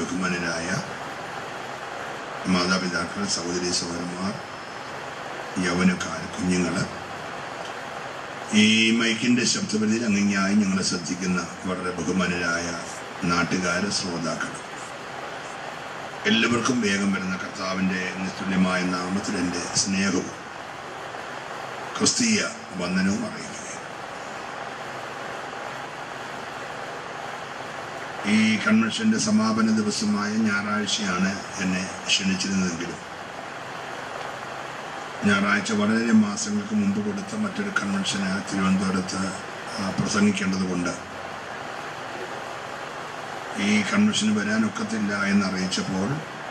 ബഹുമാനരായ മാതാപിതാക്കൾ സഹോദരി സഹോദരന്മാർ യൗവനക്കാർ കുഞ്ഞുങ്ങൾ ഈ മൈക്കിൻ്റെ ശബ്ദപരിധിയിൽ അങ്ങിങ്ങായി ഞങ്ങളെ ശ്രദ്ധിക്കുന്ന വളരെ ബഹുമാനരായ നാട്ടുകാർ ശ്രോതാക്കൾ എല്ലാവർക്കും വേഗം വരുന്ന കർത്താവിൻ്റെ നിസ്തുല്യമായ നാമത്തിൽ എൻ്റെ സ്നേഹവും ക്രിസ്തീയ വന്ദനവും അറിയിക്കുകയും ഈ കൺവെൻഷൻ്റെ സമാപന ദിവസമായ ഞായറാഴ്ചയാണ് എന്നെ ക്ഷണിച്ചിരുന്നതെങ്കിലും ഞായറാഴ്ച വളരെ മാസങ്ങൾക്ക് മുമ്പ് കൊടുത്ത മറ്റൊരു കൺവെൻഷന് തിരുവനന്തപുരത്ത് ആ, പ്രസംഗിക്കേണ്ടതുകൊണ്ട് ഈ കൺവെൻഷന് വരാനൊക്കത്തില്ല എന്നറിയിച്ചപ്പോൾ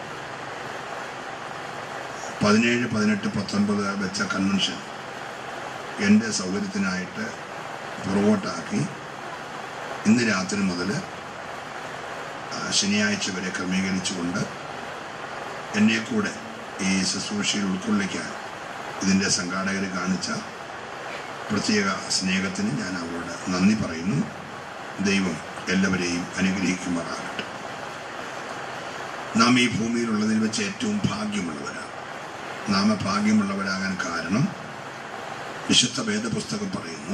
പതിനേഴ് പതിനെട്ട് പത്തൊൻപത് വെച്ച കൺവെൻഷൻ എൻ്റെ സൗകര്യത്തിനായിട്ട് പുറകോട്ടാക്കി ഇന്ന് രാത്രി മുതൽ ആ, ശനിയാഴ്ച വരെ ക്രമീകരിച്ചുകൊണ്ട് എന്നെ കൂടെ ഈ ശുശ്രൂഷയിൽ ഉൾക്കൊള്ളിക്കാൻ ഇതിൻ്റെ സംഘാടകർ കാണിച്ച പ്രത്യേക സ്നേഹത്തിന് ഞാൻ അവരോട് നന്ദി പറയുന്നു ദൈവം എല്ലാവരെയും അനുഗ്രഹിക്കുമാറാകട്ടെ നാം ഈ ഭൂമിയിലുള്ളതിൽ വെച്ച് ഏറ്റവും ഭാഗ്യമുള്ളവരാണ് നാം ഭാഗ്യമുള്ളവരാകാൻ കാരണം വിശുദ്ധ വേദപുസ്തകം പറയുന്നു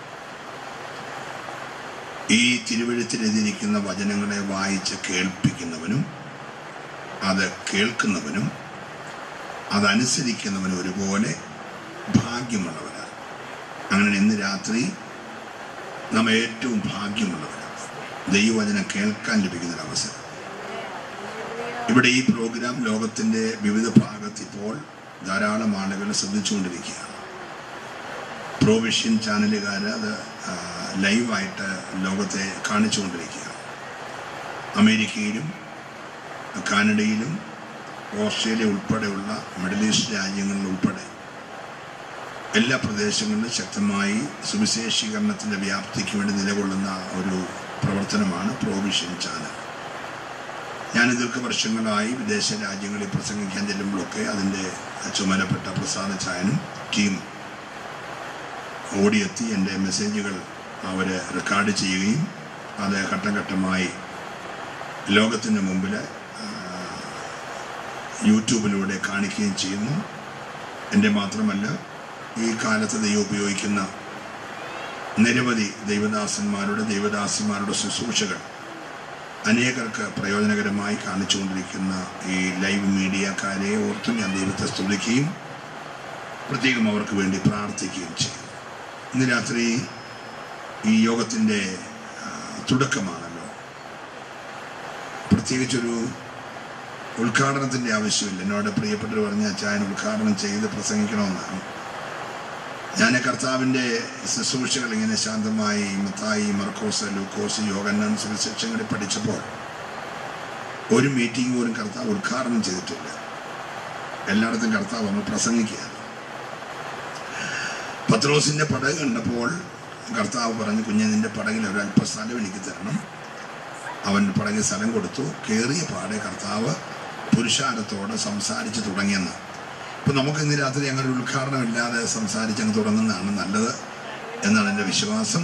ഈ തിരുവഴുത്തിലെഴുതിയിരിക്കുന്ന വചനങ്ങളെ വായിച്ച് കേൾപ്പിക്കുന്നവനും അത് കേൾക്കുന്നവനും അതനുസരിക്കുന്നവനും ഒരുപോലെ ഭാഗ്യമുള്ളവരാണ് അങ്ങനെ ഇന്ന് രാത്രി നാം ഏറ്റവും ഭാഗ്യമുള്ളവരാണ് ദൈവവചനം കേൾക്കാൻ ലഭിക്കുന്നൊരവസരം ഇവിടെ ഈ പ്രോഗ്രാം ലോകത്തിൻ്റെ വിവിധ ഭാഗത്ത് ഇപ്പോൾ ധാരാളം ആളുകൾ ശ്രദ്ധിച്ചുകൊണ്ടിരിക്കുകയാണ് പ്രോവിഷ്യൻ ചാനലുകാർ അത് ആ, ലൈവായിട്ട് ലോകത്തെ കാണിച്ചുകൊണ്ടിരിക്കുകയാണ് അമേരിക്കയിലും കാനഡയിലും ഓസ്ട്രേലിയ ഉൾപ്പെടെയുള്ള മിഡിൽ ഈസ്റ്റ് രാജ്യങ്ങളിൽ ഉൾപ്പെടെ എല്ലാ പ്രദേശങ്ങളിലും ശക്തമായി സുവിശേഷീകരണത്തിൻ്റെ വ്യാപ്തിക്ക് വേണ്ടി നിലകൊള്ളുന്ന ഒരു പ്രവർത്തനമാണ് പ്രോവിഷൻ ചാനൽ ഞാൻ ദീർഘവർഷങ്ങളായി വിദേശ രാജ്യങ്ങളിൽ പ്രസംഗിക്കാൻ ചെല്ലുമ്പോഴൊക്കെ അതിൻ്റെ ചുമതലപ്പെട്ട പ്രസാദ ചായനും ടീമും ഓടിയെത്തി എൻ്റെ മെസ്സേജുകൾ അവർ റെക്കോർഡ് ചെയ്യുകയും അത് ഘട്ടം ഘട്ടമായി ലോകത്തിൻ്റെ മുമ്പിൽ ആ, യൂട്യൂബിലൂടെ കാണിക്കുകയും ചെയ്യുന്നു എൻ്റെ മാത്രമല്ല ഈ കാലത്ത് ദൈവം ഉപയോഗിക്കുന്ന നിരവധി ദൈവദാസന്മാരുടെ ദൈവദാസിമാരുടെ ശുശ്രൂഷകൾ അനേകർക്ക് പ്രയോജനകരമായി കാണിച്ചുകൊണ്ടിരിക്കുന്ന ഈ ലൈവ് മീഡിയക്കാരെ ഓർത്തും ഞാൻ ദൈവത്തെ സ്തുതിക്കുകയും പ്രത്യേകം അവർക്ക് വേണ്ടി പ്രാർത്ഥിക്കുകയും ചെയ്യും ഇന്ന് രാത്രി ഈ യോഗത്തിൻ്റെ ആ, തുടക്കമാണല്ലോ പ്രത്യേകിച്ചൊരു ഉദ്ഘാടനത്തിൻ്റെ ആവശ്യമില്ല എന്നോട് പ്രിയപ്പെട്ടവർ പറഞ്ഞ അച്ചായൻ ഉദ്ഘാടനം ചെയ്ത് പ്രസംഗിക്കണമെന്നാണ് ഞാൻ കർത്താവിൻ്റെ ശുശ്രൂഷകൾ ഇങ്ങനെ ശാന്തമായി മത്തായി മർക്കോസ് ലൂക്കോസ് യോഗന്നാൻ സുവിശേഷങ്ങളിൽ പഠിച്ചപ്പോൾ ഒരു മീറ്റിംഗ് പോലും കർത്താവ് ഉദ്ഘാടനം ചെയ്തിട്ടില്ല എല്ലായിടത്തും കർത്താവ് നമ്മൾ പ്രസംഗിക്കുകയാണ് പത്രോസിൻ്റെ പടക് കണ്ടപ്പോൾ കർത്താവ് പറഞ്ഞു കുഞ്ഞെ നിന്റെ പടകിൽ ഒരു അല്പ സ്ഥലം എനിക്ക് തരണം അവൻ പടകിൽ സ്ഥലം കൊടുത്തു കയറിയ പാടെ കർത്താവ് പുരുഷാരത്തോട് സംസാരിച്ച് തുടങ്ങിയെന്ന് ഇപ്പം നമുക്ക് ഇന്ന് രാത്രി അങ്ങനെ ഒരു ഉദ്ഘാടനം ഇല്ലാതെ സംസാരിച്ച് അങ്ങ് തുടങ്ങുന്നതാണ് നല്ലത് എന്നാണ് എൻ്റെ വിശ്വാസം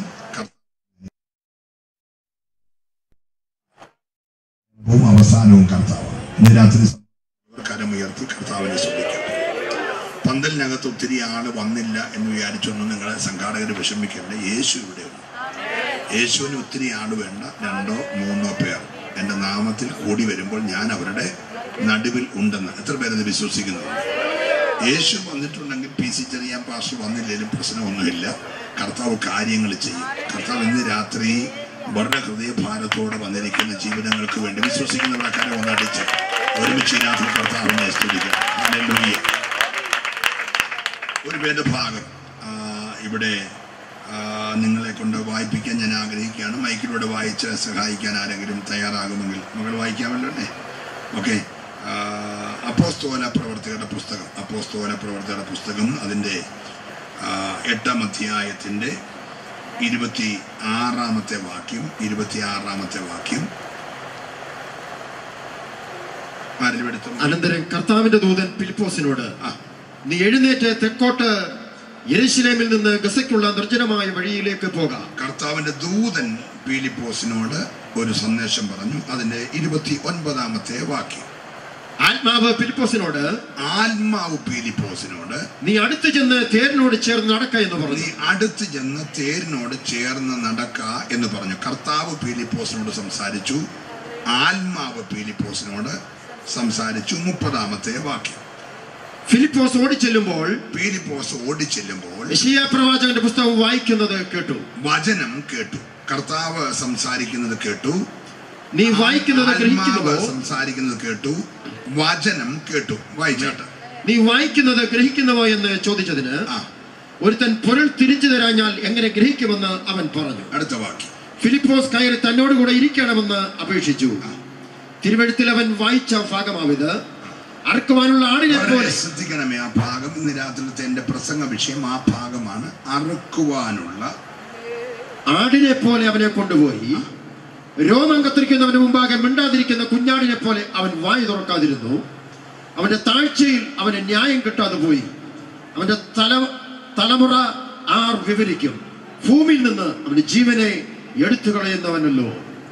കർത്താവും അവസാനവും കർത്താവാണ് ഇന്ന് രാത്രി കരമുയർത്തി കർത്താവിനെ ശ്രദ്ധിക്കാം പന്തലിനകത്ത് ഒത്തിരി ആള് വന്നില്ല എന്ന് വിചാരിച്ചൊന്നും നിങ്ങളെ സംഘാടകർ വിഷമിക്കേണ്ട യേശു ഇവിടെയുണ്ട് യേശുവിന് ഒത്തിരി ആള് വേണ്ട രണ്ടോ മൂന്നോ പേർ എൻ്റെ നാമത്തിൽ കൂടി വരുമ്പോൾ ഞാൻ അവരുടെ നടുവിൽ ഉണ്ടെന്ന് എത്ര പേരത് വിശ്വസിക്കുന്നുണ്ട് യേശു വന്നിട്ടുണ്ടെങ്കിൽ പി സി ചെറിയാൻ പാസ്റ്റർ വന്നില്ലെങ്കിലും പ്രശ്നമൊന്നുമില്ല കർത്താവ് കാര്യങ്ങൾ ചെയ്യും കർത്താവ് ഇന്ന് രാത്രി വളരെ ഹൃദയഭാരത്തോടെ വന്നിരിക്കുന്ന ജീവിതങ്ങൾക്ക് വേണ്ടി വിശ്വസിക്കുന്നവരെ കരം ഒന്നടിച്ച് ഒരുമിച്ച് ഇതിനകത്ത് കർത്താവിനെ സ്തുതിക്കണം ഹല്ലേലൂയ. ഒരു വേദഭാഗം ആ, ഇവിടെ ആ, നിങ്ങളെ കൊണ്ട് വായിപ്പിക്കാൻ ഞാൻ ആഗ്രഹിക്കുകയാണ് മൈക്കിലൂടെ വായിച്ച് സഹായിക്കാൻ ആരെങ്കിലും തയ്യാറാകുമെങ്കിൽ മകൾ വായിക്കാമല്ലോ അല്ലേ ഓക്കെ അപ്പോസ്തോല പ്രവർത്തികളുടെ പുസ്തകം അപ്പോസ്തോല പ്രവർത്തികളുടെ പുസ്തകം അതിൻ്റെ ആ, എട്ടാം അധ്യായത്തിൻ്റെ ഇരുപത്തി ആറാമത്തെ വാക്യം ഇരുപത്തി ആറാമത്തെ വാക്യം ആരെങ്കിലും എടുത്തു അനന്തരം കർത്താവിന്റെ ദൂതൻ ഫിലിപ്പോസിനോട് ആ നീ എഴുന്നേറ്റ് തെക്കോട്ട് യെരുശലേമിൽ നിന്ന് ഗസയ്ക്കുള്ള നിർജ്ജനമായ വഴിയിലേക്ക് പോകാം കർത്താവിന്റെ ദൂതൻ പീലിപ്പോസിനോട് ഒരു സന്ദേശം പറഞ്ഞു അതിന്റെ ഇരുപത്തി ഒൻപതാമത്തെ വാക്യം ആത്മാവ് ഫിലിപ്പോസിനോട് ആത്മാവ് പീലിപ്പോസിനോട് നീ അടുത്തു ചെന്ന് തേരിനോട് ചേർന്ന് നടക്ക എന്ന് നീ പറഞ്ഞു അടുത്ത് ചെന്ന് തേരിനോട് ചേർന്ന് നടക്ക എന്ന് പറഞ്ഞു കർത്താവ് പീലിപ്പോസിനോട് സംസാരിച്ചു ആത്മാവ് പീലിപ്പോസിനോട് സംസാരിച്ചു മുപ്പതാമത്തെ വാക്യം ഫിലിപ്പോസ് ഓടിച്ചെല്ലുമ്പോൾ പീലിപ്പോസ് ഓടിച്ചെല്ലുമ്പോൾ യശയ്യാ പ്രവാചകന്റെ പുസ്തകം വായിക്കുന്നത് കേട്ടു വചനം കേട്ടു കർത്താവ് സംസാരിക്കുന്നത് കേട്ടു നീ വായിക്കുന്നത് ആത്മാവ് ഗ്രഹിക്കുന്നുവോ സംസാരിക്കുന്നത് കേട്ടു വചനം കേട്ടു വായിച്ചാട്ട് നീ വായിക്കുന്നത് ഗ്രഹിക്കുന്നുവോ എന്ന് ചോദിച്ചതിന് ആ ഒരുത്തൻ പൊരുൾ തിരിച്ചു തരാഞ്ഞാൽ എങ്ങനെ ഗ്രഹിക്കുമെന്ന് അവൻ പറഞ്ഞു അടുത്ത വാക്യം ഫിലിപ്പോസ് കയറി തന്നോട് കൂടെ ഇരിക്കണമെന്ന് അപേക്ഷിച്ചു തിരുവഴുത്തിൽ അവൻ വായിച്ച ഭാഗമാവിത് അറക്കുവാനുള്ള ആടിനെ വളരെ പോലെ ശ്രദ്ധിക്കണമേ ആ ഭാഗം ഇന്ന് രാത്രിയിലത്തെ എന്റെ പ്രസംഗ വിഷയം ആ ഭാഗമാണ് അറുക്കുവാനുള്ള ആടിനെ പോലെ അവനെ കൊണ്ടുപോയി രോമം കത്തിരിക്കുന്നവന് മുമ്പാകെ മിണ്ടാതിരിക്കുന്ന കുഞ്ഞാടിനെ പോലെ അവൻ വായി തുറക്കാതിരുന്നു അവന്റെ താഴ്ചയിൽ അവന് ന്യായം കിട്ടാതെ പോയി അവന്റെ തല തലമുറ ആർ വിവരിക്കും ഭൂമിയിൽ നിന്ന് അവന് ജീവനെ എടുത്തു കളയുന്നവനല്ലോ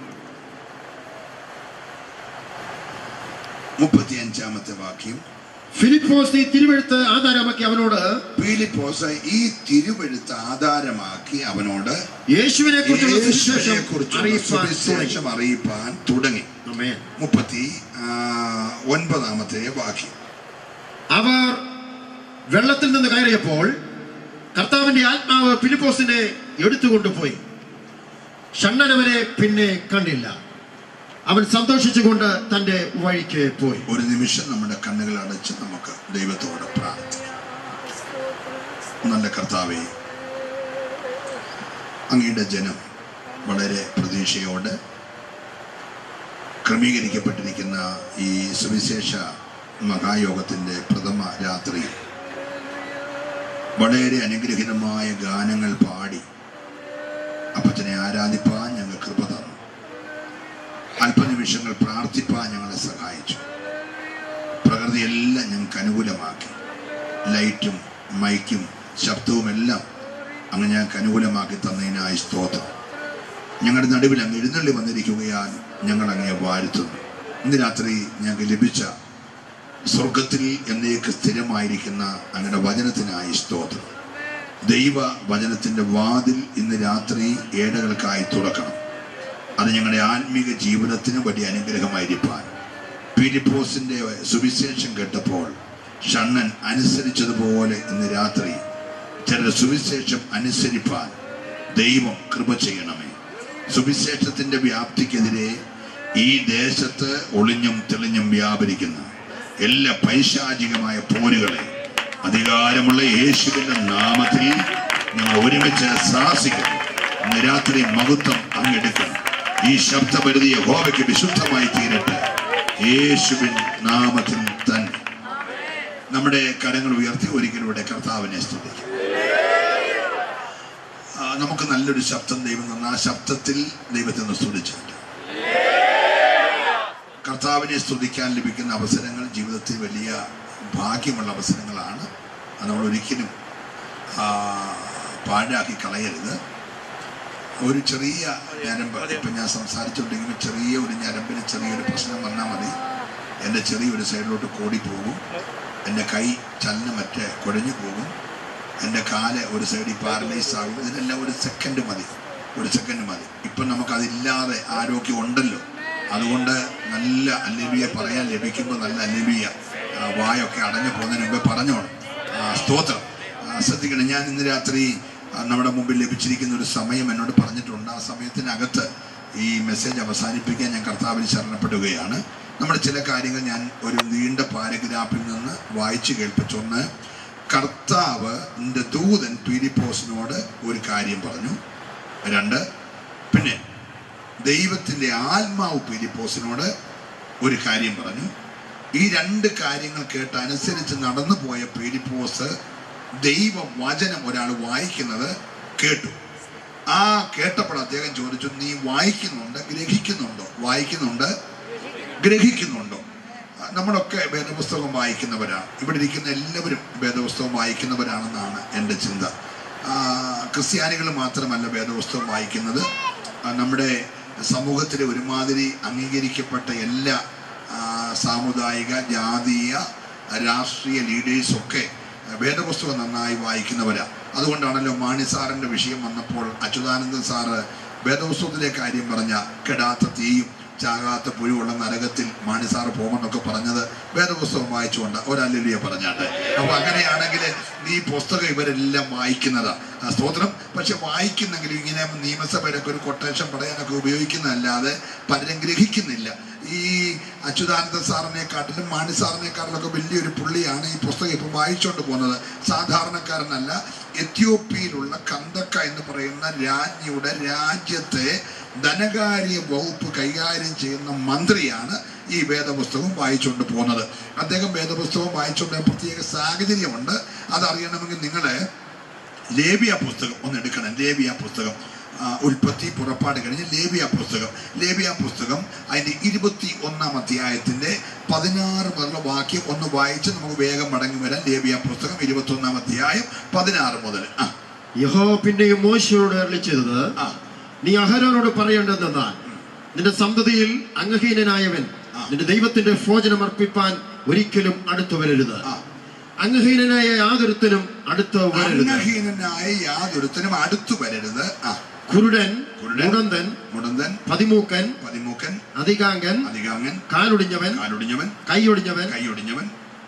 മുപ്പത്തി അഞ്ചാമത്തെ വാക്യം ഫിലിപ്പോസ് ഈ തിരുവെഴുത്ത് ആധാരമാക്കി അവനോട് പീലിപ്പോസ് ഈ തിരുവെഴുത്ത് ആധാരമാക്കി അവനോട് യേശുവിനെ കുറിച്ചുള്ള യേശുവിനെ സുവിശേഷം കുറിച്ചുള്ള അറിയിപ്പാൻ തുടങ്ങി. സുവിശേഷം അറിയിപ്പാൻ തുടങ്ങി ആമേൻ. മുപ്പത്തി ആ, ഒൻപതാമത്തെ വാക്യം അവർ വെള്ളത്തിൽ നിന്ന് കയറിയപ്പോൾ കർത്താവിന്റെ ആത്മാവ് ഫിലിപ്പോസിനെ എടുത്തുകൊണ്ടുപോയി ഷണ്ണനവനെ പിന്നെ കണ്ടില്ല അവൻ സന്തോഷിച്ചുകൊണ്ട് തന്റെ വഴിക്ക് പോയി ഒരു നിമിഷം നമ്മുടെ കണ്ണുകൾ അടച്ച് നമുക്ക് ദൈവത്തോട് പ്രാർത്ഥിക്കാം നല്ല കർത്താവെ അങ്ങയുടെ ജനം വളരെ പ്രതീക്ഷയോടെ ക്രമീകരിക്കപ്പെട്ടിരിക്കുന്ന ഈ സുവിശേഷ മഹായോഗത്തിൻ്റെ പ്രഥമ രാത്രി വളരെ അനുഗ്രഹീതമായ ഗാനങ്ങൾ പാടി അപ്പച്ചനെ ആരാധിപ്പാൻ ഞങ്ങൾ കൃപ തന്നു അല്പനിമിഷങ്ങൾ പ്രാർത്ഥിപ്പാൻ ഞങ്ങളെ സഹായിച്ചു പ്രകൃതിയെല്ലാം ഞങ്ങൾക്ക് അനുകൂലമാക്കി ലൈറ്റും മൈക്കും ശബ്ദവും എല്ലാം അങ്ങ് ഞങ്ങൾക്ക് അനുകൂലമാക്കി തന്നതിനായി സ്തോത്രം ഞങ്ങളുടെ നടുവിൽ അങ്ങ് എഴുന്നള്ളി വന്നിരിക്കുകയാൽ ഞങ്ങൾ അങ്ങയെ വാഴ്ത്തുന്നു ഇന്ന് രാത്രി ഞങ്ങൾക്ക് ലഭിച്ച സ്വർഗത്തിൽ എന്നേക്ക് സ്ഥിരമായിരിക്കുന്ന അങ്ങയുടെ വചനത്തിനായി സ്തോത്രം ദൈവ വചനത്തിന്റെ വാതിൽ ഇന്ന് രാത്രി ഏടകൾക്കായി തുറക്കണം അത് ഞങ്ങളുടെ ആത്മീക ജീവിതത്തിന് വലിയ അനുഗ്രഹമായിരിക്കാൻ പീലിപ്പോസിന്റെ സുവിശേഷം കേട്ടപ്പോൾ ഷണ്ണൻ അനുസരിച്ചതുപോലെ ഇന്ന് രാത്രി ചിലർ സുവിശേഷം അനുസരിപ്പാൻ ദൈവം കൃപ ചെയ്യണമേ സുവിശേഷത്തിന്റെ വ്യാപ്തിക്കെതിരെ ഈ ദേശത്ത് ഒളിഞ്ഞും തെളിഞ്ഞും വ്യാപരിക്കുന്ന എല്ലാ പൈശാചികമായ പോരുകളെ അധികാരമുള്ള യേശുവിന്റെ നാമത്തിൽ ഞങ്ങൾ ഒരുമിച്ച് ശാസിക്കണം ഇന്ന് രാത്രി മഹത്വം അങ്ങെടുക്കണം ഈ ശബ്ദപരിധി യഹോവയ്ക്ക് വിശുദ്ധമായി തീരട്ടെ യേശുവിൻ നാമത്തിൽ തന്നെ നമ്മുടെ കരങ്ങൾ ഉയർത്തി ഒരിക്കലും ഇവിടെ കർത്താവിനെ സ്തുതിക്കും ആ, നമുക്ക് നല്ലൊരു ശബ്ദം ദൈവം തന്ന ആ ശബ്ദത്തിൽ ദൈവത്തെ ഒന്ന് സ്തുതിച്ചിട്ട് കർത്താവിനെ സ്തുതിക്കാൻ ലഭിക്കുന്ന അവസരങ്ങൾ ജീവിതത്തിൽ വലിയ ഭാഗ്യമുള്ള അവസരങ്ങളാണ് അത് നമ്മൾ ഒരിക്കലും ആ, പാഴാക്കി കളയരുത് ഒരു ചെറിയ ഞരമ്പ് ഇപ്പം ഞാൻ സംസാരിച്ചുകൊണ്ടിരിക്കുമ്പോൾ ചെറിയ ഒരു ഞരമ്പിന് ചെറിയൊരു പ്രശ്നം വന്നാൽ മതി എൻ്റെ ചെറിയൊരു സൈഡിലോട്ട് കോടി പോകും എൻ്റെ കൈ ചലനമറ്റ് കുഴഞ്ഞു പോകും എൻ്റെ കാല് ഒരു സൈഡിൽ പാരലൈസ് ആകും ഇതിനെല്ലാം ഒരു സെക്കൻഡ് മതി ഒരു സെക്കൻഡ് മതി ഇപ്പം നമുക്കതില്ലാതെ ആരോഗ്യം ഉണ്ടല്ലോ അതുകൊണ്ട് നല്ല അല്ലിബിയ പറയാൻ ലഭിക്കുമ്പോൾ നല്ല അല്ലിബിയ വായൊക്കെ അടഞ്ഞു പോകുന്നതിന് മുമ്പേ പറഞ്ഞോണം ആ, സ്തോത്രം ആ, ശ്രദ്ധിക്കണം ഞാൻ ഇന്ന് രാത്രി ആ, നമ്മുടെ മുമ്പിൽ ലഭിച്ചിരിക്കുന്ന ഒരു സമയം എന്നോട് പറഞ്ഞിട്ടുണ്ട് ആ സമയത്തിനകത്ത് ഈ മെസ്സേജ് അവസാനിപ്പിക്കാൻ ഞാൻ കർത്താവിൽ ശരണപ്പെടുകയാണ് നമ്മുടെ ചില കാര്യങ്ങൾ ഞാൻ ഒരു നീണ്ട പാരഗ്രാഫിൽ നിന്ന് വായിച്ചു കേൾപ്പിച്ചൊന്ന് കർത്താവ് ന്റെ ദൂതൻ പീലിപ്പോസിനോട് ഒരു കാര്യം പറഞ്ഞു രണ്ട് പിന്നെ ദൈവത്തിൻ്റെ ആത്മാവ് പീലിപ്പോസിനോട് ഒരു കാര്യം പറഞ്ഞു ഈ രണ്ട് കാര്യങ്ങൾ കേട്ട് അനുസരിച്ച് നടന്നു പോയ പീലിപ്പോസ് ദൈവ വചനം ഒരാൾ വായിക്കുന്നത് കേട്ടു ആ കേട്ടപ്പോൾ അദ്ദേഹം ചോദിച്ചു നീ വായിക്കുന്നുണ്ട് ഗ്രഹിക്കുന്നുണ്ടോ വായിക്കുന്നുണ്ട് ഗ്രഹിക്കുന്നുണ്ടോ ആ, നമ്മളൊക്കെ വേദപുസ്തകം വായിക്കുന്നവരാണ് ഇവിടെ ഇരിക്കുന്ന എല്ലാവരും വേദപുസ്തകം വായിക്കുന്നവരാണെന്നാണ് എൻ്റെ ചിന്ത ആ, ക്രിസ്ത്യാനികൾ മാത്രമല്ല വേദപുസ്തകം വായിക്കുന്നത് ആ, നമ്മുടെ സമൂഹത്തിലെ ഒരുമാതിരി അംഗീകരിക്കപ്പെട്ട എല്ലാ ആ, സാമുദായിക ജാതീയ രാഷ്ട്രീയ ലീഡേഴ്സൊക്കെ വേദപുസ്തകം നന്നായി വായിക്കുന്നവരാ അതുകൊണ്ടാണല്ലോ മാണി സാറിന്റെ വിഷയം വന്നപ്പോൾ അച്യുതാനന്ദൻ സാറ് വേദപുസ്തകത്തിലെ കാര്യം പറഞ്ഞ കെടാത്ത തീയും ചാകാത്ത പുഴുവുള്ള നരകത്തിൽ മാണി സാറ് പോകുമെന്നൊക്കെ പറഞ്ഞത് വേദപുസ്തകം വായിച്ചുകൊണ്ട് ഒരല്ലിയ പറഞ്ഞാട്ടെ അപ്പൊ അങ്ങനെയാണെങ്കിൽ ഈ പുസ്തകം ഇവരെല്ലാം വായിക്കുന്നതാ ആ സ്തോത്രം പക്ഷെ വായിക്കുന്നെങ്കിലും ഇങ്ങനെ നിയമസഭയിലൊക്കെ ഒരു കൊട്ടേഷൻ പറയാനൊക്കെ ഉപയോഗിക്കുന്നതല്ലാതെ പലരും ഗ്രഹിക്കുന്നില്ല ഈ അച്യുതാനന്ദ സാറിനെക്കാട്ടിലും മാണി സാറിനെക്കാട്ടിലൊക്കെ വലിയൊരു പുള്ളിയാണ് ഈ പുസ്തകം ഇപ്പം വായിച്ചുകൊണ്ട് പോകുന്നത് സാധാരണക്കാരനല്ല എത്യോപ്യയിലുള്ള കന്തക്ക എന്ന് പറയുന്ന രാജ്ഞിയുടെ രാജ്യത്തെ ധനകാര്യ വകുപ്പ് കൈകാര്യം ചെയ്യുന്ന മന്ത്രിയാണ് ഈ വേദപുസ്തകം വായിച്ചുകൊണ്ട് പോകുന്നത് അദ്ദേഹം വേദപുസ്തകം വായിച്ചുകൊണ്ട് പ്രത്യേക സാഹചര്യമുണ്ട് അതറിയണമെങ്കിൽ നിങ്ങളെ ലേബിയ പുസ്തകം ഒന്ന് എടുക്കണം ലേബിയ പുസ്തകം ആ, ഉൽപ്പത്തി പുറപ്പാട് കഴിഞ്ഞ് ലേബിയ പുസ്തകം ലേബിയ പുസ്തകം അതിന്റെ ഇരുപത്തി ഒന്നാം അധ്യായത്തിന്റെ പതിനാറ് മുതലുള്ള വാക്യം ഒന്ന് വായിച്ച് നമുക്ക് വേഗം മടങ്ങി വരാം ലേബിയ പുസ്തകം ഇരുപത്തി ഒന്നാം അധ്യായം പതിനാറ് മുതൽ ആ യഹോ പിന്നെയും മോശയോട് അരളി ചെയ്തത് ആ നീ അഹരോനോട് പറയേണ്ടതെന്നാൽ നിന്റെ സന്തതിയിൽ അംഗഹീനനായവൻ ആ. നിന്റെ ദൈവത്തിന്റെ ഭോജനം അർപ്പിപ്പാൻ ഒരിക്കലും അടുത്തു വരരുത് ആ അംഗഹീനനായ യാതൊരുത്തനും അടുത്ത് വരരുത് അംഗഹീനനായ യാതൊരുത്തനും അടുത്തു വരരുത് ആ കുരുടൻ കുരുടൻ. മുടന്തൻ മുടന്തൻ പതിമൂക്കൻ പതിമൂക്കൻ അധികാംഗൻ അധികാങ്ങൻ കാലൊടിഞ്ഞവൻ കാലൊടിഞ്ഞവൻ കൈയൊടിഞ്ഞവൻ കൈയൊടിഞ്ഞവൻ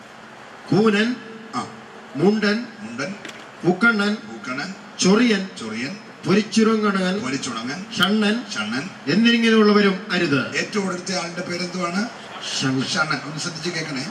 കൂനൻ ആ മുണ്ടൻ മുണ്ടൻ ഉക്കണ്ണൻ പൂക്കണൻ ചൊറിയൻ ചൊറിയൻ പൊരിച്ചുറങ്ങണൻ പൊരിച്ചുണങ്ങൻ ഷണ്ണൻ ഷണ്ണൻ എന്നിങ്ങനെയുള്ളവരും അരുത് ഏറ്റവും അടുത്ത ആളുടെ പേരെന്തുവാണ് ഷണ്ണൻ ഷണ്ണൻ ഒന്ന് ശ്രദ്ധിച്ച് കേൾക്കണേ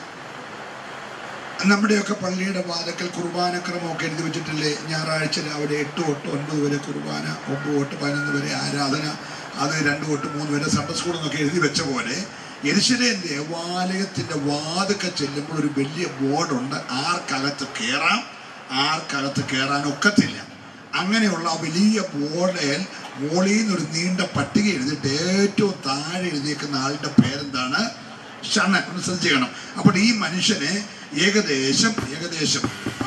നമ്മുടെയൊക്കെ പള്ളിയുടെ വാതക്കൽ കുർബാനക്രമമൊക്കെ എഴുതി വെച്ചിട്ടില്ലേ ഞായറാഴ്ച രാവിലെ എട്ട് തൊട്ട് ഒൻപത് വരെ കുർബാന ഒമ്പത് തൊട്ട് പതിനൊന്ന് വരെ ആരാധന അത് രണ്ട് തൊട്ട് മൂന്ന് വരെ സൺഡേ സ്കൂൾ എന്നൊക്കെ എഴുതി വെച്ച പോലെ എരിശിലേം ദേവാലയത്തിന്റെ വാതൊക്കെ ചെല്ലുമ്പോൾ ഒരു വലിയ ബോർഡുണ്ട് ആർക്കകത്ത് കയറാം ആർക്കകത്ത് കയറാൻ ഒക്കത്തില്ല അങ്ങനെയുള്ള ആ വലിയ ബോർഡിൽ മോളിൽ നിന്നൊരു നീണ്ട പട്ടിക എഴുതിയിട്ട് ഏറ്റവും താഴെ എഴുതിയേക്കുന്ന ആളുടെ പേരെന്താണ് ഷണ്ണൻ ഒന്ന് ശ്രദ്ധിക്കണം അപ്പോൾ ഈ മനുഷ്യനെ ഏകദേശം ഏകദേശം ആ,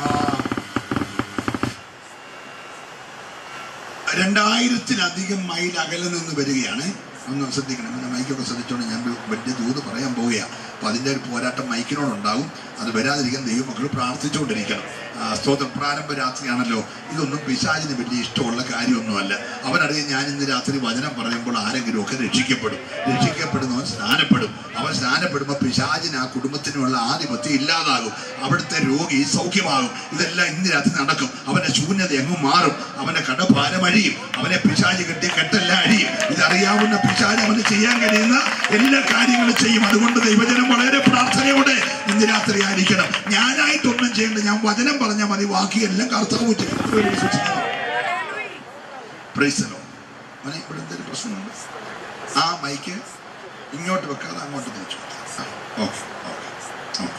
രണ്ടായിരത്തിലധികം മൈൽ അകലെ നിന്ന് വരികയാണ് ഒന്ന് ശ്രദ്ധിക്കണം എൻ്റെ മൈക്കൊക്കെ ശ്രദ്ധിച്ചോണ്ട് ഞാൻ ഒരു വലിയ ദൂത് പറയാൻ പോവുകയാണ് അപ്പോൾ അതിൻ്റെ ഒരു പോരാട്ടം മൈക്കിനോടുണ്ടാകും അത് വരാതിരിക്കാൻ ദൈവമക്കൾ പ്രാർത്ഥിച്ചുകൊണ്ടിരിക്കണം ആ, സ്തോത്രം പ്രാരംഭ രാത്രിയാണല്ലോ ഇതൊന്നും പിശാചിന് വലിയ ഇഷ്ടമുള്ള കാര്യമൊന്നുമല്ല അവനറിയാം ഞാൻ ഇന്ന് രാത്രി വചനം പറയുമ്പോൾ ആരെങ്കിലും ഒക്കെ രക്ഷിക്കപ്പെടും രക്ഷിക്കപ്പെടുന്നവൻ സ്നാനപ്പെടും അവൻ സ്നാനപ്പെടുമ്പോൾ പിശാചിന് ആ കുടുംബത്തിനുള്ള ആധിപത്യം ഇല്ലാതാകും അവിടുത്തെ രോഗി സൗഖ്യമാകും ഇതെല്ലാം ഇന്ന് രാത്രി നടക്കും അവന്റെ ശൂന്യത എങ്ങും മാറും അവന്റെ കടഭാരം അഴിയും അവനെ പിശാച് കെട്ടി കെട്ടെല്ലാം അഴിയും ഇതറിയാവുന്ന പിശാച് അവന് ചെയ്യാൻ കഴിയുന്ന എല്ലാ കാര്യങ്ങളും ചെയ്യും അതുകൊണ്ട് ദൈവജനം വളരെ പ്രാർത്ഥനയോടെ ഇന്ന് രാത്രി ആയിരിക്കണം ഞാനായിട്ടൊന്നും ചെയ്യേണ്ട ഞാൻ വചനം പറഞ്ഞാൽ മതി ബാക്കിയെല്ലാം കർത്താവ് ചെയ്യും. ഒരു സൂക്ഷിക്കണം. Praise the Lord. മോനെ, ഇവിടെ എന്തെങ്കിലും പ്രശ്നമുണ്ട് ആ മൈക്ക് ഇങ്ങോട്ട് വെക്കാതെ അങ്ങോട്ട് തിരിച്ചു ഓക്കെ ഓക്കെ ഓക്കെ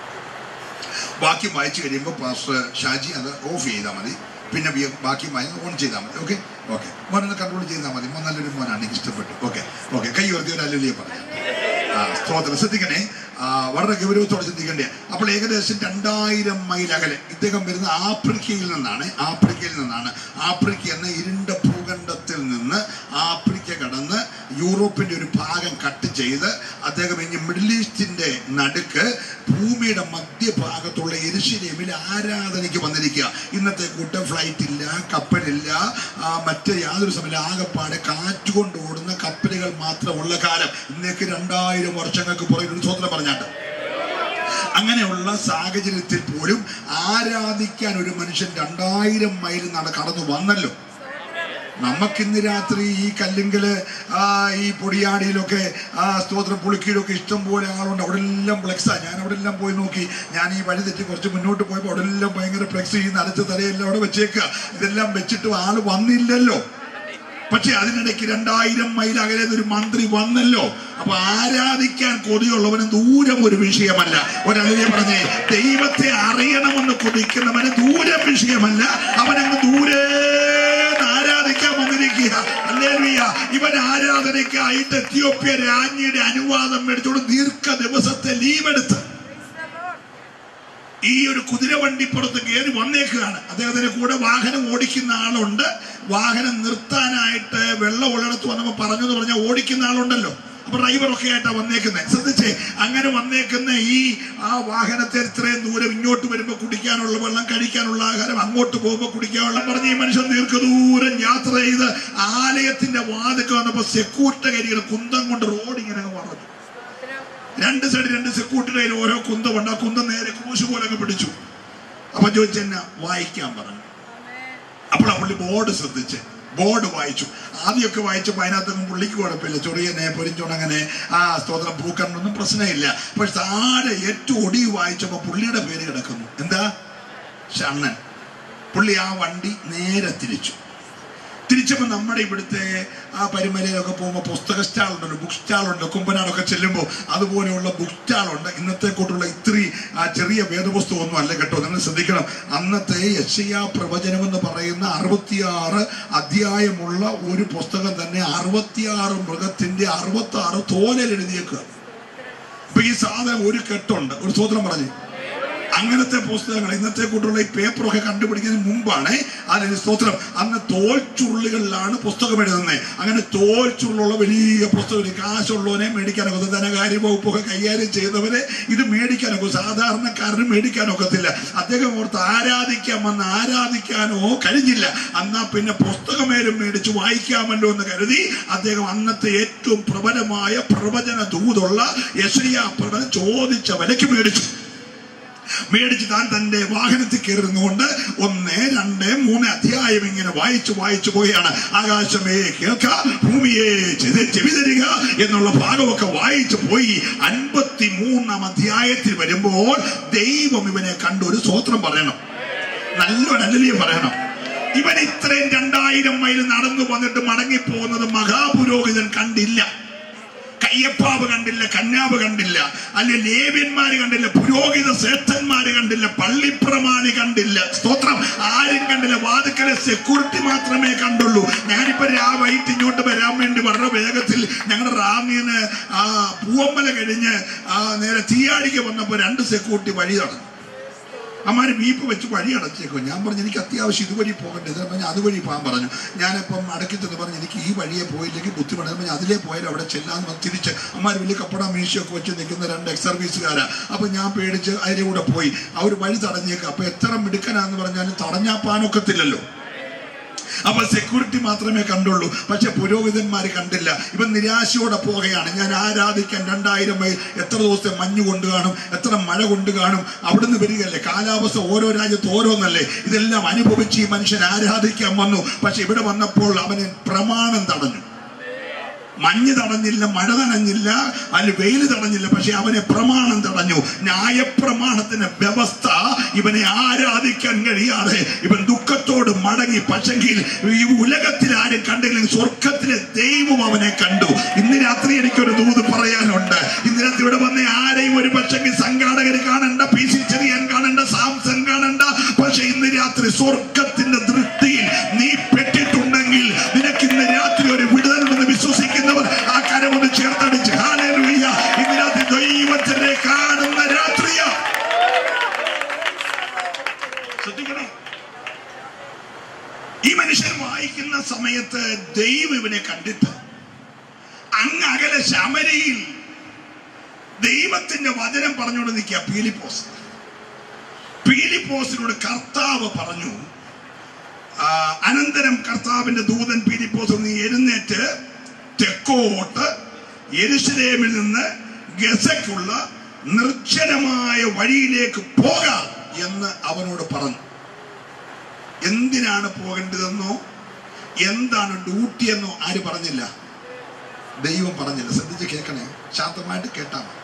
ബാക്കി വായിച്ചു കഴിയുമ്പോൾ പാസ്റ്റർ ഷാജി അത് ഓഫ് ചെയ്താൽ മതി പിന്നെ വി- ബാക്കി വായി ഓൺ ചെയ്താൽ മതി ഓക്കെ ഓക്കെ മോനൊന്ന് കൺട്രോൾ ചെയ്താൽ മതി മോൻ നല്ലൊരു മോനാണ് എനിക്ക് ഇഷ്ടപ്പെട്ടു ഓക്കെ ഓക്കെ കൈ ഉയർത്തി ഒരു അല്ലെ പറയാം ആ സ്തോത്രം ശ്രദ്ധിക്കണേ ആ, വളരെ ഗൗരവത്തോടെ ശ്രദ്ധിക്കണ്ടേ അപ്പോൾ ഏകദേശം രണ്ടായിരം മൈൽ അകലെ ഇദ്ദേഹം വരുന്ന ആഫ്രിക്കയിൽ നിന്നാണ് ആഫ്രിക്കയിൽ നിന്നാണ് ആഫ്രിക്ക എന്ന ഇരുണ്ട ഭൂഖണ്ഡത്തിൽ നിന്ന് ആഫ്രിക്ക കടന്ന് യൂറോപ്പിന്റെ ഒരു ഭാഗം കട്ട് ചെയ്ത് അദ്ദേഹം ഇനി മിഡിൽ ഈസ്റ്റിന്റെ നടുക്ക് ഭൂമിയുടെ മധ്യഭാഗത്തുള്ള എരിശിലേമിൽ ആരാധനയ്ക്ക് വന്നിരിക്കുക ഇന്നത്തെ കൂട്ടം ഫ്ലൈറ്റ് ഇല്ല കപ്പലില്ല ആ, മറ്റ് യാതൊരു സമയം ആകപ്പാടെ കാറ്റുകൊണ്ട് ഓടുന്ന കപ്പലുകൾ മാത്രമുള്ള കാലം ഇന്നേക്ക് രണ്ടായിരം വർഷങ്ങൾക്ക് പുറകിൽ ഒരു സ്വതന്ത്രം പറഞ്ഞാട്ട് അങ്ങനെയുള്ള സാഹചര്യത്തിൽ പോലും ആരാധിക്കാൻ ഒരു മനുഷ്യൻ രണ്ടായിരം മൈൽ നട കടന്നു വന്നല്ലോ നമുക്കിന്ന് രാത്രി ഈ കല്ലിങ്കല് ആ ഈ പൊടിയാടിയിലൊക്കെ ആ സ്തോത്രം പുളിക്കയിലൊക്കെ ഇഷ്ടം പോലെ ആളുണ്ട് അവിടെ എല്ലാം ഫ്ലെക്സാ ഞാൻ അവിടെ എല്ലാം പോയി നോക്കി ഞാൻ ഈ വഴി തെറ്റി കുറച്ച് മുന്നോട്ട് പോയപ്പോൾ അവിടെ എല്ലാം ഭയങ്കര ഫ്ലെക്സ് ഈ നനച്ച തലയെല്ലാം അവിടെ വെച്ചേക്കുക ഇതെല്ലാം വെച്ചിട്ടും ആള് വന്നില്ലല്ലോ പക്ഷെ അതിനിടയ്ക്ക് രണ്ടായിരം മൈൽ അകലെ നിന്ന് ഒരു മന്ത്രി വന്നല്ലോ അപ്പൊ ആരാധിക്കാൻ കൊതിയുള്ളവന് ദൂരം ഒരു വിഷയമല്ല ഒരളിയെ പറഞ്ഞേ ദൈവത്തെ അറിയണമെന്ന് കൊതിക്കുന്നവന് ദൂരം വിഷയമല്ല അവനങ്ങ് ദൂരെ ആരാധിക്കാൻ വന്നിരിക്കുക ഹല്ലേലൂയ. ഇവൻ ആരാധനയ്ക്കായിട്ട് എത്യോപ്യ രാജ്ഞിയുടെ അനുവാദം മേടിച്ചോണ്ട് ദീർഘ ദിവസത്തെ ലീവ് എടുത്ത് ഈ ഒരു കുതിരവണ്ടിപ്പുറത്ത് കയറി വന്നേക്കുകയാണ് അദ്ദേഹത്തിന്റെ കൂടെ വാഹനം ഓടിക്കുന്ന ആളുണ്ട് വാഹനം നിർത്താനായിട്ട് വെള്ളം ഉള്ളിടത്ത് വന്നപ്പോൾ പറഞ്ഞു എന്ന് പറഞ്ഞാൽ ഓടിക്കുന്ന ആളുണ്ടല്ലോ അപ്പൊ ഡ്രൈവറൊക്കെ ആയിട്ടാ വന്നേക്കുന്നത് ശ്രദ്ധിച്ചേ അങ്ങനെ വന്നേക്കുന്ന ഈ ആ വാഹനത്തെ ഇത്രയും ദൂരം ഇങ്ങോട്ട് വരുമ്പോ കുടിക്കാനുള്ള വെള്ളം കഴിക്കാനുള്ള ആഹാരം അങ്ങോട്ട് പോകുമ്പോ കുടിക്കാനുള്ള പറഞ്ഞ ഈ മനുഷ്യൻ ദീർഘദൂരം യാത്ര ചെയ്ത് ആലയത്തിന്റെ വാതിക്ക് വന്നപ്പോ സെക്യൂരിറ്റി കുന്തം കൊണ്ട് റോഡ് ഇങ്ങനെ അങ്ങ് വളഞ്ഞു രണ്ട് സൈഡ് രണ്ട് സെക്യൂരിറ്റിയുടെ കയ്യിൽ ഓരോ കുന്തമുണ്ട് ആ കുന്തം നേരെ ക്രൂശ് പോലെ അങ്ങ് പിടിച്ചു അപ്പൊ ചോദിച്ചെന്നെ വായിക്കാൻ പറഞ്ഞു അപ്പോൾ ആ പുള്ളി ബോർഡ് ശ്രദ്ധിച്ച് ബോർഡ് വായിച്ചു ആദ്യമൊക്കെ വായിച്ചപ്പോൾ അതിനകത്തൊന്നും പുള്ളിക്ക് കുഴപ്പമില്ല ചൊറിയനെ പൊരിച്ചോണങ്ങനെ ആ സ്തോത്രം പൂക്കറിനൊന്നും പ്രശ്നമില്ല പക്ഷെ താഴെ ഏറ്റവും ഒടിവ് വായിച്ചപ്പോൾ പുള്ളിയുടെ പേര് കിടക്കുന്നു എന്താ ഷണ്ണൻ പുള്ളി ആ വണ്ടി നേരെ തിരിച്ചു തിരിച്ചപ്പോൾ നമ്മുടെ ഇവിടുത്തെ ആ പരിമലയിലൊക്കെ പോകുമ്പോൾ പുസ്തക സ്റ്റാളുണ്ടല്ലോ ബുക്ക് സ്റ്റാളുണ്ട് കുമ്പനാടൊക്കെ ചെല്ലുമ്പോൾ അതുപോലെയുള്ള ബുക്ക് സ്റ്റാളുണ്ട് ഇന്നത്തെ കൂട്ടുള്ള ഇത്തിരി ആ ചെറിയ വേദപുസ്തകമൊന്നും അല്ല കേട്ടോ നിങ്ങൾ ശ്രദ്ധിക്കണം അന്നത്തെ യശയാ പ്രവചനം എന്ന് പറയുന്ന അറുപത്തിയാറ് അധ്യായമുള്ള ഒരു പുസ്തകം തന്നെ അറുപത്തിയാറ് മൃഗത്തിന്റെ അറുപത്തി ആറ് തോലൽ എഴുതിയേക്കുക അപ്പൊ ഈ സാധനം ഒരു കെട്ടുണ്ട് ഒരു സ്വതന്ത്രം പറഞ്ഞു അങ്ങനത്തെ പുസ്തകങ്ങൾ ഇന്നത്തെ കൂട്ടുള്ള ഈ പേപ്പറൊക്കെ കണ്ടുപിടിക്കുന്നതിന് മുമ്പാണ് അതിന് സ്തോത്രം അന്ന് തോൽ ചുരുളുകളിലാണ് പുസ്തകം എഴുതുന്നത് അങ്ങനെ തോൽ ചുരുളുള്ള വലിയ പുസ്തകം കാശുള്ളവനെ മേടിക്കാനൊക്കെ ധനകാര്യ വകുപ്പൊക്കെ കൈകാര്യം ചെയ്തവരെ ഇത് മേടിക്കാനൊക്കെ സാധാരണക്കാരന് മേടിക്കാനൊക്കത്തില്ല അദ്ദേഹം ഓർത്ത് ആരാധിക്കാൻ വന്ന് ആരാധിക്കാനോ കഴിഞ്ഞില്ല എന്നാ പിന്നെ പുസ്തകമേലും മേടിച്ച് വായിക്കാമല്ലോ എന്ന് കരുതി അദ്ദേഹം അന്നത്തെ ഏറ്റവും പ്രബലമായ പ്രവചന ദൂതുള്ള യശ്രിയ പ്രവചനം ചോദിച്ച വിലക്ക് മേടിച്ചു മേടിച്ച് താൻ തന്റെ വാഹനത്തിൽ കയറുന്നുകൊണ്ട് ഒന്ന് രണ്ട് മൂന്ന് അധ്യായം ഇങ്ങനെ വായിച്ചു വായിച്ചു പോവുകയാണ് ആകാശമേ കേൾക്ക ഭൂമിയെ ചെവി- ചെവി തരിക എന്നുള്ള ഭാഗമൊക്കെ വായിച്ചു പോയി അൻപത്തി മൂന്നാം അധ്യായത്തിൽ വരുമ്പോൾ ദൈവം ഇവനെ കണ്ടു ഒരു സ്വോത്രം പറയണം നല്ലൊരു അല്ലലിയും പറയണം ഇവൻ ഇത്രയും രണ്ടായിരം മൈൽ നടന്നു വന്നിട്ട് മടങ്ങിപ്പോകുന്നത് മഹാപുരോഹിതൻ കണ്ടില്ല കയ്യപ്പാവ് കണ്ടില്ല കന്യാവ് കണ്ടില്ല അല്ലെ ലേവ്യന്മാര് കണ്ടില്ല പുരോഹിത ശ്രേഷ്ഠന്മാര് കണ്ടില്ല പള്ളിപ്രമാണി കണ്ടില്ല സ്തോത്രം ആരും കണ്ടില്ല വാതുക്കലെ സെക്യൂരിറ്റി മാത്രമേ കണ്ടുള്ളൂ ഞാനിപ്പോ രാ വൈകിട്ട് ഇങ്ങോട്ട് വരാൻ വേണ്ടി വളരെ വേഗത്തിൽ ഞങ്ങളുടെ റാമിന്ന് ആ പൂവമ്പല കഴിഞ്ഞ് ആ നേരെ തീയാടിക്ക് വന്നപ്പോ രണ്ട് സെക്യൂരിറ്റി വഴി നടന്നു അമ്മാര് വീപ്പ് വെച്ച് വഴി അടച്ചേക്കും ഞാൻ പറഞ്ഞു എനിക്ക് അത്യാവശ്യം ഇതുവഴി പോകണ്ടേ ഇത് പറഞ്ഞു അതുവഴി പോകാൻ പറഞ്ഞു ഞാനിപ്പം അടക്കി തന്നെ പറഞ്ഞു എനിക്ക് ഈ വഴിയെ പോയില്ലെങ്കിൽ ബുദ്ധിമുട്ട് പറഞ്ഞു അതിലേ പോയാലും അവിടെ ചെല്ലാന്ന് പറഞ്ഞ് തിരിച്ച് അമ്മാര് വലിയ കപ്പട മീശയൊക്കെ വെച്ച് നിൽക്കുന്ന രണ്ട് എക്സ് സർവീസുകാരാ അപ്പൊ ഞാൻ പേടിച്ച് അതിലെ കൂടെ പോയി അവർ വഴി തടഞ്ഞേക്കുക അപ്പൊ എത്ര മിടുക്കനാന്ന് പറഞ്ഞാലും തടഞ്ഞാപ്പാനൊക്കത്തില്ലല്ലോ അപ്പൊ സെക്യൂരിറ്റി മാത്രമേ കണ്ടുള്ളൂ പക്ഷെ പുരോഹിതന്മാര് കണ്ടില്ല ഇവൻ നിരാശയോടെ പോവുകയാണ് ഞാൻ ആരാധിക്കാൻ രണ്ടായിരം മൈൽ എത്ര ദിവസത്തെ മഞ്ഞ് കൊണ്ട് കാണും എത്ര മഴ കൊണ്ട് കാണും അവിടുന്ന് വരികയല്ലേ കാലാവസ്ഥ ഓരോ രാജ്യത്ത് ഓരോന്നല്ലേ ഇതെല്ലാം അനുഭവിച്ച് ഈ മനുഷ്യൻ ആരാധിക്കാൻ വന്നു പക്ഷെ ഇവിടെ വന്നപ്പോൾ അവന് പ്രമാണം തടഞ്ഞു മഞ്ഞ് തടഞ്ഞില്ല മഴ തടഞ്ഞില്ല അതിൽ വെയിൽ തടഞ്ഞില്ല പക്ഷെ അവനെ പ്രമാണം തടഞ്ഞു ന്യായപ്രമാണത്തിന്റെ വ്യവസ്ഥ ഇവനെ ആരാധിക്കാൻ കഴിയാതെ ഇവൻ ദുഃഖത്തോട് മടങ്ങി പക്ഷെങ്കിൽ ഈ ഉലകത്തിൽ ആരും കണ്ടില്ലെങ്കിൽ സ്വർഗത്തിലെ ദൈവം അവനെ കണ്ടു ഇന്ന് രാത്രി എനിക്കൊരു ദൂത് പറയാനുണ്ട് ഇന്ന് രാത്രി ഇവിടെ വന്ന ആരെയും ഒരു പക്ഷെങ്കിൽ സംഘാടകർ കാണണ്ട പി സി ചെറിയാൻ കാണണ്ട സാംസൺ കാണണ്ട പക്ഷെ ഇന്ന് രാത്രി സ്വർഗത്തിന്റെ ദൃഷ്ടിയിൽ നീ പെട്ടിട്ടുണ്ടെങ്കിൽ നിനക്ക് ഇന്ന് രാത്രി ഒരു വിടുതലുണ്ടെന്ന് വിശ്വസിക്കുന്നവർ ആ കരമൊന്ന് ചേർത്തടിച്ച് ഹാലേലൂയ ഇന്ന് രാത്രി ദൈവത്തിനെ കാണുന്ന രാത്രിയാ ശ്രദ്ധിക്കണം ഈ മനുഷ്യൻ വായിക്കുന്ന സമയത്ത് ദൈവം ഇവനെ കണ്ടിട്ട് അങ്ങ് അകലെ ശമരയിൽ ദൈവത്തിന്റെ വചനം പറഞ്ഞുകൊണ്ട് നിൽക്കുക പീലിപ്പോസ് പീലിപ്പോസിനോട് കർത്താവ് പറഞ്ഞു ആ, അനന്തരം കർത്താവിന്റെ ദൂതൻ പീലിപ്പോസ് നീ എഴുന്നേറ്റ് തെക്കോട്ട് യെരുശലേമിൽ നിന്ന് ഗസയ്ക്കുള്ള നിർജ്ജനമായ വഴിയിലേക്ക് പോകാം എന്ന് അവനോട് പറഞ്ഞു എന്തിനാണ് പോകേണ്ടതെന്നോ എന്താണ് ഡ്യൂട്ടി എന്നോ ആര് പറഞ്ഞില്ല ദൈവം പറഞ്ഞില്ല ശ്രദ്ധിച്ച് കേൾക്കണേ ശാന്തമായിട്ട് കേട്ടാ മതി.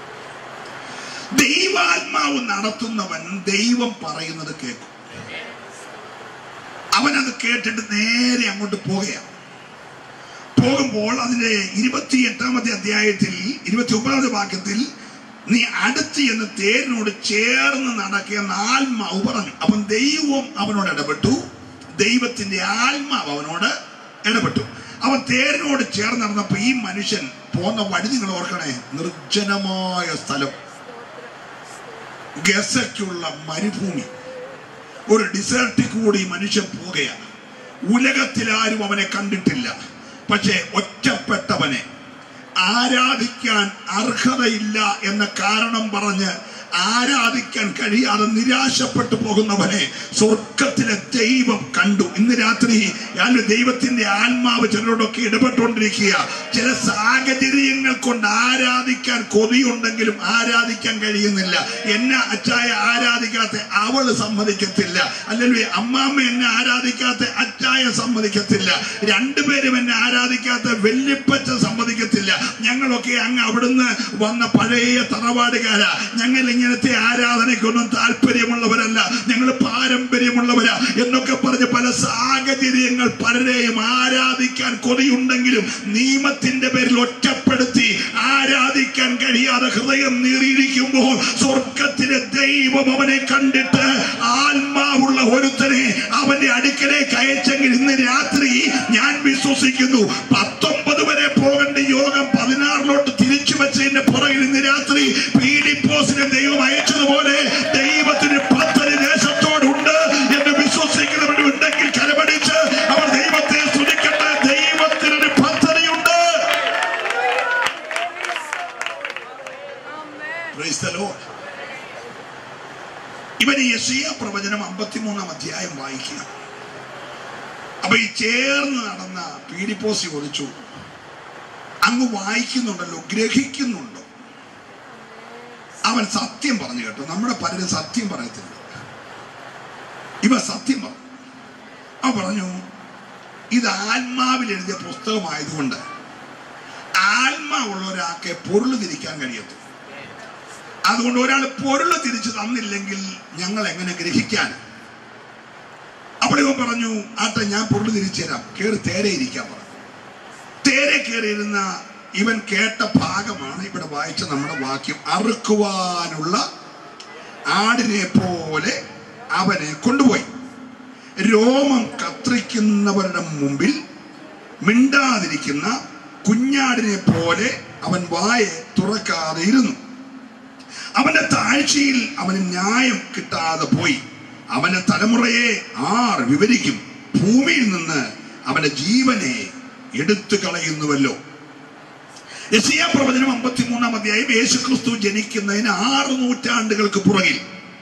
ദൈവാത്മാവ് നടത്തുന്നവൻ ദൈവം പറയുന്നത് കേൾക്കും അവനത് കേട്ടിട്ട് നേരെ അങ്ങോട്ട് പോകുകയാണ് പോകുമ്പോൾ അതിന്റെ ഇരുപത്തി എട്ടാമത്തെ അധ്യായത്തിൽ ഇരുപത്തി ഒമ്പതാമത്തെ വാക്യത്തിൽ നീ അടുത്ത് എന്ന് തേരിനോട് ചേർന്ന് നടക്കുന്ന ആത്മാവ് പറഞ്ഞു അവൻ ദൈവം അവനോട് ഇടപെട്ടു ദൈവത്തിന്റെ ആത്മാവ് അവനോട് ഇടപെട്ടു അവൻ തേരിനോട് ചേർന്ന് നടന്നപ്പോ ഈ മനുഷ്യൻ പോന്ന വഴി നിങ്ങൾ ഓർക്കണേ നിർജ്ജനമായ സ്ഥലം ഗസയ്ക്കുള്ള മരുഭൂമി ഒരു ഡിസേർട്ടിൽ കൂടി മനുഷ്യൻ പോകുകയാണ് ഉലകത്തിലാരും അവനെ കണ്ടിട്ടില്ല പക്ഷേ ഒറ്റപ്പെട്ടവനെ ആരാധിക്കാൻ അർഹതയില്ല എന്ന കാരണം പറഞ്ഞ് ആരാധിക്കാൻ കഴിയാതെ നിരാശപ്പെട്ടു പോകുന്നവനെ സ്വർഗത്തിലെ ദൈവം കണ്ടു ഇന്ന് രാത്രി ഞാൻ ദൈവത്തിന്റെ ആത്മാവ് ചിലരോടൊക്കെ ഇടപെട്ടുകൊണ്ടിരിക്കുക ചില സാഹചര്യങ്ങൾ കൊണ്ട് ആരാധിക്കാൻ കൊതിയുണ്ടെങ്കിലും ആരാധിക്കാൻ കഴിയുന്നില്ല എന്നെ അച്ചായ ആരാധിക്കാത്ത അവള് സമ്മതിക്കത്തില്ല അല്ലെങ്കിൽ അമ്മാമ്മ എന്നെ ആരാധിക്കാത്ത അച്ചായ സമ്മതിക്കത്തില്ല രണ്ടുപേരും എന്നെ ആരാധിക്കാത്ത വെല്ലിപ്പച്ച സമ്മതിക്കത്തില്ല ഞങ്ങളൊക്കെ അങ്ങ് അവിടുന്ന് വന്ന പഴയ തറവാടുകാരാ ഞങ്ങൾ ഇങ്ങനത്തെ ആരാധനയ്ക്കൊന്നും താല്പര്യമുള്ളവരല്ല ഞങ്ങൾ പാരമ്പര്യമുള്ളവരാ എന്നൊക്കെ പറഞ്ഞ് പല സാഹചര്യങ്ങൾ പലരെയും ആരാധിക്കാൻ കൊതിയുണ്ടെങ്കിലും നിയമത്തിന്റെ പേരിൽ ഒറ്റപ്പെടുത്തി ആരാധിക്കാൻ കഴിയാതെ ഹൃദയം നീറിയിരിക്കുമ്പോൾ സ്വർഗത്തിലെ ദൈവം അവനെ കണ്ടിട്ട് ആത്മാവുള്ള ഒരുത്തനെ അവന്റെ അടുക്കലേക്ക് അയച്ചെങ്കിൽ ഇന്ന് രാത്രി ഞാൻ വിശ്വസിക്കുന്നു പത്തൊമ്പത് വരെ പോകേണ്ട യോഗം പതിനാറിലോട്ട് തിരിച്ചു വെച്ചതിന്റെ പുറകിൽ ഇന്ന് രാത്രി പീഡിപ്പോസിനെ ദൈവം അയച്ചതുപോലെ ദൈവത്തിന് പദ്ധതി ദേശത്തോടുണ്ട് എന്ന് വിശ്വസിക്കുന്നവരുണ്ടെങ്കിൽ കരമടിച്ച് അവർ ദൈവത്തെ സ്തുതിക്കട്ടെ ദൈവത്തിനൊരു പദ്ധതിയുണ്ട് Praise the Lord. ഇവൻ ഈ യശീയ പ്രവചനം അമ്പത്തിമൂന്നാം അധ്യായം വായിക്കുക അപ്പൊ ഈ ചേർന്ന് നടന്ന പീഡിപ്പോസി ഒളിച്ചു അങ്ങ് വായിക്കുന്നുണ്ടല്ലോ ഗ്രഹിക്കുന്നുണ്ടോ അവൻ സത്യം പറഞ്ഞു കേട്ടോ നമ്മുടെ പലരും സത്യം പറയത്തില്ല ഇവ സത്യം പറഞ്ഞു അവൻ പറഞ്ഞു ഇത് ആത്മാവിൽ എഴുതിയ പുസ്തകമായതുകൊണ്ട് ആത്മാവുള്ള ഒരാൾക്ക് പൊരുള് തിരിക്കാൻ കഴിയത്തു അതുകൊണ്ട് ഒരാൾ പൊരുള് തിരിച്ചു തന്നില്ലെങ്കിൽ ഞങ്ങൾ എങ്ങനെ ഗ്രഹിക്കാൻ അപ്പോൾ ഇവൻ പറഞ്ഞു ആട്ടെ ഞാൻ പൊരുള് തിരിച്ചു തരാം കയറി തേരെ ഇരിക്കാൻ പറഞ്ഞു തേരെ കയറിയിരുന്ന ഇവൻ കേട്ട ഭാഗമാണ് ഇവിടെ വായിച്ച നമ്മുടെ വാക്യം അറുക്കുവാനുള്ള ആടിനെ പോലെ അവനെ കൊണ്ടുപോയി രോമം കത്രിക്കുന്നവരുടെ മുമ്പിൽ മിണ്ടാതിരിക്കുന്ന കുഞ്ഞാടിനെ പോലെ അവൻ വായെ തുറക്കാതെ ഇരുന്നു അവന്റെ താഴ്ചയിൽ അവന് ന്യായം കിട്ടാതെ പോയി അവന്റെ തലമുറയെ ആർ വിവരിക്കും ഭൂമിയിൽ നിന്ന് അവന്റെ ജീവനെ എടുത്തു കളയുന്നുവല്ലോ യശിയ പ്രവചനം അമ്പത്തിമൂന്നാം അധ്യായം യേശു ക്രിസ്തു ജനിക്കുന്നതിന് ആറ് നൂറ്റാണ്ടുകൾക്ക് പുറകിൽ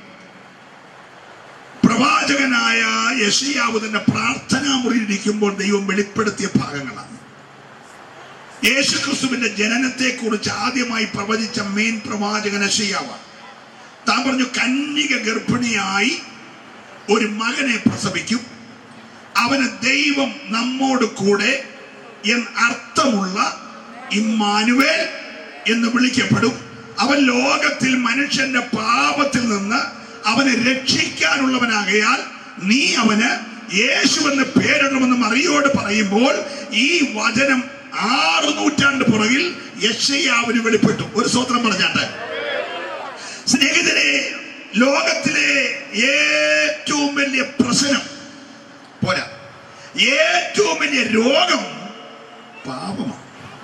പ്രവാചകനായ യഷിയാവ് തന്നെ പ്രാർത്ഥനാ മുറിയിലിരിക്കുമ്പോൾ ദൈവം വെളിപ്പെടുത്തിയ ഭാഗങ്ങളാണ് യേശു ക്രിസ്തുവിന്റെ ജനനത്തെ കുറിച്ച് ആദ്യമായി പ്രവചിച്ച മെയിൻ പ്രവാചകൻ യഷിയാവ് താൻ പറഞ്ഞു കന്യക ഗർഭിണിയായി ഒരു മകനെ പ്രസവിക്കും അവന് ദൈവം നമ്മോട് കൂടെ എന്ന് അർത്ഥമുള്ള ഇമ്മാനുവേൽ എന്ന് വിളിക്കപ്പെടും അവൻ ലോകത്തിൽ മനുഷ്യന്റെ പാപത്തിൽ നിന്ന് അവനെ രക്ഷിക്കാനുള്ളവനാകയാൽ നീ അവന് യേശു എന്ന് പേരിടണമെന്ന് മറിയോട് പറയുമ്പോൾ ഈ വചനം ആറ് നൂറ്റാണ്ട് പുറകിൽ യക്ഷയാവിന് വെളിപ്പെട്ടു ഒരു സ്വത്രം പറഞ്ഞാട്ട് സ്നേഹിതരെ ലോകത്തിലെ ഏറ്റവും വലിയ പ്രശ്നം പോരാ ഏറ്റവും വലിയ രോഗം പാപമാണ്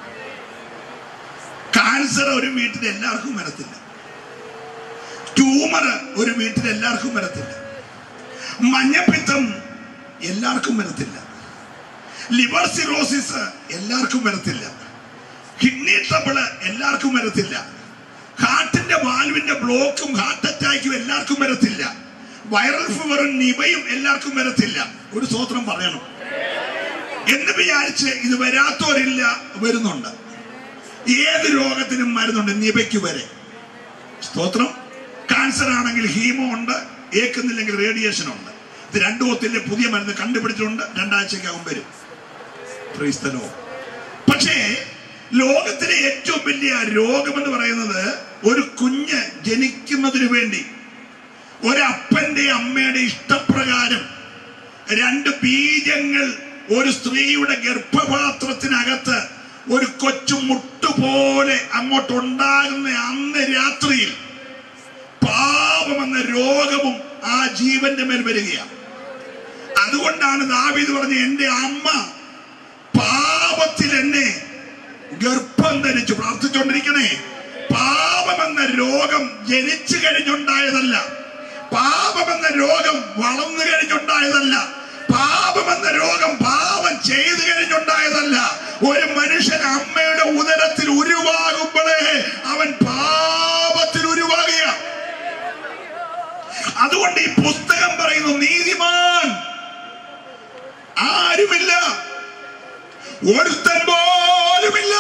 കാൻസർ ഒരു വീട്ടിൽ എല്ലാവർക്കും വരത്തില്ല ട്യൂമർ ഒരു വീട്ടിൽ എല്ലാവർക്കും വരത്തില്ല മഞ്ഞപ്പിത്തം എല്ലാവർക്കും വരത്തില്ല ലിവർ സിറോസിസ് എല്ലാവർക്കും വരത്തില്ല കിഡ്നി ട്രബിള് എല്ലാവർക്കും വരത്തില്ല ഹാർട്ടിന്റെ വാൽവിന്റെ ബ്ലോക്കും ഹാർട്ട് അറ്റാക്കും എല്ലാവർക്കും വരത്തില്ല വൈറൽ ഫീവറും നിവയും എല്ലാവർക്കും വരത്തില്ല ഒരു സ്വത്രം പറയണം എന്ന് വിചാരിച്ച് ഇത് വരാത്തവരില്ല വരുന്നുണ്ട് ഏത് രോഗത്തിനും മരുന്നുണ്ട് നിവയ്ക്ക് വരെ സ്തോത്രം കാൻസർ ആണെങ്കിൽ ഹീമോ ഉണ്ട് ഏക്കുന്നില്ലെങ്കിൽ റേഡിയേഷൻ ഉണ്ട് ഇത് രണ്ടു ഒത്തിന്റെ പുതിയ മരുന്ന് കണ്ടുപിടിച്ചിട്ടുണ്ട് രണ്ടാഴ്ചക്കകം വരും Praise the Lord. പക്ഷേ ലോകത്തിലെ ഏറ്റവും വലിയ രോഗം എന്ന് പറയുന്നത് ഒരു കുഞ്ഞ് ജനിക്കുന്നതിന് വേണ്ടി ഒരപ്പന്റെ അമ്മയുടെ ഇഷ്ടപ്രകാരം രണ്ട് ബീജങ്ങൾ ഒരു സ്ത്രീയുടെ ഗർഭപാത്രത്തിനകത്ത് ഒരു കൊച്ചു മുട്ടുപോലെ അങ്ങോട്ട് ഉണ്ടാകുന്ന അന്ന് രാത്രിയിൽ പാപമെന്ന രോഗവും ആ ജീവന്റെ മേൽ വരികയാണ് അതുകൊണ്ടാണ് ദാവീദ് പറഞ്ഞ എന്റെ അമ്മ പാപത്തിൽ എന്നെ ഗർഭം ധരിച്ചു പ്രാർത്ഥിച്ചുകൊണ്ടിരിക്കണേ പാപ പാപമെന്ന രോഗം ജനിച്ചു കഴിഞ്ഞുണ്ടായതല്ല പാപമെന്ന രോഗം വളർന്നു കഴിഞ്ഞുണ്ടായതല്ല പാപമെന്ന രോഗം പാപം ചെയ്തു കഴിഞ്ഞുണ്ടായതല്ല ഒരു മനുഷ്യൻ അമ്മയുടെ ഉദരത്തിൽ ഉരുവാകുമ്പോഴേ അവൻ പാപത്തിൽ ഉരുവാകുക അതുകൊണ്ട് ഈ പുസ്തകം പറയുന്നു നീതിമാൻ ആരുമില്ല ഒരുത്തൻ പോലുമില്ല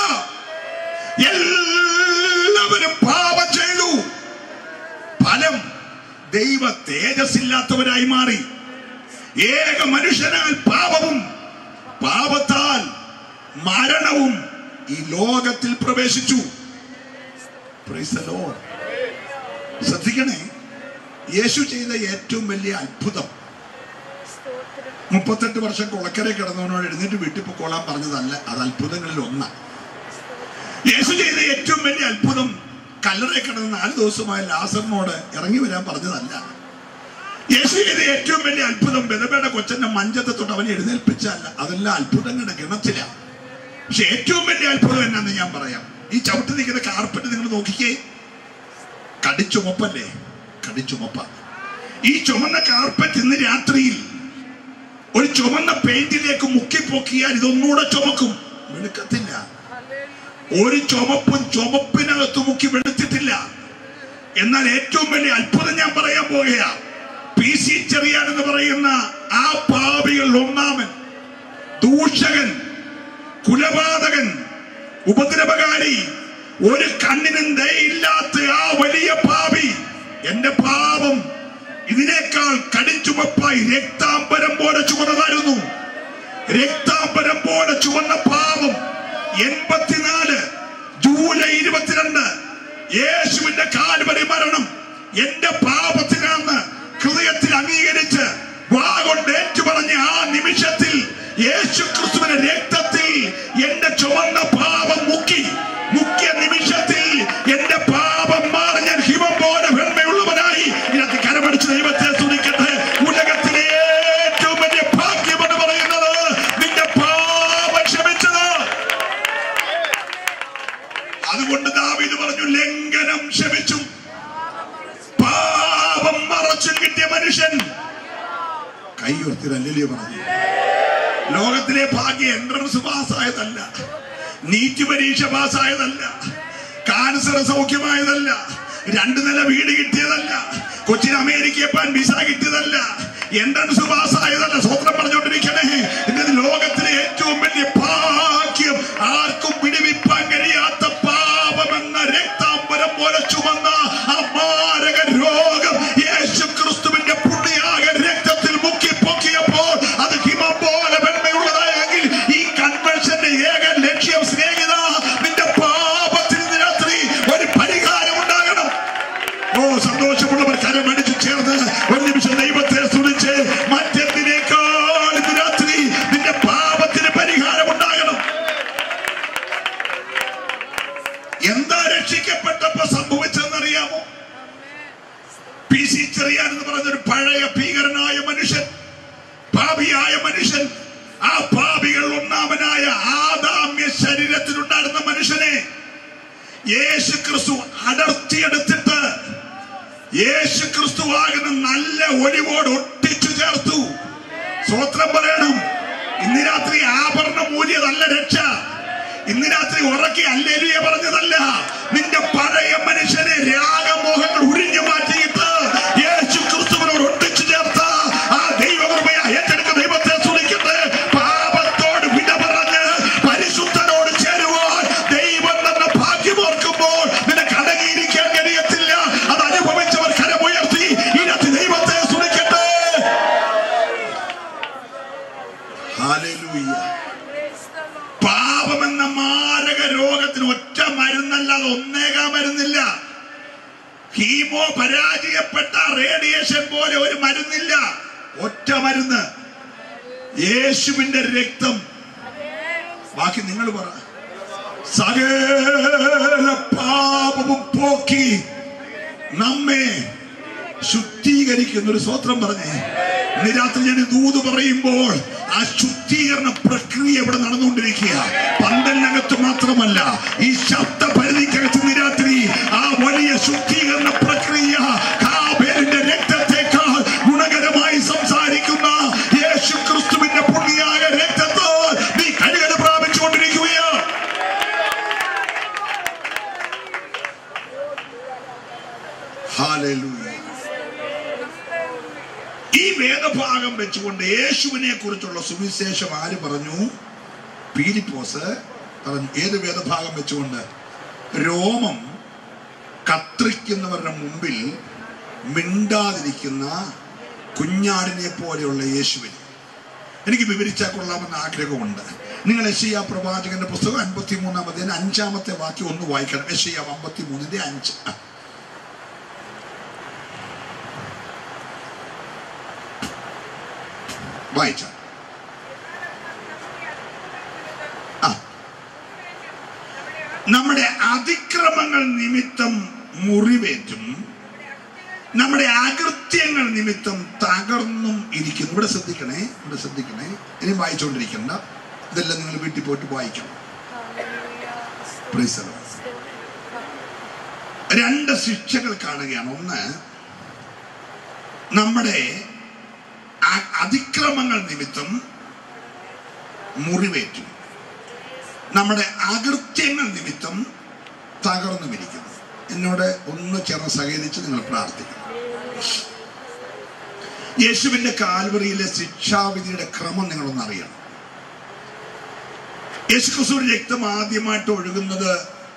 എല്ലാവരും പാപം ചെയ്തു ഫലം ദൈവ തേജസ്സില്ലാത്തവരായി മാറി ഏക മനുഷ്യനാൽ പാപവും പാപത്താൽ മരണവും ഈ ലോകത്തിൽ പ്രവേശിച്ചു Praise the Lord. ശ്രദ്ധിക്കണേ യേശു ചെയ്ത ഏറ്റവും വലിയ അത്ഭുതം മുപ്പത്തെട്ട് വർഷം കുളക്കര കിടന്നവനോട് എഴുന്നേറ്റ് വീട്ടിൽ പൊക്കോളാൻ പറഞ്ഞതല്ല അത് അത്ഭുതങ്ങളിൽ ഒന്നാണ് യേശു ചെയ്ത ഏറ്റവും വലിയ അത്ഭുതം കല്ലറയിൽ കിടന്ന് നാല് ദിവസമായ ലാസറിനോട് ഇറങ്ങി വരാൻ പറഞ്ഞതല്ല യേശു ചെയ്ത ഏറ്റവും വലിയ അത്ഭുതം ബലബയുടെ കൊച്ചന്റെ മഞ്ചത്തെ തൊട്ട് അവനെ എഴുന്നേൽപ്പിച്ചല്ല അതെല്ലാം അത്ഭുതങ്ങളുടെ ഗണത്തിലാണ് പക്ഷെ ഏറ്റവും വലിയ അത്ഭുതം എന്നാന്ന് ഞാൻ പറയാം ഈ ചവിട്ടി നിൽക്കുന്ന കാർപ്പറ്റ് നിങ്ങൾ നോക്കിക്കേ കടിച്ചുമപ്പല്ലേ കടിച്ചുമപ്പ ഈ ചുമന്ന കാർപ്പറ്റ് ഇന്ന് രാത്രിയിൽ ഒരു ചുമന്ന പെയിന്റിലേക്ക് മുക്കിപ്പൊക്കിയാൽ ഇതൊന്നുകൂടെ ചുമക്കും വെളുക്കത്തില്ല ഒരു ചുമപ്പും ചുമപ്പിനകത്ത് മുക്കി വെളുത്തിട്ടില്ല എന്നാൽ ഏറ്റവും വലിയ അത്ഭുതം ഞാൻ പറയാൻ പോകുകയാ പി സി ചെറിയാൻ എന്ന് പറയുന്ന ആ പാപികൾ ഒന്നാമൻ ദൂഷകൻ കുലപാതകൻ ഉപദ്രവകാരി ഒരു കണ്ണിനും ദയയില്ലാത്ത ആ വലിയ പാപി എന്റെ പാപം ഇതിനേക്കാൾ കടിച്ചുമപ്പായി രക്താംബരം പോലെ ചുമന്നതായിരുന്നു രക്താംബരം പോലെ ചുവന്ന പാപം എൺപത്തിനാല് ജൂലൈ ഇരുപത്തിരണ്ട് യേശുവിന്റെ കാൽവരി മരണം എന്റെ പാപത്തിനാന്ന് ഹൃദയത്തിൽ അംഗീകരിച്ച് വാ കൊണ്ട് ഏറ്റുപറഞ്ഞ ആ നിമിഷത്തിൽ യേശു ക്രിസ്തുവിന്റെ രക്തത്തിൽ എന്റെ ചുവന്ന പാപം മുക്കി മുക്കിയ നിമിഷത്തിൽ എന്റെ പാപം മാറി ഞാൻ ഹിമം പോലെ വെണ്മയുള്ളവനായി ഇതിനകത്ത് കരമടിച്ച് ദൈവത്തെ സ്തുതിക്കട്ടെ ഉലകത്തിലെ ഏറ്റവും വലിയ ഭാഗ്യം എന്ന് പറയുന്നത് നിന്റെ പാപം ക്ഷമിച്ചത് അതുകൊണ്ട് ദാവീദ് പറഞ്ഞു ലംഘനം ക്ഷമിച്ചു പാപം മറച്ചു കിട്ടിയ മനുഷ്യൻ കൈ ഉയർത്തിരല്ലേ പറഞ്ഞു ലോകത്തിലെ ഭാഗ്യ എൻട്രൻസ് പാസ്സായതല്ല നീറ്റ് പരീക്ഷ പാസ്സായതല്ല കാൻസർ സൗഖ്യമായതല്ല രണ്ടു നില വീട് കിട്ടിയതല്ല കൊച്ചിൻ അമേരിക്കയെ പാൻ വിസ കിട്ടിയതല്ല എൻട്രൻസ് പാസ്സായതല്ല സ്വത്രം പറഞ്ഞുകൊണ്ടിരിക്കണേ ഇന്നത് ലോകത്തിലെ ഏറ്റവും വലിയ ഭാഗ്യം ആർക്കും പിടിവിപ്പാൻ കഴിയാത്ത പാപമെന്ന രക്താംബരം പോലെ ചുമന്ന ആ മാരക രോഗം യേശു ക്രിസ്തുവിന്റെ പുണ്യാക രക്തത്തിൽ മുക്കി പൊക്കിയപ്പോൾ അത് ഹിമം പോലെ വെണ്മയുള്ളതായെങ്കിൽ ഈ കൺവെൻഷന്റെ ഏക ലക്ഷ്യം സ്നേഹിത നിന്റെ പാപത്തിന് ഇന്ന് രാത്രി ഒരു പരിഹാരം ഉണ്ടാകണം ഓ സന്തോഷമുള്ളവർ കരമടിച്ചു ചേർന്ന് ഒരു നിമിഷം ദൈവത്തെ സ്തുതിച്ച് മറ്റെന്തിനേക്കാൾ ഇന്ന് രാത്രി നിന്റെ പാപത്തിന് പരിഹാരം ഉണ്ടാകണം എന്താ രക്ഷിക്കപ്പെട്ടപ്പോ സംഭവിച്ചതെന്നറിയാമോ പി സി ചെറിയാൻ എന്ന് പറഞ്ഞൊരു പഴയ ഭീകരനായ മനുഷ്യൻ പാപിയായ മനുഷ്യൻ ആ പാപികൾ ഒന്നാമനായ ആദാമ്യ ശരീരത്തിലുണ്ടായിരുന്ന മനുഷ്യനെ യേശു ക്രിസ്തു അടർത്തിയെടുത്തിട്ട് യേശു ക്രിസ്തു ആകുന്ന നല്ല ഒലിവോട് ഒട്ടിച്ചു ചേർത്തു സ്വത്രം പറയണം ഇന്ന് രാത്രി ആഭരണം മൂല്യതല്ല രക്ഷ ഇന്ന് രാത്രി ഉറക്കി അല്ലേലിയ പറഞ്ഞതല്ല നിന്റെ പഴയ മനുഷ്യനെ രാഗമോഹങ്ങൾ ഉരിഞ്ഞു മാറ്റിയിട്ട് യേശു ക്രിസ്തുവിനോട് ഒട്ടിച്ചു ചേർത്ത ആ ദൈവകൃപയ ഏറ്റെടുക്കുന്ന ദൈവത്തെ സ്തുതിക്കട്ടെ പാപത്തോട് വിട പറഞ്ഞ് പരിശുദ്ധനോട് ചേരുവാൻ ദൈവം തന്ന ഭാഗ്യമോർക്കുമ്പോൾ നിനക്ക് അടങ്ങിയിരിക്കാൻ കഴിയത്തില്ല അത് അനുഭവിച്ചവർ കരമുയർത്തി ഇതിനകത്ത് ദൈവത്തെ സ്തുതിക്കട്ടെ ഹല്ലേലൂയ പാപമെന്ന മാരക രോഗത്തിന് ഒറ്റ മരുന്നല്ലാതെ ഒന്നേകാ മരുന്നില്ല ഹീമോ പരാജയപ്പെട്ട റേഡിയേഷൻ പോലെ ഒരു മരുന്നില്ല ഒറ്റ മരുന്ന് യേശുവിന്റെ രക്തം ബാക്കി നിങ്ങൾ പറ സകല പാപവും പോക്കി നമ്മെ ശുദ്ധീകരിക്കുന്ന ഒരു സ്വത്രം പറഞ്ഞേ ഇന്ന് രാത്രി ഞാൻ ദൂത് പറയുമ്പോൾ ആ ശുദ്ധീകരണ പ്രക്രിയ ഇവിടെ നടന്നുകൊണ്ടിരിക്കുക പന്തലിനകത്ത് മാത്രമല്ല ഈ ശബ്ദ പരിധിക്കകത്ത് ഇന്ന് രാത്രി ആ വലിയ ശുദ്ധീകരണ പ്രക്രിയ കാബേലിന്റെ രക്തത്തെക്കാൾ ഗുണകരമായി സംസാരിക്കുന്ന യേശു ക്രിസ്തുവിന്റെ പുണ്യായ രക്തത്താൽ നീ കഴുകൽ പ്രാപിച്ചുകൊണ്ടിരിക്കുകയാണ് Hallelujah. ഈ വേദഭാഗം വെച്ചുകൊണ്ട് യേശുവിനെ കുറിച്ചുള്ള സുവിശേഷം ആര് പറഞ്ഞു പീലിപ്പോസ് പറഞ്ഞു ഏത് വേദഭാഗം വെച്ചുകൊണ്ട് രോമം കത്രിക്കുന്നവരുടെ മുമ്പിൽ മിണ്ടാതിരിക്കുന്ന കുഞ്ഞാടിനെ പോലെയുള്ള യേശുവിനെ എനിക്ക് വിവരിച്ചാൽ കൊള്ളാമെന്ന് ആഗ്രഹമുണ്ട് നിങ്ങൾ യശയ്യ പ്രവാചകന്റെ പുസ്തകം അൻപത്തി മൂന്നാമതിന് അഞ്ചാമത്തെ വാക്യം ഒന്ന് വായിക്കണം യശയ്യ അമ്പത്തി മൂന്നിന്റെ അഞ്ച് ആ. വായിച്ച ആ നമ്മുടെ അതിക്രമങ്ങൾ നിമിത്തം മുറിവേറ്റും നമ്മുടെ അകൃത്യങ്ങൾ നിമിത്തം തകർന്നും ഇരിക്കുന്നു ഇവിടെ ശ്രദ്ധിക്കണേ ഇവിടെ ശ്രദ്ധിക്കണേ ഇനി വായിച്ചുകൊണ്ടിരിക്കണ്ട ഇതെല്ലാം നിങ്ങൾ വീട്ടിൽ പോയിട്ട് വായിക്കണം Praise the Lord. രണ്ട് ശിക്ഷകൾ കാണുകയാണ് ഒന്ന് നമ്മുടെ അ- അതിക്രമങ്ങൾ നിമിത്തം മുറിവേറ്റും നമ്മുടെ അകൃത്യങ്ങൾ നിമിത്തം തകർന്നുമിരിക്കുന്നു എന്നോട് ഒന്ന് ചേർന്ന് സഹകരിച്ച് നിങ്ങൾ പ്രാർത്ഥിക്കണം യേശുവിന്റെ കാൽവറിയിലെ ശിക്ഷാവിധിയുടെ ക്രമം നിങ്ങളൊന്ന് അറിയണം യേശു ക്രിസ്തുവിന്റെ രക്തം ആദ്യമായിട്ട് ഒഴുകുന്നത്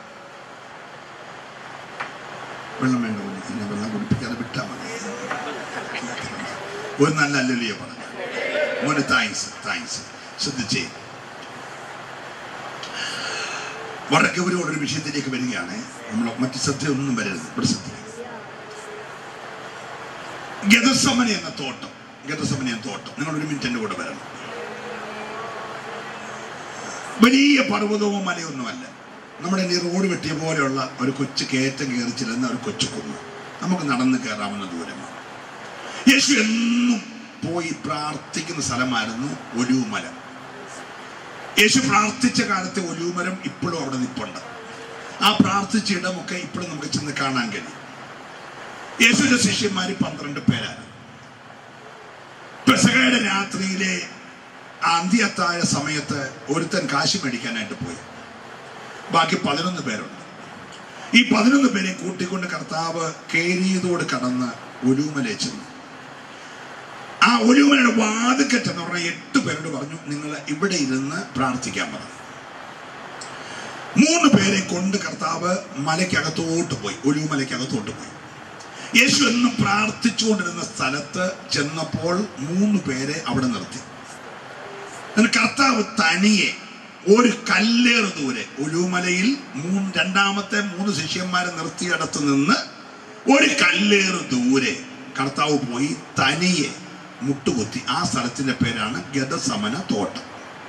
വെള്ളം വേണ്ട കുഞ്ഞ്. എന്നെ വെള്ളം കുടിപ്പിക്കാതെ വിട്ടാ മതി ഒരു നല്ല അല്ലലിയ പറഞ്ഞു മോനെ താങ്ക്സ് താങ്ക്സ് ശ്രദ്ധിച്ചേ വളരെ ഗൗരവമുള്ള ഒരു വിഷയത്തിലേക്ക് വരികയാണ് നമ്മൾ മറ്റു ശ്രദ്ധയൊന്നും വരരുത് ഇവിടെ ശ്രദ്ധിക്കുക ഗതസമന എന്ന തോട്ടം ഗതസമന എന്ന തോട്ടം നിങ്ങൾ ഒരു മിനിറ്റ് എൻ്റെ കൂടെ വരണം വലിയ പർവ്വതമോ മലയൊന്നുമല്ല നമ്മുടെ ഈ റോഡ് വെട്ടിയ പോലെയുള്ള ഒരു കൊച്ചു കയറ്റം കയറി ചെല്ലുന്ന ഒരു കൊച്ചു കുന്ന് നമുക്ക് നടന്ന് കയറാവുന്ന ദൂരമാണ് യേശു എന്നും പോയി പ്രാർത്ഥിക്കുന്ന സ്ഥലമായിരുന്നു ഒലുമല യേശു പ്രാർത്ഥിച്ച കാലത്തെ ഒലുമരം ഇപ്പോഴും അവിടെ നിൽപ്പുണ്ട് ആ പ്രാർത്ഥിച്ച ഇടമൊക്കെ ഇപ്പോഴും നമുക്ക് ചെന്ന് കാണാൻ കഴിയും യേശുവിന്റെ ശിഷ്യന്മാര് പന്ത്രണ്ട് പേരാണ് പെസകയുടെ രാത്രിയിലെ ആ അന്ത്യത്തായ സമയത്ത് ഒരുത്തൻ കാശ് മേടിക്കാനായിട്ട് പോയി ബാക്കി പതിനൊന്ന് പേരുണ്ട് ഈ പതിനൊന്ന് പേരെ കൂട്ടിക്കൊണ്ട് കർത്താവ് കേരിയതോട് കടന്ന് ഒലൂമലെ ചെന്നു ആ ഒലൂമലയുടെ വാതുക്കറ്റ് എന്ന് പറഞ്ഞ എട്ട് പേരോട് പറഞ്ഞു നിങ്ങൾ ഇവിടെ ഇരുന്ന് പ്രാർത്ഥിക്കാൻ പറഞ്ഞു മൂന്ന് പേരെ കൊണ്ട് കർത്താവ് മലയ്ക്കകത്തോട്ട് പോയി ഒലൂമലയ്ക്കകത്തോട്ട് പോയി യേശു എന്നും പ്രാർത്ഥിച്ചുകൊണ്ടിരുന്ന സ്ഥലത്ത് ചെന്നപ്പോൾ മൂന്ന് പേരെ അവിടെ നിർത്തി എന്നിട്ട് കർത്താവ് തനിയെ ഒരു കല്ലേറ് ദൂരെ ഒലുമലയിൽ മൂന്ന് രണ്ടാമത്തെ മൂന്ന് ശിഷ്യന്മാരെ നിർത്തിയിടത്ത് നിന്ന് ഒരു കല്ലേറ് ദൂരെ കർത്താവ് പോയി തനിയെ മുട്ടുകുത്തി ആ സ്ഥലത്തിന്റെ പേരാണ് ഗതസമന തോട്ടം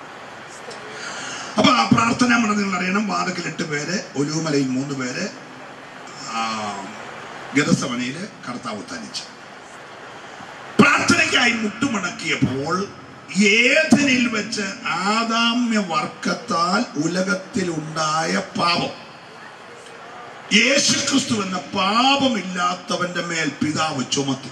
അപ്പൊ ആ പ്രാർത്ഥന മണ്ഡലം നിങ്ങൾ അറിയണം വാതക്കിൽ എട്ട് പേര് ഒലുമലയിൽ മൂന്ന് പേര് ആ, ഗതസമനയില് കർത്താവ് തനിച്ച് പ്രാർത്ഥനയ്ക്കായി മുട്ടുമടക്കിയപ്പോൾ ഏതനിൽ വെച്ച് ആദാമ്യ വർക്കത്താൽ ഉലകത്തിലുണ്ടായ പാപം യേശുക്രിസ്തു എന്ന പാപമില്ലാത്തവന്റെ മേൽ പിതാവ് ചുമത്തി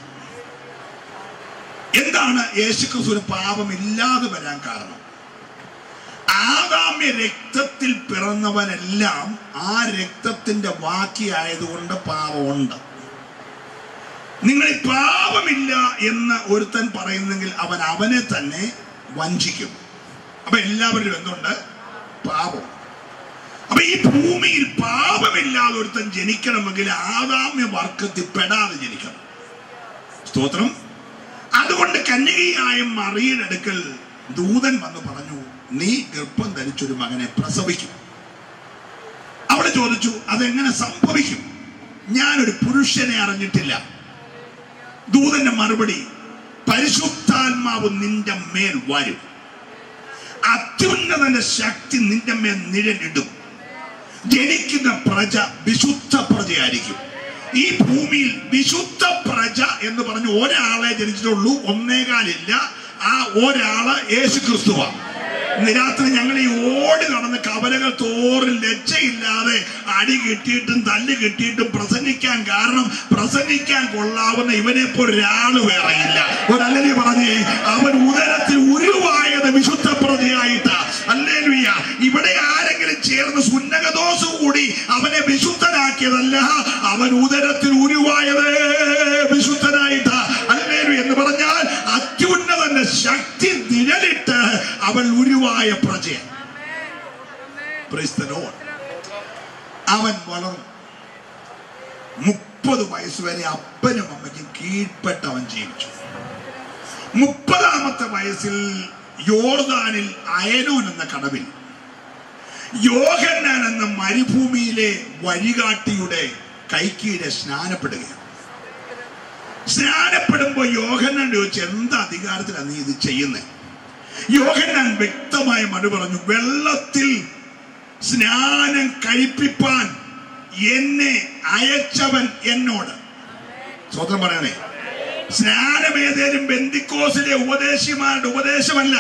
എന്താണ് യേശുക്രിസ്തുവിന് പാപമില്ലാതെ വരാൻ കാരണം ആദാമ്യ രക്തത്തിൽ പിറന്നവനെല്ലാം ആ രക്തത്തിന്റെ ബാക്കിയായതുകൊണ്ട് പാപമുണ്ട് നിങ്ങൾ ഈ പാപമില്ല എന്ന് ഒരുത്തൻ പറയുന്നെങ്കിൽ അവൻ അവനെ തന്നെ വഞ്ചിക്കും അപ്പൊ എല്ലാവരിലും എന്തുണ്ട് പാപം അപ്പൊ ഈ ഭൂമിയിൽ പാപമില്ലാതെ ഒരുത്തൻ ജനിക്കണമെങ്കിൽ ആദാമ്യ വർക്കത്തിൽ പെടാതെ ജനിക്കണം സ്തോത്രം അതുകൊണ്ട് കന്യകയായ മറിയുടെ അടുക്കൽ ദൂതൻ വന്ന് പറഞ്ഞു നീ ഗർഭം ധരിച്ചൊരു മകനെ പ്രസവിക്കും അവിടെ ചോദിച്ചു അതെങ്ങനെ സംഭവിക്കും ഞാനൊരു പുരുഷനെ അറിഞ്ഞിട്ടില്ല ദൂതന്റെ മറുപടി പരിശുദ്ധാത്മാവ് നിന്റെ മേൽ വരും അത്യുന്നതന്റെ ശക്തി നിന്റെ മേൽ നിഴലിടും ജനിക്കുന്ന പ്രജ വിശുദ്ധ പ്രജയായിരിക്കും ഈ ഭൂമിയിൽ വിശുദ്ധ പ്രജ എന്ന് പറഞ്ഞ് ഒരാളെ ജനിച്ചിട്ടുള്ളൂ ഒന്നേകാലില്ല ആ ഒരാള് യേശു ക്രിസ്തുവാ ഇന്ന് രാത്രി ഞങ്ങൾ ഈ ഓടി നടന്ന് കവലകൾ തോറും ലജ്ജയില്ലാതെ അടി കിട്ടിയിട്ടും തല്ല് കിട്ടിയിട്ടും പ്രസംഗിക്കാൻ കാരണം പ്രസംഗിക്കാൻ കൊള്ളാവുന്ന ഇവനെ പോലെ ഒരാള് വേറെയില്ല ഒരല്ലേ പറഞ്ഞേ അവൻ ഉദരത്തിൽ ഉരുവായത് വിശുദ്ധ പ്രതിയായിട്ടാ അല്ലേലുയ്യ ഇവിടെ ആരെങ്കിലും ചേർന്ന് സുന്നകദോസ് കൂടി അവനെ വിശുദ്ധനാക്കിയതല്ല അവൻ ഉദരത്തിൽ ഉരുവായത് വിശുദ്ധനായിട്ടാ അല്ലേലു എന്ന് പറഞ്ഞാൽ അത്യുന്നതന്റെ ശക്തി നിഴലിട്ട് അവൻ ഉരുവായ പ്രജയാണ് Praise the Lord. അവൻ വളർന്നു മുപ്പത് വയസ്സ് വരെ അപ്പനും അമ്മയ്ക്കും കീഴ്പ്പെട്ട് അവൻ ജീവിച്ചു മുപ്പതാമത്തെ വയസ്സിൽ യോർദാനിൽ അയനോൻ എന്ന കടവിൽ യോഹന്നാൻ എന്ന മരുഭൂമിയിലെ വഴികാട്ടിയുടെ കൈക്കീഴെ സ്നാനപ്പെടുകയാണ് സ്നാനപ്പെടുമ്പോ യോഹന്നാൻ ചോദിച്ചു എന്ത് അധികാരത്തിലാണ് നീ ഇത് ചെയ്യുന്നത് യോഹന്നാൻ വ്യക്തമായ മറു പറഞ്ഞു വെള്ളത്തിൽ സ്നാനം കഴിപ്പിപ്പാൻ എന്നെ അയച്ചവൻ എന്നോട് സ്വതന്ത്രം പറയണേ സ്നാനം ഏതേലും ബന്ദിക്കോസിലെ ഉപദേശിമാരുടെ ഉപദേശമല്ല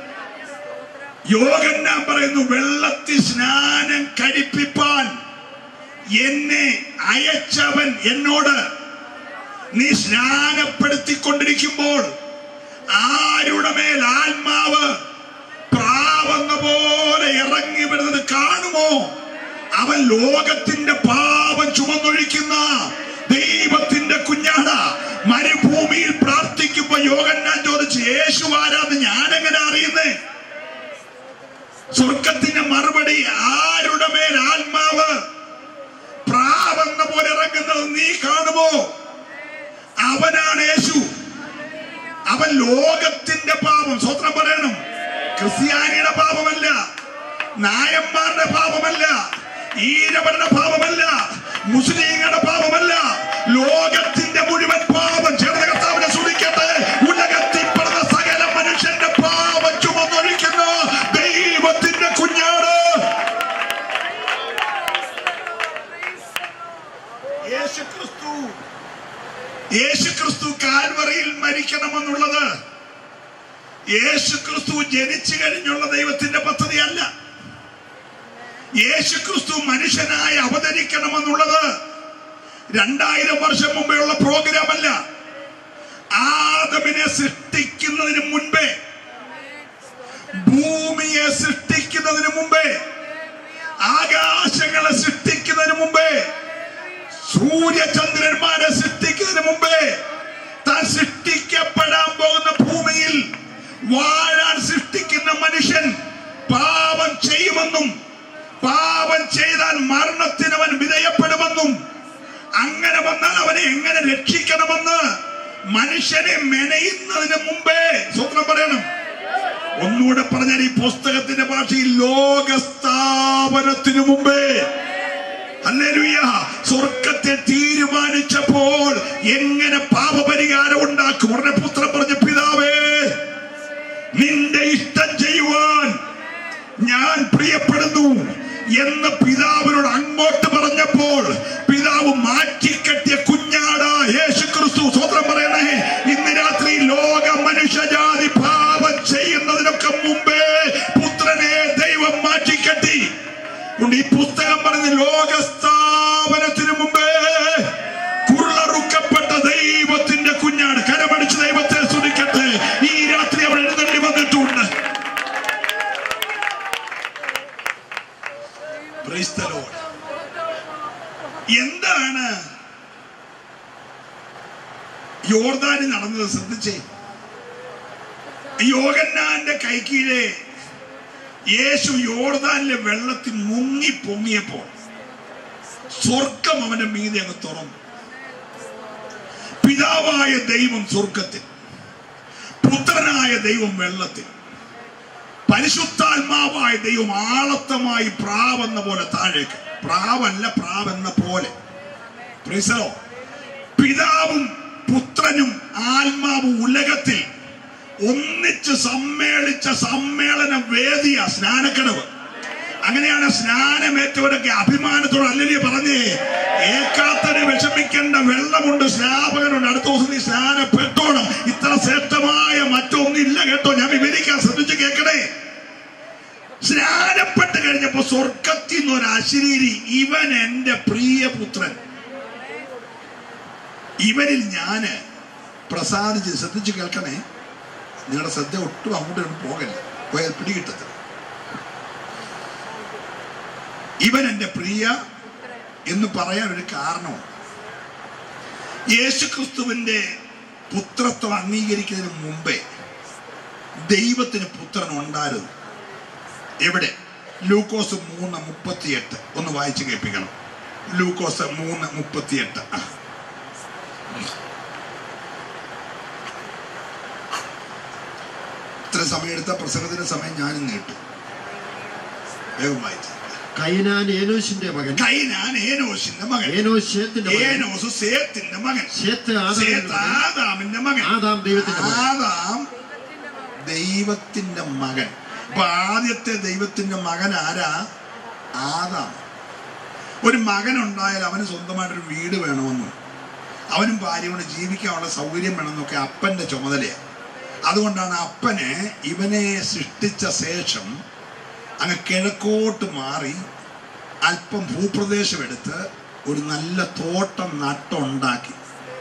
യോഗന്നാൻ പറയുന്നു വെള്ളത്തിൽ സ്നാനം കഴിപ്പിപ്പാൻ എന്നെ അയച്ചവൻ എന്നോട് നീ സ്നാനപ്പെടുത്തിക്കൊണ്ടിരിക്കുമ്പോൾ ആരുടെ മേൽ ആത്മാവ് പ്രാവെന്ന പോലെ ഇറങ്ങി വരുന്നത് കാണുമോ അവൻ ലോകത്തിന്റെ പാപം ചുമന്നൊഴിക്കുന്ന ദൈവത്തിന്റെ കുഞ്ഞാട മരുഭൂമിയിൽ പ്രാർത്ഥിക്കുമ്പോ യോഗന്നാൻ ചോദിച്ചു യേശു ആരാന്ന് ഞാനെങ്ങനെ അറിയുന്നേ സ്വർഗത്തിന്റെ മറുപടി ആരുടെ മേൽ ആത്മാവ് പ്രാവെന്ന പോലെ ഇറങ്ങുന്നത് നീ കാണുമോ അവനാണ് യേശു അവൻ ലോകത്തിന്റെ പാപം സ്വത്രം പറയണം ക്രിസ്ത്യാനിയുടെ പാപമല്ല നായന്മാരുടെ പാപമല്ല ഈരവരുടെ പാപമല്ല മുസ്ലിങ്ങളുടെ പാപമല്ല ലോകത്തിന്റെ മുഴുവൻ പാപം ചേർന്ന കർത്താവിനെ സുടിക്കട്ടെ ഉലകത്തിൽ പറഞ്ഞ സകല മനുഷ്യന്റെ പാപം ചുമന്നൊഴിക്കുന്ന ദൈവത്തിന്റെ കുഞ്ഞാട് യേശു ക്രിസ്തു യേശു ക്രിസ്തു കാൽവറിയിൽ മരിക്കണമെന്നുള്ളത് യേശു ക്രിസ്തു ജനിച്ചു കഴിഞ്ഞുള്ള ദൈവത്തിന്റെ പദ്ധതിയല്ല യേശു ക്രിസ്തു മനുഷ്യനായി അവതരിക്കണമെന്നുള്ളത് രണ്ടായിരം വർഷം മുമ്പെയുള്ള പ്രോഗ്രാം അല്ല ആദമിനെ സൃഷ്ടിക്കുന്നതിന് മുൻപേ ഭൂമിയെ സൃഷ്ടിക്കുന്നതിന് മുമ്പേ ആകാശങ്ങളെ സൃഷ്ടിക്കുന്നതിന് മുമ്പേ സൂര്യചന്ദ്രന്മാരെ സൃഷ്ടിക്കുന്നതിന് മുമ്പേ താൻ സൃഷ്ടിക്കപ്പെടാൻ പോകുന്ന ഭൂമിയിൽ വാഴാൻ സൃഷ്ടിക്കുന്ന മനുഷ്യൻ പാപം ചെയ്യുമെന്നും പാപം ചെയ്താൽ മരണത്തിന് അവൻ വിധേയപ്പെടുമെന്നും അങ്ങനെ വന്നാൽ അവനെ എങ്ങനെ രക്ഷിക്കണമെന്ന് മനുഷ്യനെ മെനയുന്നതിന് മുമ്പേ സ്വപ്നം പറയണം ഒന്നുകൂടെ പറഞ്ഞാൽ ഈ പുസ്തകത്തിന്റെ ഭാഷയിൽ ലോകസ്ഥാപനത്തിനു മുമ്പേ ഹല്ലേലൂയ സ്വർഗത്തെ തീരുമാനിച്ചപ്പോൾ എങ്ങനെ പാപപരിഹാരം ഉണ്ടാക്കും ഉടനെ പുത്രൻ പറഞ്ഞ പിതാവേ നിന്റെ ഇഷ്ടം ചെയ്യുവാൻ ഞാൻ പ്രിയപ്പെടുന്നു എന്ന് പിതാവിനോട് അങ്ങോട്ട് പറഞ്ഞപ്പോൾ പിതാവ് മാറ്റിക്കെട്ടിയ കുഞ്ഞാട യേശു ക്രിസ്തു സ്വതന്ത്രം പറയണേ ഇന്ന് രാത്രി ലോക മനുഷ്യജാതി പാപം ചെയ്യുന്നതിനൊക്കെ മുമ്പേ പുത്രനെ ദൈവം മാറ്റിക്കെട്ടി അതുകൊണ്ട് ഈ പുസ്തകം പറഞ്ഞ ലോകസ്ഥാപനത്തിന് മുമ്പേ കുരുളറുക്കപ്പെട്ട ദൈവത്തിന്റെ കുഞ്ഞാണ് കരമടിച്ച് ദൈവത്തെ സ്തുതിക്കട്ടെ ഈ രാത്രി അവൻ എഴുന്നള്ളി വന്നിട്ടുണ്ട് Praise the Lord. എന്താണ് യോർദാനിൽ നടന്നത് ശ്രദ്ധിച്ചേ യോഗന്നാന്റെ കൈക്കീഴെ യേശു യോർദാനിലെ വെള്ളത്തിൽ മുങ്ങി പൊങ്ങിയപ്പോൾ സ്വർഗം അവന്റെ മീതെ അങ്ങ് തുറന്നു പിതാവായ ദൈവം സ്വർഗത്തിൽ പുത്രനായ ദൈവം വെള്ളത്തിൽ പരിശുദ്ധാത്മാവായ ദൈവം ആളത്തമായി പ്രാവെന്ന പോലെ താഴേക്ക് പ്രാവല്ല പ്രാവെന്ന പോലെ Praise the Lord. പിതാവും പുത്രനും ആത്മാവും ഉലകത്തിൽ ഒന്നിച്ച് സമ്മേളിച്ച സമ്മേളന വേദിയ സ്നാനക്കടവ് അങ്ങനെയാണ് സ്നാനമേറ്റവരൊക്കെ അഭിമാനത്തോടെ അല്ലെങ്കിൽ പറഞ്ഞേ ഏക്കാത്തന് വിഷമിക്കേണ്ട വെള്ളമുണ്ട് സ്നാപകനുണ്ട് അടുത്ത ദിവസം നീ സ്നാനപ്പെട്ടോണം ഇത്ര ശ്രേഷ്ഠമായ മറ്റൊന്നില്ല കേട്ടോ ഞാൻ വിവരിക്കാൻ ശ്രദ്ധിച്ച് കേൾക്കണേ സ്നാനപ്പെട്ട് കഴിഞ്ഞപ്പോ സ്വർഗത്തിൽ നിന്ന് ഒരു അശരീരി ഇവൻ എന്റെ പ്രിയപുത്രൻ ഇവരിൽ ഞാന് പ്രസാദിച്ച് ശ്രദ്ധിച്ച് കേൾക്കണേ നിങ്ങളുടെ ശ്രദ്ധ ഒട്ടും അങ്ങോട്ട് ഇങ്ങോട്ട് പോകല്ല പോയാൽ പിടികിട്ടത്തില്ല ഇവൻ എന്റെ പ്രിയ എന്ന് പറയാൻ ഒരു കാരണമുണ്ട് യേശുക്രിസ്തുവിന്റെ പുത്രത്വം അംഗീകരിക്കുന്നതിന് മുമ്പേ ദൈവത്തിന് പുത്രൻ ഉണ്ടായിരുന്നു എവിടെ ലൂക്കോസ് മൂന്ന് മുപ്പത്തിയെട്ട് ഒന്ന് വായിച്ചു കേൾപ്പിക്കണം ലൂക്കോസ് മൂന്ന് മുപ്പത്തിയെട്ട് ആ ഇത്ര സമയം എടുത്ത പ്രസംഗത്തിന്റെ സമയം ഞാനും നീട്ടു വേഗം വായിച്ചു കൈനാൻ ഏനോശിന്റെ മകൻ കൈനാൻ ഏനോശിന്റെ മകൻ ഏനോശ് ശേത്തിന്റെ മകൻ ഏനോസ് സേത്തിന്റെ മകൻ ശേത്ത് സേത്ത് ആദാമിന്റെ മകൻ ആദാമിന്റെ മകൻ ആദാം ദൈവത്തിന്റെ മകൻ ആദാം ദൈവത്തിന്റെ മകൻ അപ്പൊ ആദ്യത്തെ ദൈവത്തിന്റെ മകൻ ആരാ ആദാം ഒരു മകൻ ഉണ്ടായാൽ അവന് സ്വന്തമായിട്ടൊരു വീട് വേണമെന്നും അവനും ഭാര്യയോട് ജീവിക്കാനുള്ള സൗകര്യം വേണമെന്നൊക്കെ അപ്പന്റെ ചുമതലയാണ് അതുകൊണ്ടാണ് അപ്പന് ഇവനെ സൃഷ്ടിച്ച ശേഷം അങ്ങ് കിഴക്കോട്ട് മാറി അല്പം ഭൂപ്രദേശം എടുത്ത് ഒരു നല്ല തോട്ടം നട്ടുണ്ടാക്കി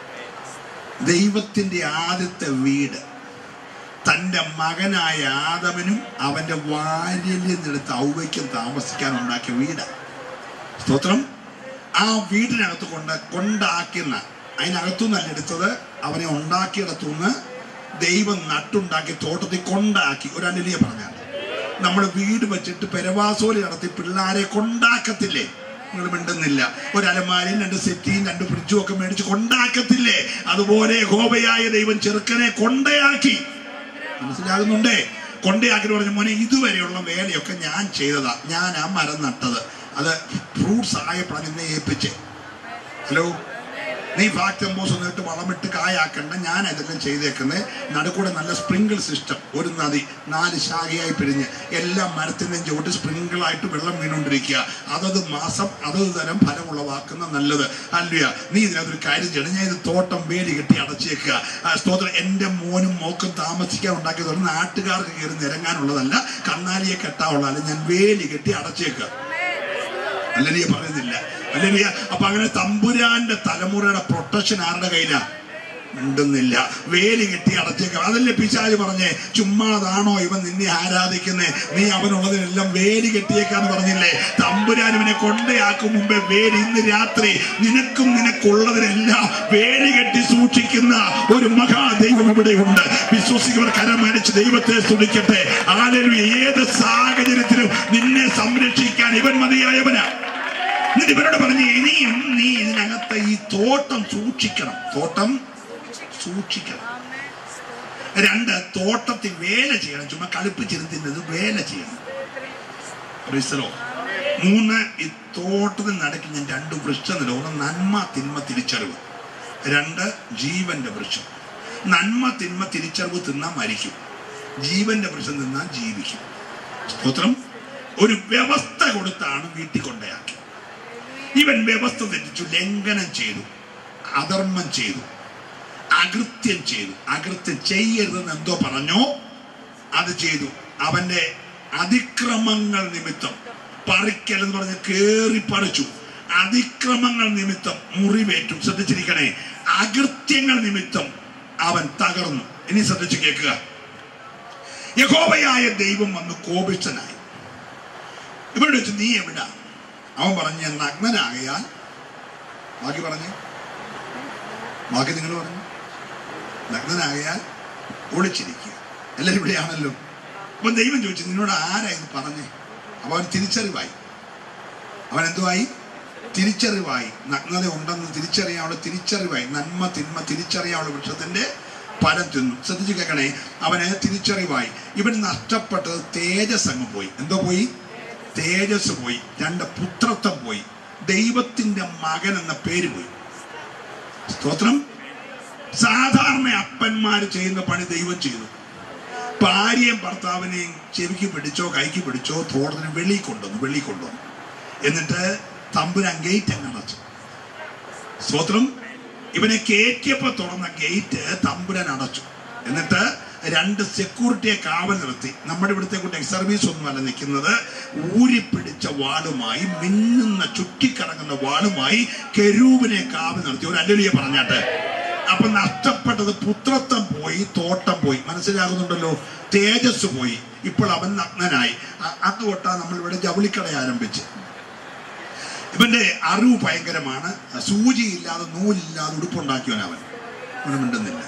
ദൈവത്തിന്റെ ആദ്യത്തെ വീട് തൻ്റെ മകനായ ആദവനും അവൻ്റെ വാര്യലിൽ നിന്നെടുത്ത് ഔവയ്ക്കും താമസിക്കാൻ ഉണ്ടാക്കിയ വീടാണ് സ്തോത്രം ആ വീടിനകത്ത് കൊണ്ട് കൊണ്ടാക്കുന്ന അതിനകത്തുനിന്നല്ല എടുത്തത് അവനെ ഉണ്ടാക്കിയിടത്തുനിന്ന് ദൈവം നട്ടുണ്ടാക്കി തോട്ടത്തിൽ കൊണ്ടാക്കി ഒരു അനിലിയ പറഞ്ഞാൽ നമ്മൾ വീട് വെച്ചിട്ട് പെരവാസോലി നടത്തി പിള്ളാരെ കൊണ്ടാക്കത്തില്ലേ നിങ്ങൾ മിണ്ടുന്നില്ല ഒരു അലമാരയും രണ്ട് സെറ്റിയും രണ്ട് ഫ്രിഡ്ജും ഒക്കെ മേടിച്ച് കൊണ്ടാക്കത്തില്ലേ അതുപോലെ ഹോബയായ ദൈവം ചെറുക്കനെ കൊണ്ടയാക്കി മനസ്സിലാകുന്നുണ്ടേ കൊണ്ടയാക്കി പറഞ്ഞ മോനെ ഇതുവരെയുള്ള വേലയൊക്കെ ഞാൻ ചെയ്തതാ ഞാൻ ആ മരം നട്ടത് അത് ഫ്രൂട്ട്സ് ആയപ്പോഴാണ് എന്നെ ഏൽപ്പിച്ചേ ഹലോ നീ ഫാക്ടംബോസ് ഒന്നിട്ട് വളമിട്ട് കായാക്കണ്ട ഞാൻ ഇതെല്ലാം ചെയ്തേക്കുന്നത് നടുക്കൂടെ നല്ല സ്പ്രിങ്കിൾ സിസ്റ്റം ഒരു നദി നാല് ശാഖയായി പിരിഞ്ഞ് എല്ലാ മരത്തിൻ്റെയും ചുവട്ട് സ്പ്രിങ്കിളായിട്ട് വെള്ളം വീണുകൊണ്ടിരിക്കുക അതത് മാസം അതത് തരം ഫലം ഉളവാക്കുന്ന നല്ലത് അല്ലയ നീ ഇതിനകത്തൊരു കാര്യം ചെയ്യണം ഞാൻ ഇത് തോട്ടം വേലി കെട്ടി അടച്ചേക്കുക ആ, സ്തോത്രം എൻ്റെ മോനും മോക്കും താമസിക്കാൻ ഉണ്ടാക്കിയതുകൊണ്ട് നാട്ടുകാർക്ക് കയറി നിരങ്ങാനുള്ളതല്ല കന്നാലിയെ കെട്ടാവുള്ളതല്ല ഞാൻ വേലി കെട്ടി അടച്ചേക്കുക അല്ലനിയ പറയുന്നില്ല അല്ലനിയ അപ്പൊ അങ്ങനെ തമ്പുരാന്റെ തലമുറയുടെ പ്രൊട്ടക്ഷൻ ആരുടെ കയ്യിലാ ഉണ്ടെന്നില്ല വേലി കെട്ടി അടച്ചേക്കാം അതല്ലേ പിശാജ് പറഞ്ഞേ ചുമ്മാതാണോ ഇവൻ നിന്നെ ആരാധിക്കുന്നേ നീ അവനുള്ളതിനെല്ലാം വേലി കെട്ടിയേക്കാന്ന് പറഞ്ഞില്ലേ തമ്പുരാൻ ഇവനെ കൊണ്ടയാക്കും മുമ്പേ വേലി ഇന്ന് രാത്രി നിനക്കും നിനക്കുള്ളതിനെല്ലാം വേലി കെട്ടി സൂക്ഷിക്കുന്ന ഒരു മഹാദൈവം ഇവിടെ ഉണ്ട് വിശ്വസിക്കുന്നവർ കരമടിച്ച് ദൈവത്തെ സ്തുതിക്കട്ടെ ആരും ഏത് സാഹചര്യത്തിലും നിന്നെ സംരക്ഷിക്കാൻ ഇവൻ മതിയായവനാ എന്നിട്ട് ഇവരോട് പറഞ്ഞു ഇനിയും നീ ഇതിനകത്ത് ഈ തോട്ടം സൂക്ഷിക്കണം തോട്ടം സൂക്ഷിക്കണം രണ്ട് തോട്ടത്തിൽ വേല ചെയ്യണം ചുമ്മാ കളിപ്പിച്ചിരുന്നത് വേല ചെയ്യണം Praise the Lord. മൂന്ന് ഈ തോട്ടത്തിൽ നടക്കി ഞാൻ രണ്ട് വൃക്ഷം നില ഒന്ന് നന്മ തിന്മ തിരിച്ചറിവ് രണ്ട് ജീവന്റെ വൃക്ഷം നന്മ തിന്മ തിരിച്ചറിവ് തിന്നാൻ മരിക്കും ജീവന്റെ വൃക്ഷം തിന്നാൻ ജീവിക്കും സ്തോത്രം ഒരു വ്യവസ്ഥ കൊടുത്താണ് വീട്ടിൽ കൊണ്ടയാക്കി ഇവൻ വ്യവസ്ഥ തെറ്റിച്ചു ലംഘനം ചെയ്തു അധർമ്മം ചെയ്തു അകൃത്യം ചെയ്തു അകൃത്യം ചെയ്യരുതെന്ന് എന്തോ പറഞ്ഞോ അത് ചെയ്തു അവന്റെ അതിക്രമങ്ങൾ നിമിത്തം പറിക്കൽ എന്ന് പറഞ്ഞ് കേറി പറിച്ചു അതിക്രമങ്ങൾ നിമിത്തം മുറിവേറ്റു ശ്രദ്ധിച്ചിരിക്കണേ അകൃത്യങ്ങൾ നിമിത്തം അവൻ തകർന്നു ഇനി ശ്രദ്ധിച്ചു കേൾക്കുക യഹോവയായ ദൈവം വന്ന് കോപിച്ചനായി ഇവിടെ വെച്ച് നീ എവിടാ അവൻ പറഞ്ഞു ഞാൻ നഗ്നനാകയാൽ ബാക്കി പറഞ്ഞു ബാക്കി നിങ്ങൾ പറഞ്ഞു നഗ്നനാകയാൽ ഒളിച്ചിരിക്കുക എല്ലാവരും ഇവിടെയാണല്ലോ അപ്പൊ ദൈവം ചോദിച്ചു നിന്നോട് ആരാ ഇത് പറഞ്ഞേ അപ്പൊ അവൻ തിരിച്ചറിവായി അവൻ എന്തുവായി തിരിച്ചറിവായി നഗ്നത ഉണ്ടെന്ന് തിരിച്ചറിയാനുള്ള തിരിച്ചറിവായി നന്മ തിന്മ തിരിച്ചറിയാനുള്ള വൃക്ഷത്തിന്റെ ഫലം തിന്നു ശ്രദ്ധിച്ചു കേൾക്കണേ അവന് തിരിച്ചറിവായി ഇവൻ നഷ്ടപ്പെട്ടത് തേജസ് അങ്ങ് പോയി എന്തോ പോയി തേജസ് പോയി രണ്ട് പുത്രത്വം പോയി ദൈവത്തിന്റെ മകൻ എന്ന പേര് പോയി സ്തോത്രം സാധാരണ അപ്പന്മാർ ചെയ്യുന്ന പണി ദൈവം ചെയ്തു ഭാര്യയും ഭർത്താവിനെയും ചെവിക്ക് പിടിച്ചോ കൈക്ക് പിടിച്ചോ തോട്ടത്തിന് വെളി കൊണ്ടുവന്നു വെളി കൊണ്ടുവന്നു എന്നിട്ട് തമ്പുരാൻ ഗേറ്റ് അങ്ങ് അടച്ചു സ്തോത്രം ഇവനെ കയറ്റിയപ്പോ തുറന്ന ഗേറ്റ് തമ്പുരാൻ അടച്ചു എന്നിട്ട് രണ്ട് സെക്യൂരിറ്റിയെ കാവൽ നിർത്തി നമ്മുടെ ഇവിടുത്തെ കൂട്ടി സർവീസ് ഒന്നുമല്ല നിൽക്കുന്നത് ഊരിപ്പിടിച്ച വാളുമായി മിന്നുന്ന ചുറ്റിക്കറങ്ങുന്ന വാളുമായി കെരൂവിനെ കാവൽ നിർത്തി ഒരു അല്ലുലിയെ പറഞ്ഞാട്ട് അപ്പൊ നഷ്ടപ്പെട്ടത് പുത്രത്വം പോയി തോട്ടം പോയി മനസ്സിലാകുന്നുണ്ടല്ലോ തേജസ് പോയി ഇപ്പോൾ അവൻ നഗ്നനായി അ- അതുകൊണ്ടാ നമ്മൾ ഇവിടെ ജൗളിക്കട ആരംഭിച്ച് ഇവന്റെ അറിവ് ഭയങ്കരമാണ് സൂചിയില്ലാതെ നൂലില്ലാതെ ഉടുപ്പുണ്ടാക്കിയവൻ അവൻ അവന് മിണ്ടുന്നില്ല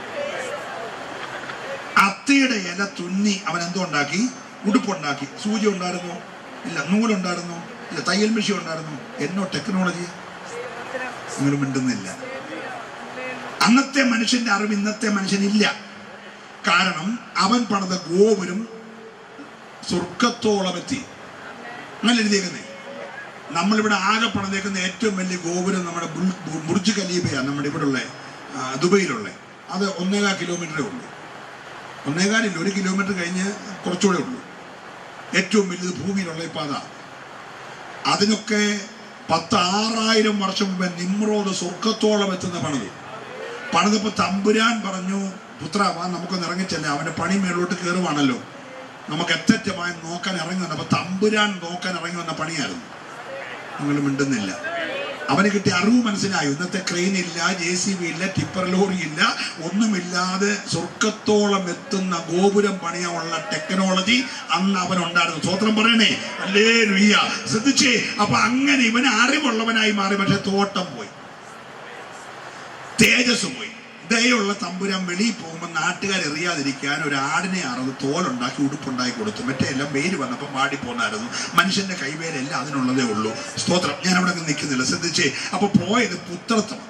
അത്തിയുടെ ഇല തുന്നി അവൻ എന്തോ ഉണ്ടാക്കി ഉടുപ്പുണ്ടാക്കി സൂചി ഉണ്ടായിരുന്നോ ഇല്ല നൂലുണ്ടായിരുന്നോ ഇല്ല തയ്യൽ മെഷീൻ ഉണ്ടായിരുന്നോ എന്നോ ടെക്നോളജി നിങ്ങൾ മിണ്ടുന്നില്ല അന്നത്തെ മനുഷ്യന്റെ അറിവ് ഇന്നത്തെ മനുഷ്യനില്ല കാരണം അവൻ പണിത ഗോപുരം സ്വർഗത്തോളം എത്തി അങ്ങനെ എഴുതിയേക്കുന്നേ നമ്മളിവിടെ ആകെ പണിതേക്കുന്ന ഏറ്റവും വലിയ ഗോപുരം നമ്മുടെ ബുൽ- ബു- ബുർജ് ഖലീഫയാണ് നമ്മുടെ ഇവിടെ ഉള്ള ദുബൈയിലുള്ള അത് ഒന്നേകാൽ കിലോമീറ്ററേ ഉള്ളൂ ഒന്നേകാലില്ല ഒരു കിലോമീറ്റർ കഴിഞ്ഞ് കുറച്ചുകൂടെ ഉള്ളൂ ഏറ്റവും വലുത് ഭൂമിയിലുള്ള ഈ പാത അതിനൊക്കെ പത്ത് ആറായിരം വർഷം മുമ്പ് നിമ്രോട് സ്വർഗത്തോളം എത്തുന്ന പണിത് പണിതപ്പോ തമ്പുരാൻ പറഞ്ഞു പുത്ര വാ നമുക്കൊന്ന് ഇറങ്ങിച്ചല്ലേ അവന്റെ പണി മേലോട്ട് കയറുവാണല്ലോ നമുക്ക് എത്തറ്റമായി നോക്കാൻ ഇറങ്ങി വന്ന അപ്പൊ തമ്പുരാൻ നോക്കാൻ ഇറങ്ങി വന്ന പണിയായിരുന്നു നിങ്ങൾ മിണ്ടുന്നില്ല അവന് കിട്ടിയ അറിവ് മനസ്സിലായി ഇന്നത്തെ ക്രെയിൻ ഇല്ല ജെ സി ബി ഇല്ല ടിപ്പർ ലോറി ഇല്ല ഒന്നുമില്ലാതെ സ്വർഗത്തോളം എത്തുന്ന ഗോപുരം പണിയാനുള്ള ടെക്നോളജി അന്ന് അവനുണ്ടായിരുന്നു സ്വത്രം പറയണേ അല്ലേ ലുയ്യ ശ്രദ്ധിച്ചേ അപ്പൊ അങ്ങനെ ഇവന് അറിവുള്ളവനായി മാറി പക്ഷെ തോട്ടം പോയി തേജസ് പോയി ദയുള്ള തമ്പുരാൻ വെളിയിൽ പോകുമ്പോൾ നാട്ടുകാർ എറിയാതിരിക്കാൻ ഒരു ആടിനെ അറന്ന് തോലുണ്ടാക്കി ഉടുപ്പുണ്ടാക്കി കൊടുത്തു മറ്റേ എല്ലാം വെയിൽ വന്നപ്പോൾ വാടി പോന്നായിരുന്നു മനുഷ്യന്റെ കൈവേലെല്ലാം അതിനുള്ളതേ ഉള്ളൂ സ്തോത്രം ഞാൻ അവിടെ നിൽക്കുന്നില്ല ശ്രദ്ധിച്ചേ അപ്പൊ പോയത് പുത്രത്വം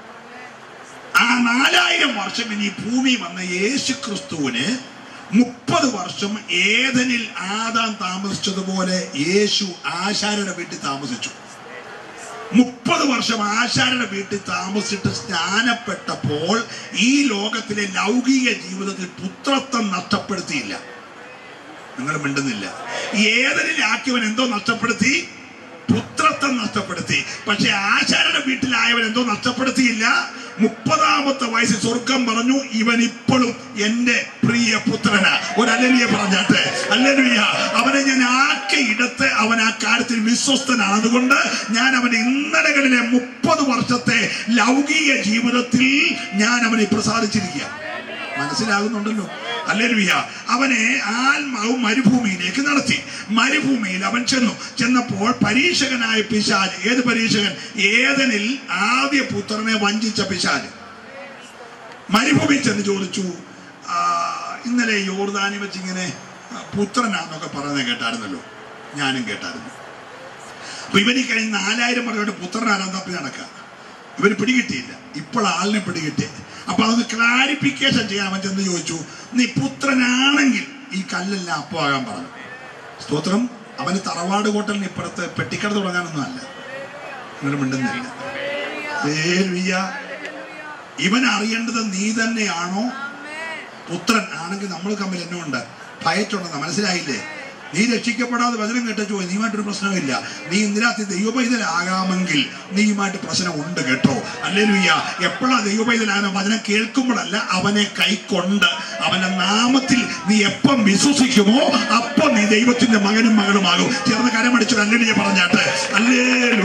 ആ നാലായിരം വർഷം ഇനി ഭൂമി വന്ന യേശു ക്രിസ്തുവിന് മുപ്പത് വർഷം ഏതനിൽ ആദാം താമസിച്ചതുപോലെ യേശു ആശാരുടെ വീട്ടിൽ താമസിച്ചു മുപ്പത് വർഷം ആശാരുടെ വീട്ടിൽ താമസിച്ചിട്ട് സ്നാനപ്പെട്ടപ്പോൾ ഈ ലോകത്തിലെ ലൗകിക ജീവിതത്തിൽ പുത്രത്വം നഷ്ടപ്പെടുത്തിയില്ല നിങ്ങൾ മിണ്ടുന്നില്ല ഏതനിലാക്കിയവൻ എന്തോ നഷ്ടപ്പെടുത്തി പുത്രത്വം നഷ്ടപ്പെടുത്തി പക്ഷെ ആശാരുടെ വീട്ടിലായവൻ എന്തോ നഷ്ടപ്പെടുത്തിയില്ല മുപ്പതാമത്തെ വയസ്സിൽ സ്വർഗം പറഞ്ഞു ഇവൻ ഇപ്പോഴും എന്റെ പ്രിയ പുത്രനാ ഒരു അല്ലലിയ പറഞ്ഞാട്ടെ അല്ലലിയ അവനെ ഞാൻ ആക്കിയിടത്ത് അവൻ ആ കാര്യത്തിൽ വിശ്വസ്തനാണ് അതുകൊണ്ട് ഞാൻ അവന്റെ ഇന്നലകളിലെ മുപ്പത് വർഷത്തെ ലൗകിക ജീവിതത്തിൽ ഞാൻ അവനെ പ്രസാദിച്ചിരിക്കുക മനസ്സിലാകുന്നുണ്ടല്ലോ അല്ലേലുയ്യ അവനെ ആത്മാവും മരുഭൂമിയിലേക്ക് നടത്തി മരുഭൂമിയിൽ അവൻ ചെന്നു ചെന്നപ്പോൾ പരീക്ഷകനായ പിശാജ് ഏത് പരീക്ഷകൻ ഏതനിൽ ആദ്യ പുത്രനെ വഞ്ചിച്ച പിശാജ് മരുഭൂമിയിൽ ചെന്ന് ചോദിച്ചു "ആ, ഇന്നലെ യോർദാനി വെച്ച് ഇങ്ങനെ ആ, പുത്രനാന്നൊക്കെ പറയുന്നത് കേട്ടായിരുന്നല്ലോ ഞാനും കേട്ടായിരുന്നു അപ്പൊ ഇവന് കഴിഞ്ഞ നാലായിരം പറഞ്ഞോട്ട് പുത്രനാരാൻ തപ്പി നടക്കുക ഇവര് പിടികിട്ടിയില്ല ഇപ്പോൾ ആളിനെ പിടികിട്ടി അപ്പൊ അതൊന്ന് ക്ലാരിഫിക്കേഷൻ ചെയ്യാൻ അവൻ ചെന്ന് ചോദിച്ചു നീ പുത്രനാണെങ്കിൽ ഈ കല്ലെല്ലാം അപ്പമാകാൻ പറഞ്ഞു സ്തോത്രം അവന് തറവാട് കോട്ടലിന് ഇപ്പുറത്ത് പെട്ടിക്കട തുടങ്ങാനൊന്നും അല്ല നിങ്ങൾ മിണ്ടുന്നില്ല ഹല്ലേലൂയ. ഇവൻ അറിയേണ്ടത് നീ തന്നെയാണോ പുത്രൻ ആണെങ്കിൽ നമ്മൾ തമ്മിൽ എന്നെ ഉണ്ട് ഭയച്ചുണ്ടെന്ന് മനസ്സിലായില്ലേ നീ രക്ഷിക്കപ്പെടാതെ വചനം കേട്ടോ നീയുമായിട്ടൊരു പ്രശ്നമില്ല നീ ഇന്ദിരാത്തി ദൈവപൈതലാകാമെങ്കിൽ നീയുമായിട്ട് പ്രശ്നമുണ്ട് കേട്ടോ അല്ലേലുയ്യ എപ്പോഴാ ദൈവപൈതലാകുന്ന വചനം കേൾക്കുമ്പോഴല്ല അവനെ കൈക്കൊണ്ട് അവന്റെ നാമത്തിൽ നീ എപ്പം വിശ്വസിക്കുമോ അപ്പം നീ ദൈവത്തിന്റെ മകനും മകളുമാകും ചേർന്ന് കരമടിച്ചു അല്ലേലിയ പറഞ്ഞാട്ട് അല്ലേ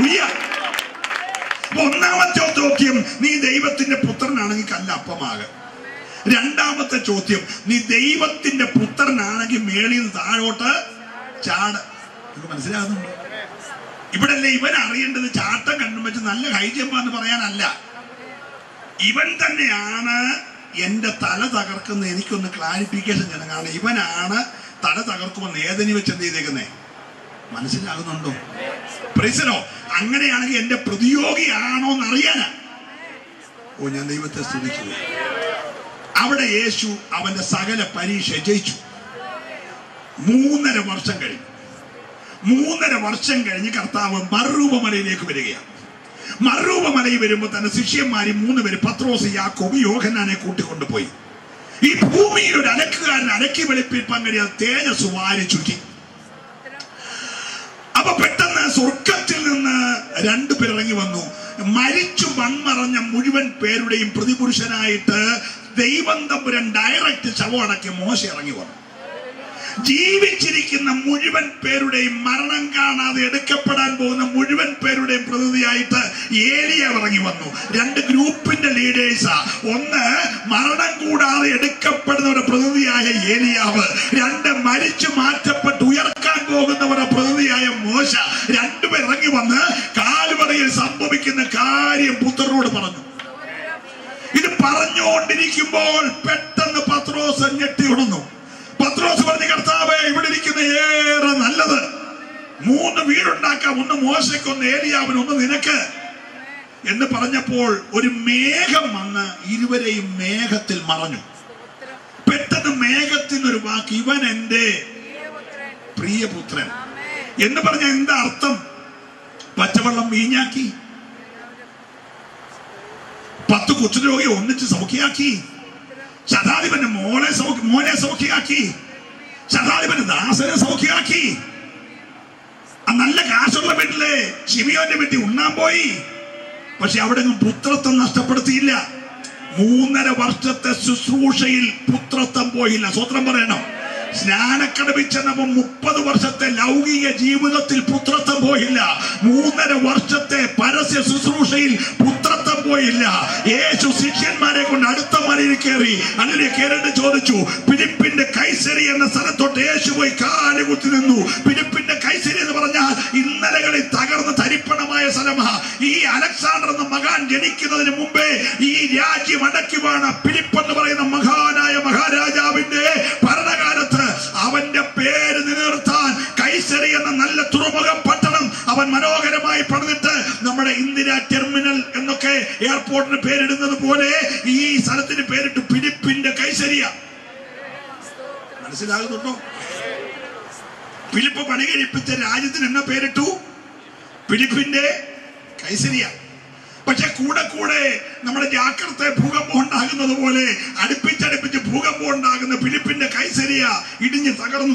അപ്പൊ ഒന്നാമത്തെ ചോദ്യം നീ ദൈവത്തിന്റെ പുത്രനാണെങ്കിൽ കല്ല അപ്പമാകും രണ്ടാമത്തെ ചോദ്യം നീ ദൈവത്തിന്റെ പുത്രനാണെങ്കിൽ മേളിൽ നിന്ന് താഴോട്ട് ചാട് നിങ്ങൾക്ക് മനസ്സിലാകുന്നുണ്ടോ ഇവിടല്ലേ ഇവൻ അറിയേണ്ടത് ചാട്ടം കണ്ടും വെച്ച് നല്ല ഹൈജമ്പ എന്ന് പറയാനല്ല ഇവൻ തന്നെയാണ് എന്റെ തല തകർക്കുന്ന എനിക്കൊന്ന് ക്ലാരിഫിക്കേഷൻ ചെയ്യണം കാരണം ഇവനാണ് തല തകർക്കുമെന്ന് ഏതിനി വെച്ച് എന്ത് ചെയ്തേക്കുന്നേ മനസ്സിലാകുന്നുണ്ടോ പ്രിസനോ അങ്ങനെയാണെങ്കിൽ എന്റെ പ്രതിയോഗിയാണോ എന്ന് അറിയാനാ ഓ ഞാൻ ദൈവത്തെ സ്തുതിക്കുക അവിടെ യേശു അവന്റെ സകല പരീക്ഷ ജയിച്ചു മൂന്നര വർഷം കഴിഞ്ഞു മൂന്നര വർഷം കഴിഞ്ഞ് കർത്താവ് മറുരൂപമലയിലേക്ക് വരികയാണ് മറുരൂപമലയിൽ വരുമ്പോൾ തന്നെ ശിഷ്യന്മാരി മൂന്ന് പേര് പത്രോസ് യാക്കോബ് യോഹന്നാനെ കൂട്ടിക്കൊണ്ടുപോയി ഈ ഭൂമിയിൽ ഒരു അലക്കുകാരൻ അലക്കി വെളുപ്പിക്കാൻ കഴിയാതെ തേജസ് വാരി ചുറ്റി അപ്പൊ പെട്ടെന്ന് സ്വർഗത്തിൽ നിന്ന് രണ്ടുപേർ ഇറങ്ങി വന്നു മരിച്ചു മൺമറഞ്ഞ മുഴുവൻ പേരുടെയും പ്രതിപുരുഷനായിട്ട് ദൈവം തമ്പുരൻ ഡയറക്റ്റ് ശവമടക്കി മോശ ഇറങ്ങി വന്നു ജീവിച്ചിരിക്കുന്ന മുഴുവൻ പേരുടെയും മരണം കാണാതെ എടുക്കപ്പെടാൻ പോകുന്ന മുഴുവൻ പേരുടെയും പ്രതിനിധിയായിട്ട് ഏലിയ ഇറങ്ങി വന്നു രണ്ട് ഗ്രൂപ്പിന്റെ ലീഡേഴ്സാ ഒന്ന് മരണം കൂടാതെ എടുക്കപ്പെടുന്നവരുടെ പ്രതിനിധിയായ ഏലിയാവ് രണ്ട് മരിച്ചു മാറ്റപ്പെട്ട് ഉയർക്കാൻ പോകുന്നവരുടെ പ്രതിനിധിയായ മോശ രണ്ടുപേർ ഇറങ്ങി വന്ന് കാലുവറയിൽ സംഭവിക്കുന്ന കാര്യം പുത്രനോട് പറഞ്ഞു ഇത് പറഞ്ഞുകൊണ്ടിരിക്കുമ്പോൾ പെട്ടെന്ന് പത്രോസ് ഞെട്ടി ഉണർന്നു പത്രോസ് പറഞ്ഞ കർത്താവേ ഇവിടെ ഇരിക്കുന്ന ഏറെ നല്ലത് മൂന്ന് വീടുണ്ടാക്കാം ഒന്ന് മോശയ്ക്ക് ഒന്ന് ഏലിയാവിന് ഒന്ന് നിനക്ക് എന്ന് പറഞ്ഞപ്പോൾ ഒരു മേഘം വന്ന് ഇരുവരെയും മേഘത്തിൽ മറഞ്ഞു പെട്ടെന്ന് മേഘത്തിൽ നിന്നൊരു വാക്ക് ഇവൻ എന്റെ പ്രിയപുത്രൻ എന്ന് പറഞ്ഞ എന്താ അർത്ഥം പച്ചവെള്ളം വീഞ്ഞാക്കി പത്ത് കൊച്ചുരോഗി ഒന്നിച്ച് സൗഖ്യാക്കി ശതാധിപന്റെ മോളെ സൗഖ്യ മോനെ സൗഖ്യമാക്കി ശതാധിപന്റെ ദാസനെ സൗഖ്യമാക്കി ആ നല്ല കാശുള്ള വീട്ടിലെ ശിമിയോന്റെ വീട്ടിൽ ഉണ്ണാൻ പോയി പക്ഷെ അവിടെ ഒന്നും പുത്രത്വം നഷ്ടപ്പെടുത്തിയില്ല മൂന്നര വർഷത്തെ ശുശ്രൂഷയിൽ പുത്രത്വം പോയില്ല സ്വത്രം പറയണം സ്നാനക്കടവിൽ ചെന്നപ്പോൾ മുപ്പത് വർഷത്തെ ലൗകിക ജീവിതത്തിൽ പുത്രത്വം പോയില്ല മൂന്നര വർഷത്തെ പരസ്യ ശുശ്രൂഷയിൽ പുത്രത്വം പോയില്ല യേശു ശിഷ്യന്മാരെ കൊണ്ട് അടുത്ത മലയിൽ കയറി അങ്ങനെ കയറിട്ട് ചോദിച്ചു പിലിപ്പിന്റെ കൈസരി എന്ന സ്ഥലത്തോട്ട് യേശു പോയി കാലുകുത്തി നിന്നു പിലിപ്പിന്റെ കൈസരി എന്ന് പറഞ്ഞാൽ ഇന്നലകളിൽ തകർന്ന് തരിപ്പണമായ സ്ഥലമാ ഈ അലക്സാണ്ടർ എന്ന മകാൻ ജനിക്കുന്നതിന് മുമ്പേ ഈ രാജ്യം അടക്കിവാണ് പിലിപ്പ് എന്ന് പറയുന്ന മഹാനായ മഹാരാജാവിന്റെ ഭരണകാലത്ത് അവന്റെ പേര് നിലനിർത്താൻ കൈസരി എന്ന നല്ല തുറമുഖ പട്ടണം അവൻ മനോഹരമായി പണിതിട്ട് നമ്മുടെ ഇന്ദിര ടെർമിനൽ എന്നൊക്കെ എയർപോർട്ടിന് പേരിടുന്നത് പോലെ ഈ സ്ഥലത്തിന് പേരിട്ട് പിലിപ്പിന്റെ കൈസരിയ മനസ്സിലാകുന്നുണ്ടോ ഫിലിപ്പ് പണി കഴിപ്പിച്ച രാജ്യത്തിന് എന്ന പേരിട്ടു ഫിലിപ്പിന്റെ കൈസരിയ പക്ഷെ കൂടെ കൂടെ നമ്മുടെ ജാഗ്രത ഭൂകമ്പം ഉണ്ടാകുന്നത് പോലെ അടുപ്പിച്ചടുപ്പിച്ച് ഭൂകമ്പം ഉണ്ടാകുന്ന ഫിലിപ്പിന്റെ കൈസരിയ ഇടിഞ്ഞ് തകർന്നു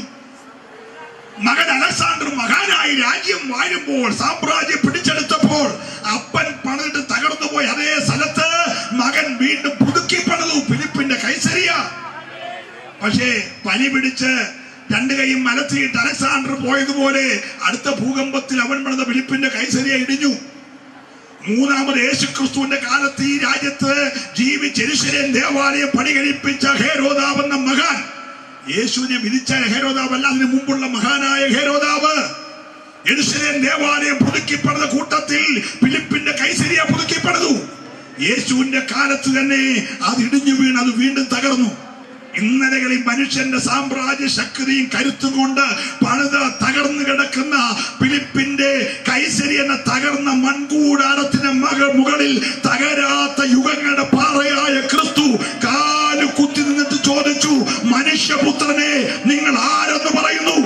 മകൻ അലക്സാണ്ടർ മഹാനായി രാജ്യം വാഴുമ്പോൾ സാമ്രാജ്യം പിടിച്ചെടുത്തപ്പോൾ അപ്പൻ പണിട്ട് തകർന്നു പോയി അതേ സ്ഥലത്ത് മകൻ വീണ്ടും പുതുക്കി പണിതു ഫിലിപ്പിന്റെ കൈസരിയ പക്ഷേ പനി പിടിച്ച് രണ്ട് കൈയും മലത്തിയിട്ട് അലക്സാണ്ടർ പോയതുപോലെ അടുത്ത ഭൂകമ്പത്തിൽ അവൻ പണിത ഫിലിപ്പിന്റെ കൈസരിയ ഇടിഞ്ഞു മൂന്നാമത് യേശുക്രിസ്തുവിന്റെ കാലത്ത് ഈ രാജ്യത്ത് ജീവിച്ചെരുശലേം ദേവാലയം പണി കഴിപ്പിച്ച ഹേരോദാവ് എന്ന മഹാൻ യേശുവിനെ വിധിച്ച ഹേരോദാവ് അല്ല അതിന് മുമ്പുള്ള മഹാനായ ഹേരോദാവ് എരുശലേം ദേവാലയം പുതുക്കിപ്പണിത കൂട്ടത്തിൽ ഫിലിപ്പിന്റെ കൈസരിയ പുതുക്കിപ്പണിതു യേശുവിന്റെ കാലത്ത് തന്നെ അത് ഇടിഞ്ഞു വീണ് അത് വീണ്ടും തകർന്നു ഇന്നലകളിൽ മനുഷ്യന്റെ സാമ്രാജ്യ ശക്തിയും കരുത്തും കൊണ്ട് പണിത തകർന്നു കിടക്കുന്ന ഫിലിപ്പിന്റെ കൈസരി എന്ന തകർന്ന മൺകൂടാരത്തിന്റെ മക മുകളിൽ തകരാത്ത യുഗങ്ങളുടെ പാറയായ ക്രിസ്തു കാല് കുത്തി നിന്നിട്ട് ചോദിച്ചു മനുഷ്യപുത്രനെ നിങ്ങൾ ആരെന്ന് പറയുന്നു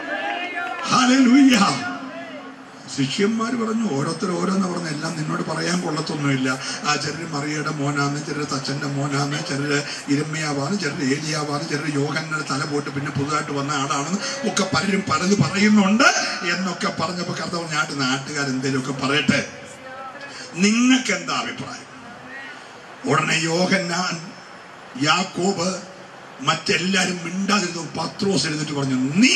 ഹല്ലേലൂയ ശിഷ്യന്മാർ പറഞ്ഞു ഓരോരുത്തർ ഓരോന്ന് പറഞ്ഞ എല്ലാം നിന്നോട് പറയാൻ കൊള്ളത്തൊന്നുമില്ല ആ ചിലര് മറിയയുടെ മോനാന്ന് ചിലര് തച്ചന്റെ മോനാന്ന് ചിലര് ഇരമ്മയാവാന്ന് ചിലര് ഏലിയാവാന്ന് ചിലര് യോഹങ്ങളുടെ തല പോയിട്ട് പിന്നെ പുതുതായിട്ട് വന്ന ആളാണെന്ന് ഒക്കെ പലരും പലത് പറയുന്നുണ്ട് എന്നൊക്കെ പറഞ്ഞപ്പോ കർത്താവ് ഞാട്ട് നാട്ടുകാർ എന്തെങ്കിലുമൊക്കെ പറയട്ടെ നിങ്ങൾക്ക് എന്താ അഭിപ്രായം ഉടനെ യോഹന്നാൻ യാക്കോബ് മറ്റെല്ലാരും മിണ്ടാതിരുന്നു പത്രോസ് എഴുന്നിട്ട് പറഞ്ഞു നീ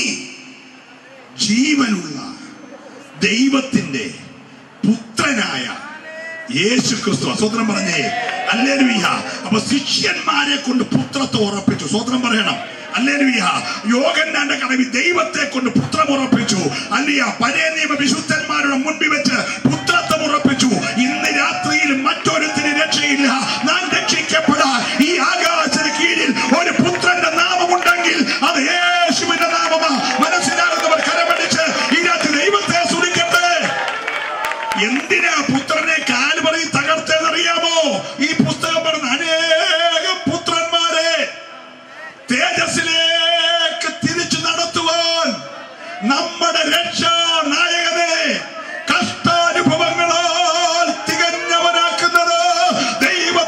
ജീവനുള്ള ദൈവത്തിന്റെ പുത്രനായ യേശു ക്രിസ്തു സ്വത്രം പറഞ്ഞേ അല്ലേലുയ്യ അപ്പൊ ശിഷ്യന്മാരെ കൊണ്ട് പുത്രത്തെ ഉറപ്പിച്ചു സ്വത്രം പറയണം അല്ലേലുയ്യ യോഗന്നാന്റെ കടവിൽ ദൈവത്തെ കൊണ്ട് പുത്രം ഉറപ്പിച്ചു അല്ലയ പഴയ നിയമ വിശുദ്ധന്മാരുടെ മുൻപിൽ വെച്ച് പുത്രത്വം ഉറപ്പിച്ചു ഇന്ന് രാത്രിയിൽ മറ്റൊരുത്തിന് രക്ഷയില്ല നാം രക്ഷിക്കപ്പെടാൻ ഈ ആകാശത്തിന് കീഴിൽ ഒരു പുത്രന്റെ നാമമുണ്ടെങ്കിൽ അത് യേശുവിന്റെ നാമമാ മനസ്സിലാകുന്നവർ കരമടിച്ച് ഈ രാത്രി ദൈവത്തെ സ്തുതിക്കട്ടെ എന്തിനാ പുത്രനെ കാല് പറയും തകർത്തെന്നറിയാമോ ഈ പുസ്തകം പറഞ്ഞ അനേകം പുത്രന്മാരെ തേജസ്സിലേക്ക് തിരിച്ചു നടത്തുവാൻ നമ്മുടെ രക്ഷാ നായകനെ കഷ്ടാനുഭവങ്ങളാൽ തികഞ്ഞവനാക്കുന്നത് ദൈവ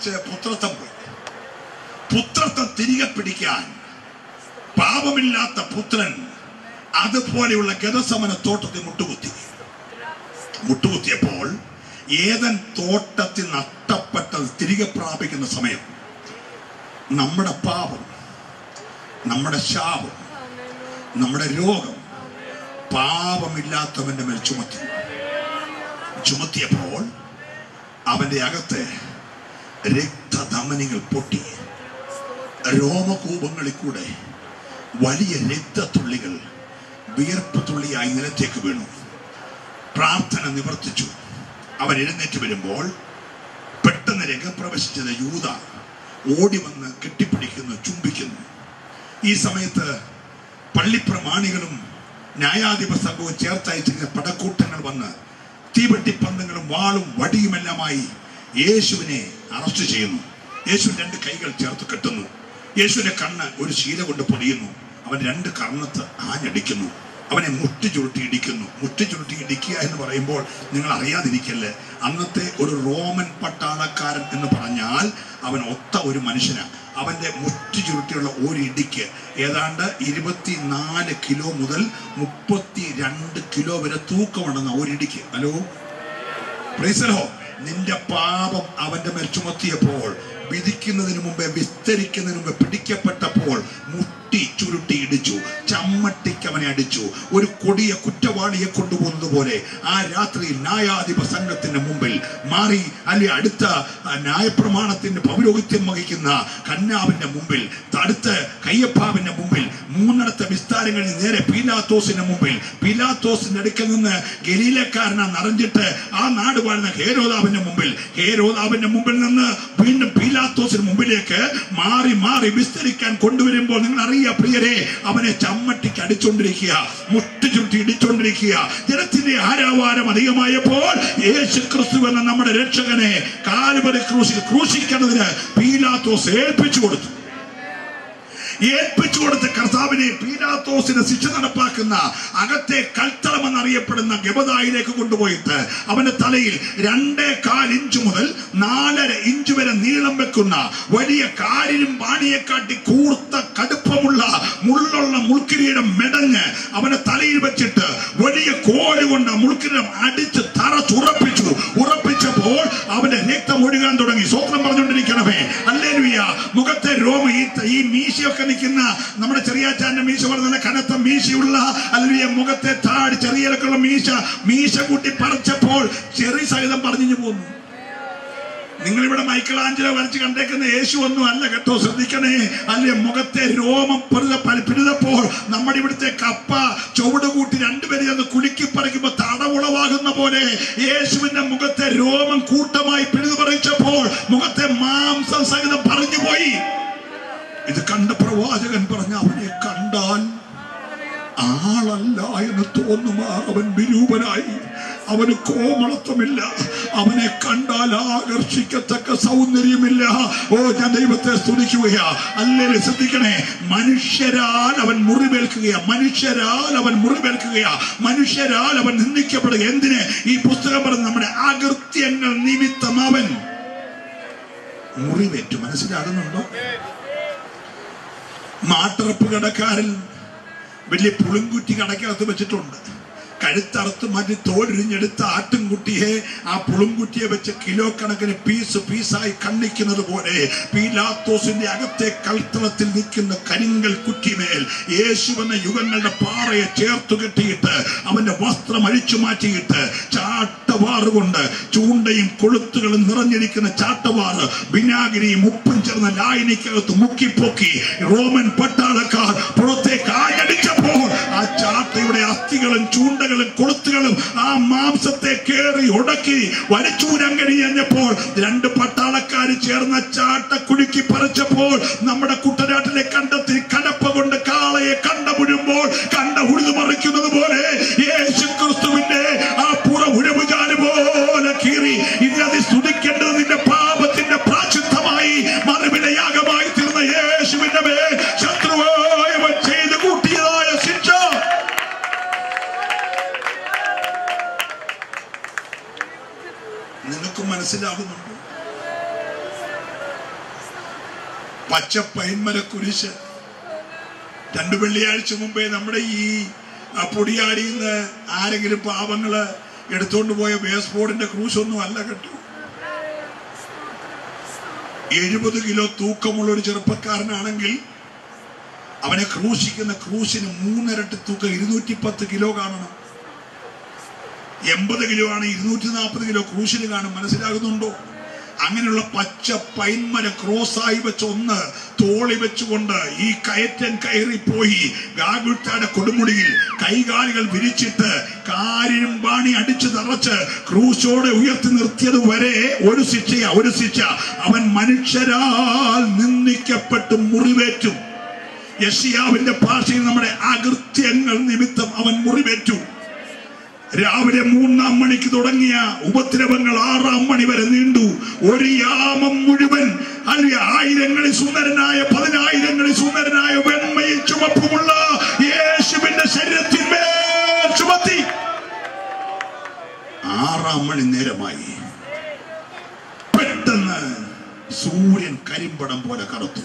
വെച്ച് പുത്രത്വം പോയി പുത്രത്വം തിരികെ പിടിക്കാൻ പാപമില്ലാത്ത പുത്രൻ അതുപോലെയുള്ള ഗതസമന തോട്ടത്തിൽ മുട്ടുകുത്തി മുട്ടുകുത്തിയപ്പോൾ ഏതൻ തോട്ടത്തിൽ നഷ്ടപ്പെട്ടത് തിരികെ പ്രാപിക്കുന്ന സമയം നമ്മുടെ പാപം നമ്മുടെ ശാപം നമ്മുടെ രോഗം പാപമില്ലാത്തവന്റെ മേൽ ചുമത്തി ചുമത്തിയപ്പോൾ അവന്റെ അകത്ത് രക്തധമനികൾ പൊട്ടി രോമകൂപങ്ങളിൽ കൂടെ വലിയ രക്തത്തുള്ളികൾ വിയർപ്പ് തുള്ളിയായി നിലത്തേക്ക് വീണു പ്രാർത്ഥന നിവർത്തിച്ചു അവൻ എഴുന്നേറ്റ് വരുമ്പോൾ പെട്ടെന്ന് രംഗപ്രവേശിച്ചത് യൂത ഓടി വന്ന് കെട്ടിപ്പിടിക്കുന്നു ചുംബിക്കുന്നു ഈ സമയത്ത് പള്ളിപ്രമാണികളും ന്യായാധിപ സംഘവും ചേർത്തയച്ചിരുന്ന പടക്കൂട്ടങ്ങൾ വന്ന് തീവെട്ടിപ്പന്തങ്ങളും വാളും വടിയുമെല്ലാമായി യേശുവിനെ അറസ്റ്റ് ചെയ്യുന്നു യേശു രണ്ട് കൈകൾ ചേർത്ത് കെട്ടുന്നു യേശുവിന്റെ കണ്ണ് ഒരു ശീല കൊണ്ട് പൊതിയുന്നു അവൻ രണ്ട് കർണത്ത് ആഞ്ഞടിക്കുന്നു അവനെ മുട്ടി ചുരുട്ടി ഇടിക്കുന്നു മുട്ടി ചുരുട്ടി ഇടിക്കുക എന്ന് പറയുമ്പോൾ നിങ്ങൾ അറിയാതിരിക്കല്ലേ അന്നത്തെ ഒരു റോമൻ പട്ടാളക്കാരൻ എന്ന് പറഞ്ഞാൽ അവൻ ഒത്ത ഒരു മനുഷ്യനാണ് അവന്റെ മുറ്റി ചുരുട്ടിയുള്ള ഒരു ഇടിക്ക് ഏതാണ്ട് ഇരുപത്തിനാല് കിലോ മുതൽ മുപ്പത്തി രണ്ട് കിലോ വരെ തൂക്കമുണ്ടെന്ന ഒരു ഇടിക്ക് ഹലോ പ്രൈസലോ നിന്റെ പാപം അവന്റെ മേൽ ചുമത്തിയപ്പോൾ വിധിക്കുന്നതിന് മുമ്പേ വിസ്തരിക്കുന്നതിന് മുമ്പേ പിടിക്കപ്പെട്ടപ്പോൾ മുട്ടി ചുരുട്ടി ഇടിച്ചു ചമ്മട്ടിക്ക് അവനെ അടിച്ചു ഒരു കൊടിയ കുറ്റവാളിയെ കൊണ്ടുപോകുന്നത് പോലെ ആ രാത്രിയിൽ ന്യായാധിപ സംഘത്തിന്റെ മുമ്പിൽ മാറി അല്ലെ അടുത്ത ആ, ന്യായപ്രമാണത്തിന്റെ പൗരോഹിത്യം വഹിക്കുന്ന കന്യാവിന്റെ മുമ്പിൽ അടുത്ത കയ്യപ്പാവിന്റെ മുമ്പിൽ മൂന്നിടത്തെ വിസ്താരങ്ങളിൽ നേരെ പീലാത്തോസിന്റെ മുമ്പിൽ പീലാത്തോസിന്റെ അടുക്കൽ നിന്ന് ഗലീലക്കാരനാ നിറഞ്ഞിട്ട് ആ നാട് വാഴുന്ന ഹേരോദാവിന്റെ മുമ്പിൽ ഹേരോദാവിന്റെ മുമ്പിൽ നിന്ന് വീണ്ടും പീലാത്തോസിന് മുമ്പിലേക്ക് മാറി മാറി വിസ്തരിക്കാൻ കൊണ്ടുവരുമ്പോൾ നിങ്ങൾ അറിയുക പ്രിയരെ അവനെ ചമ്മട്ടിക്ക് അടിച്ചോണ്ടിരിക്കുക മുട്ടി ചുരുട്ടി ഇടിച്ചോണ്ടിരിക്കുക ജനത്തിന്റെ ആരാവാരം അധികമായപ്പോൾ യേശു ക്രിസ്തു എന്ന നമ്മുടെ രക്ഷകനെ കാലുപരി ക്രൂശിൽ ക്രൂശിക്കുന്നതിന് പീലാത്തോസ് ഏൽപ്പിച്ചു കൊടുത്തു ഏൽപ്പിച്ചു കൊടുത്ത കർത്താവിനെ പീലാത്തോസിന് ശിക്ഷ നടപ്പാക്കുന്ന അകത്തെ കൽത്തളം എന്നറിയപ്പെടുന്ന ഗബദായിലേക്ക് കൊണ്ടുപോയിട്ട് അവന്റെ തലയിൽ രണ്ടേ കാൽ ഇഞ്ച് മുതൽ നാലര ഇഞ്ച് വരെ നീളം വെക്കുന്ന വലിയ കാലിനും പാണിയെക്കാട്ടി കൂർത്ത കടുപ്പമുള്ള മുള്ളുള്ള മുൾക്കിരീടം മെടഞ്ഞ് അവന്റെ തലയിൽ വെച്ചിട്ട് വലിയ കോല് കൊണ്ട് ആ മുൾക്കിരീടം അടിച്ച് തറച്ചുറപ്പിച്ചു ഉറപ്പിച്ചപ്പോൾ അവന്റെ രക്തം ഒഴുകാൻ തുടങ്ങി സ്വപ്നം പറഞ്ഞുകൊണ്ടിരിക്കണമേ അല്ലേലുയ്യ മുഖത്തെ രോമ ഈ ഈ മീശയൊക്കെ നിൽക്കുന്ന നമ്മുടെ ചെറിയാച്ചാന്റെ മീശ പോലെ നല്ല കനത്ത മീശയുള്ള അല്ലെങ്കിൽ മുഖത്തെ താടി ചെറിയലൊക്കെയുള്ള മീശ മീശ കൂട്ടി പറിച്ചപ്പോൾ ചെറിയ സഹിതം പറഞ്ഞു പോന്നു നിങ്ങളിവിടെ മൈക്കിൾ ആഞ്ചലോ വരച്ച് കണ്ടേക്കുന്ന യേശു ഒന്നും അല്ല കേട്ടോ ശ്രദ്ധിക്കണേ അല്ലെ മുഖത്തെ രോമം പെരുത പിഴുതപ്പോൾ നമ്മുടെ ഇവിടുത്തെ കപ്പ ചുവട് കൂട്ടി രണ്ടുപേരും ചെന്ന് കുലുക്കി പറിക്കുമ്പോ തടവുളവാകുന്ന പോലെ യേശുവിന്റെ മുഖത്തെ രോമം കൂട്ടമായി പിഴുതു പറിച്ചപ്പോൾ മുഖത്തെ മാംസം സഹിതം പറഞ്ഞു പോയി ഇത് കണ്ട പ്രവാചകൻ പറഞ്ഞ അവനെ കണ്ടാൽ ആളല്ല എന്ന് തോന്നുമാർ അവൻ വിരൂപനായി അവന് കോമളത്വമില്ല അവനെ കണ്ടാൽ ആകർഷിക്കത്തക്ക സൗന്ദര്യമില്ല ഓ ഞാൻ ദൈവത്തെ സ്തുതിക്കുകയാ അല്ലേ ശ്രദ്ധിക്കണേ മനുഷ്യരാൽ അവൻ മുറിവേൽക്കുകയാ മനുഷ്യരാൽ അവൻ മുറിവേൽക്കുകയാ മനുഷ്യരാൽ അവൻ നിന്ദിക്കപ്പെടുക എന്തിന് ഈ പുസ്തകം പറഞ്ഞ നമ്മുടെ അകൃത്യങ്ങൾ നിമിത്തം അവൻ മുറിവേറ്റു മനസ്സിലാകുന്നുണ്ടോ മാട്ടറപ്പ് കടക്കാരിൽ വലിയ പുളിങ്കുറ്റി കടക്കകത്ത് വെച്ചിട്ടുണ്ട് കഴുത്തറുത്ത് മാറ്റി തോലിരിഞ്ഞെടുത്ത ആട്ടിൻകുട്ടിയെ ആ പുളുങ്കുറ്റിയെ വെച്ച് കിലോ കണക്കിന് പീസ് പീസായി കണ്ണിക്കുന്നത് പോലെ പീലാത്തോസിന്റെ അകത്തെ കൽത്തളത്തിൽ നിൽക്കുന്ന കരിങ്കൽ കുറ്റിമേൽ യേശു എന്ന യുഗങ്ങളുടെ പാറയെ ചേർത്തു കെട്ടിയിട്ട് അവന്റെ വസ്ത്രം അഴിച്ചു മാറ്റിയിട്ട് ചാട്ടവാറ് കൊണ്ട് ചൂണ്ടയും കൊളുത്തുകളും നിറഞ്ഞിരിക്കുന്ന ചാട്ടവാറ് വിനാഗിരിയും ഉപ്പും ചേർന്ന ലായനിക്കകത്ത് മുക്കിപ്പൊക്കി റോമൻ പട്ടാളക്കാർ പുറത്തേക്ക് ആഞ്ഞടിച്ചപ്പോൾ ആ ചാട്ടയുടെ അസ്ഥികളും ചൂണ്ടകളും കൊളുത്തുകളും ആ മാംസത്തെ കേറി ഉടക്കി വലിച്ചൂരങ്കണി കഴിഞ്ഞപ്പോൾ രണ്ട് പട്ടാളക്കാർ ചേർന്ന ചാട്ട കുലുക്കി പറിച്ചപ്പോൾ നമ്മുടെ കുട്ടനാട്ടിലെ കണ്ടെത്തി കടപ്പ കൊണ്ട് കാളയെ കണ്ടമുഴുമ്പോൾ കണ്ട ഉഴുതു മറിക്കുന്നത് പോലെ യേശു ക്രിസ്തുവിന്റെ ആ പുറ ഉഴവുചാല് പോലെ കീറി ഇതിനത് സ്തുതിക്കേണ്ടത് നിന്റെ പാപത്തിന്റെ പ്രാചിത്തമായി മറുവിലയാഗമായി തീർന്ന യേശുവിന്റെ മേൽ ശത്രുവായവൻ ചെയ്ത് കൂട്ടിയതായ ശിക്ഷ നിനക്ക് മനസ്സിലാകുന്നുണ്ടോ പച്ച പൈന്മര കുരിശ് രണ്ടു വെള്ളിയാഴ്ച മുമ്പേ നമ്മുടെ ഈ ആ, പൊടിയാടിയിൽ നിന്ന് ആരെങ്കിലും പാവങ്ങള് എടുത്തോണ്ട് പോയ ബേസ്ബോർഡിന്റെ ക്രൂശ് ഒന്നും അല്ല കേട്ടോ എഴുപത് കിലോ തൂക്കമുള്ള ഒരു ചെറുപ്പക്കാരനാണെങ്കിൽ അവനെ ക്രൂശിക്കുന്ന ക്രൂശിന് മൂന്നിരട്ടി തൂക്കം ഇരുന്നൂറ്റി പത്ത് കിലോ കാണണം എൺപത് കിലോ ആണ് ഇരുന്നൂറ്റി നാൽപ്പത് കിലോ ക്രൂശിന് കാണും മനസ്സിലാകുന്നുണ്ടോ അങ്ങനെയുള്ള പച്ച പൈന്മരം ക്രോസായി വെച്ച് ഒന്ന് തോളി വെച്ചുകൊണ്ട് ഈ കയറ്റൻ കയറിപ്പോയി ഗാഗുൽത്താടെ കൊടുമുടിയിൽ കൈകാലുകൾ വിരിച്ചിട്ട് കാര്യം ബാണി അടിച്ചു തറച്ച് ക്രൂശോടെ ഉയർത്തി നിർത്തിയത് വരെ ഒരു ശിക്ഷയാ ഒരു ശിക്ഷ അവൻ മനുഷ്യരാൽ നിന്ദിക്കപ്പെട്ട് മുറിവേറ്റും യഷിയാവിന്റെ ഭാഷയിൽ നമ്മുടെ അകൃത്യങ്ങൾ നിമിത്തം അവൻ മുറിവേറ്റു രാവിലെ മൂന്നാം മണിക്ക് തുടങ്ങിയ ഉപദ്രവങ്ങൾ ആറാം മണി വരെ നീണ്ടു ഒരു യാമം മുഴുവൻ അല്ലെ ആയിരങ്ങളിൽ സുന്ദരനായ പതിനായിരങ്ങളിൽ സുന്ദരനായ വെണ്മയിൽ ചുമപ്പുമുള്ള യേശുവിന്റെ ശരീരത്തിന്മേൽ ചുമത്തി ആറാം മണി നേരമായി പെട്ടെന്ന് സൂര്യൻ കരിമ്പടം പോലെ കറുത്തു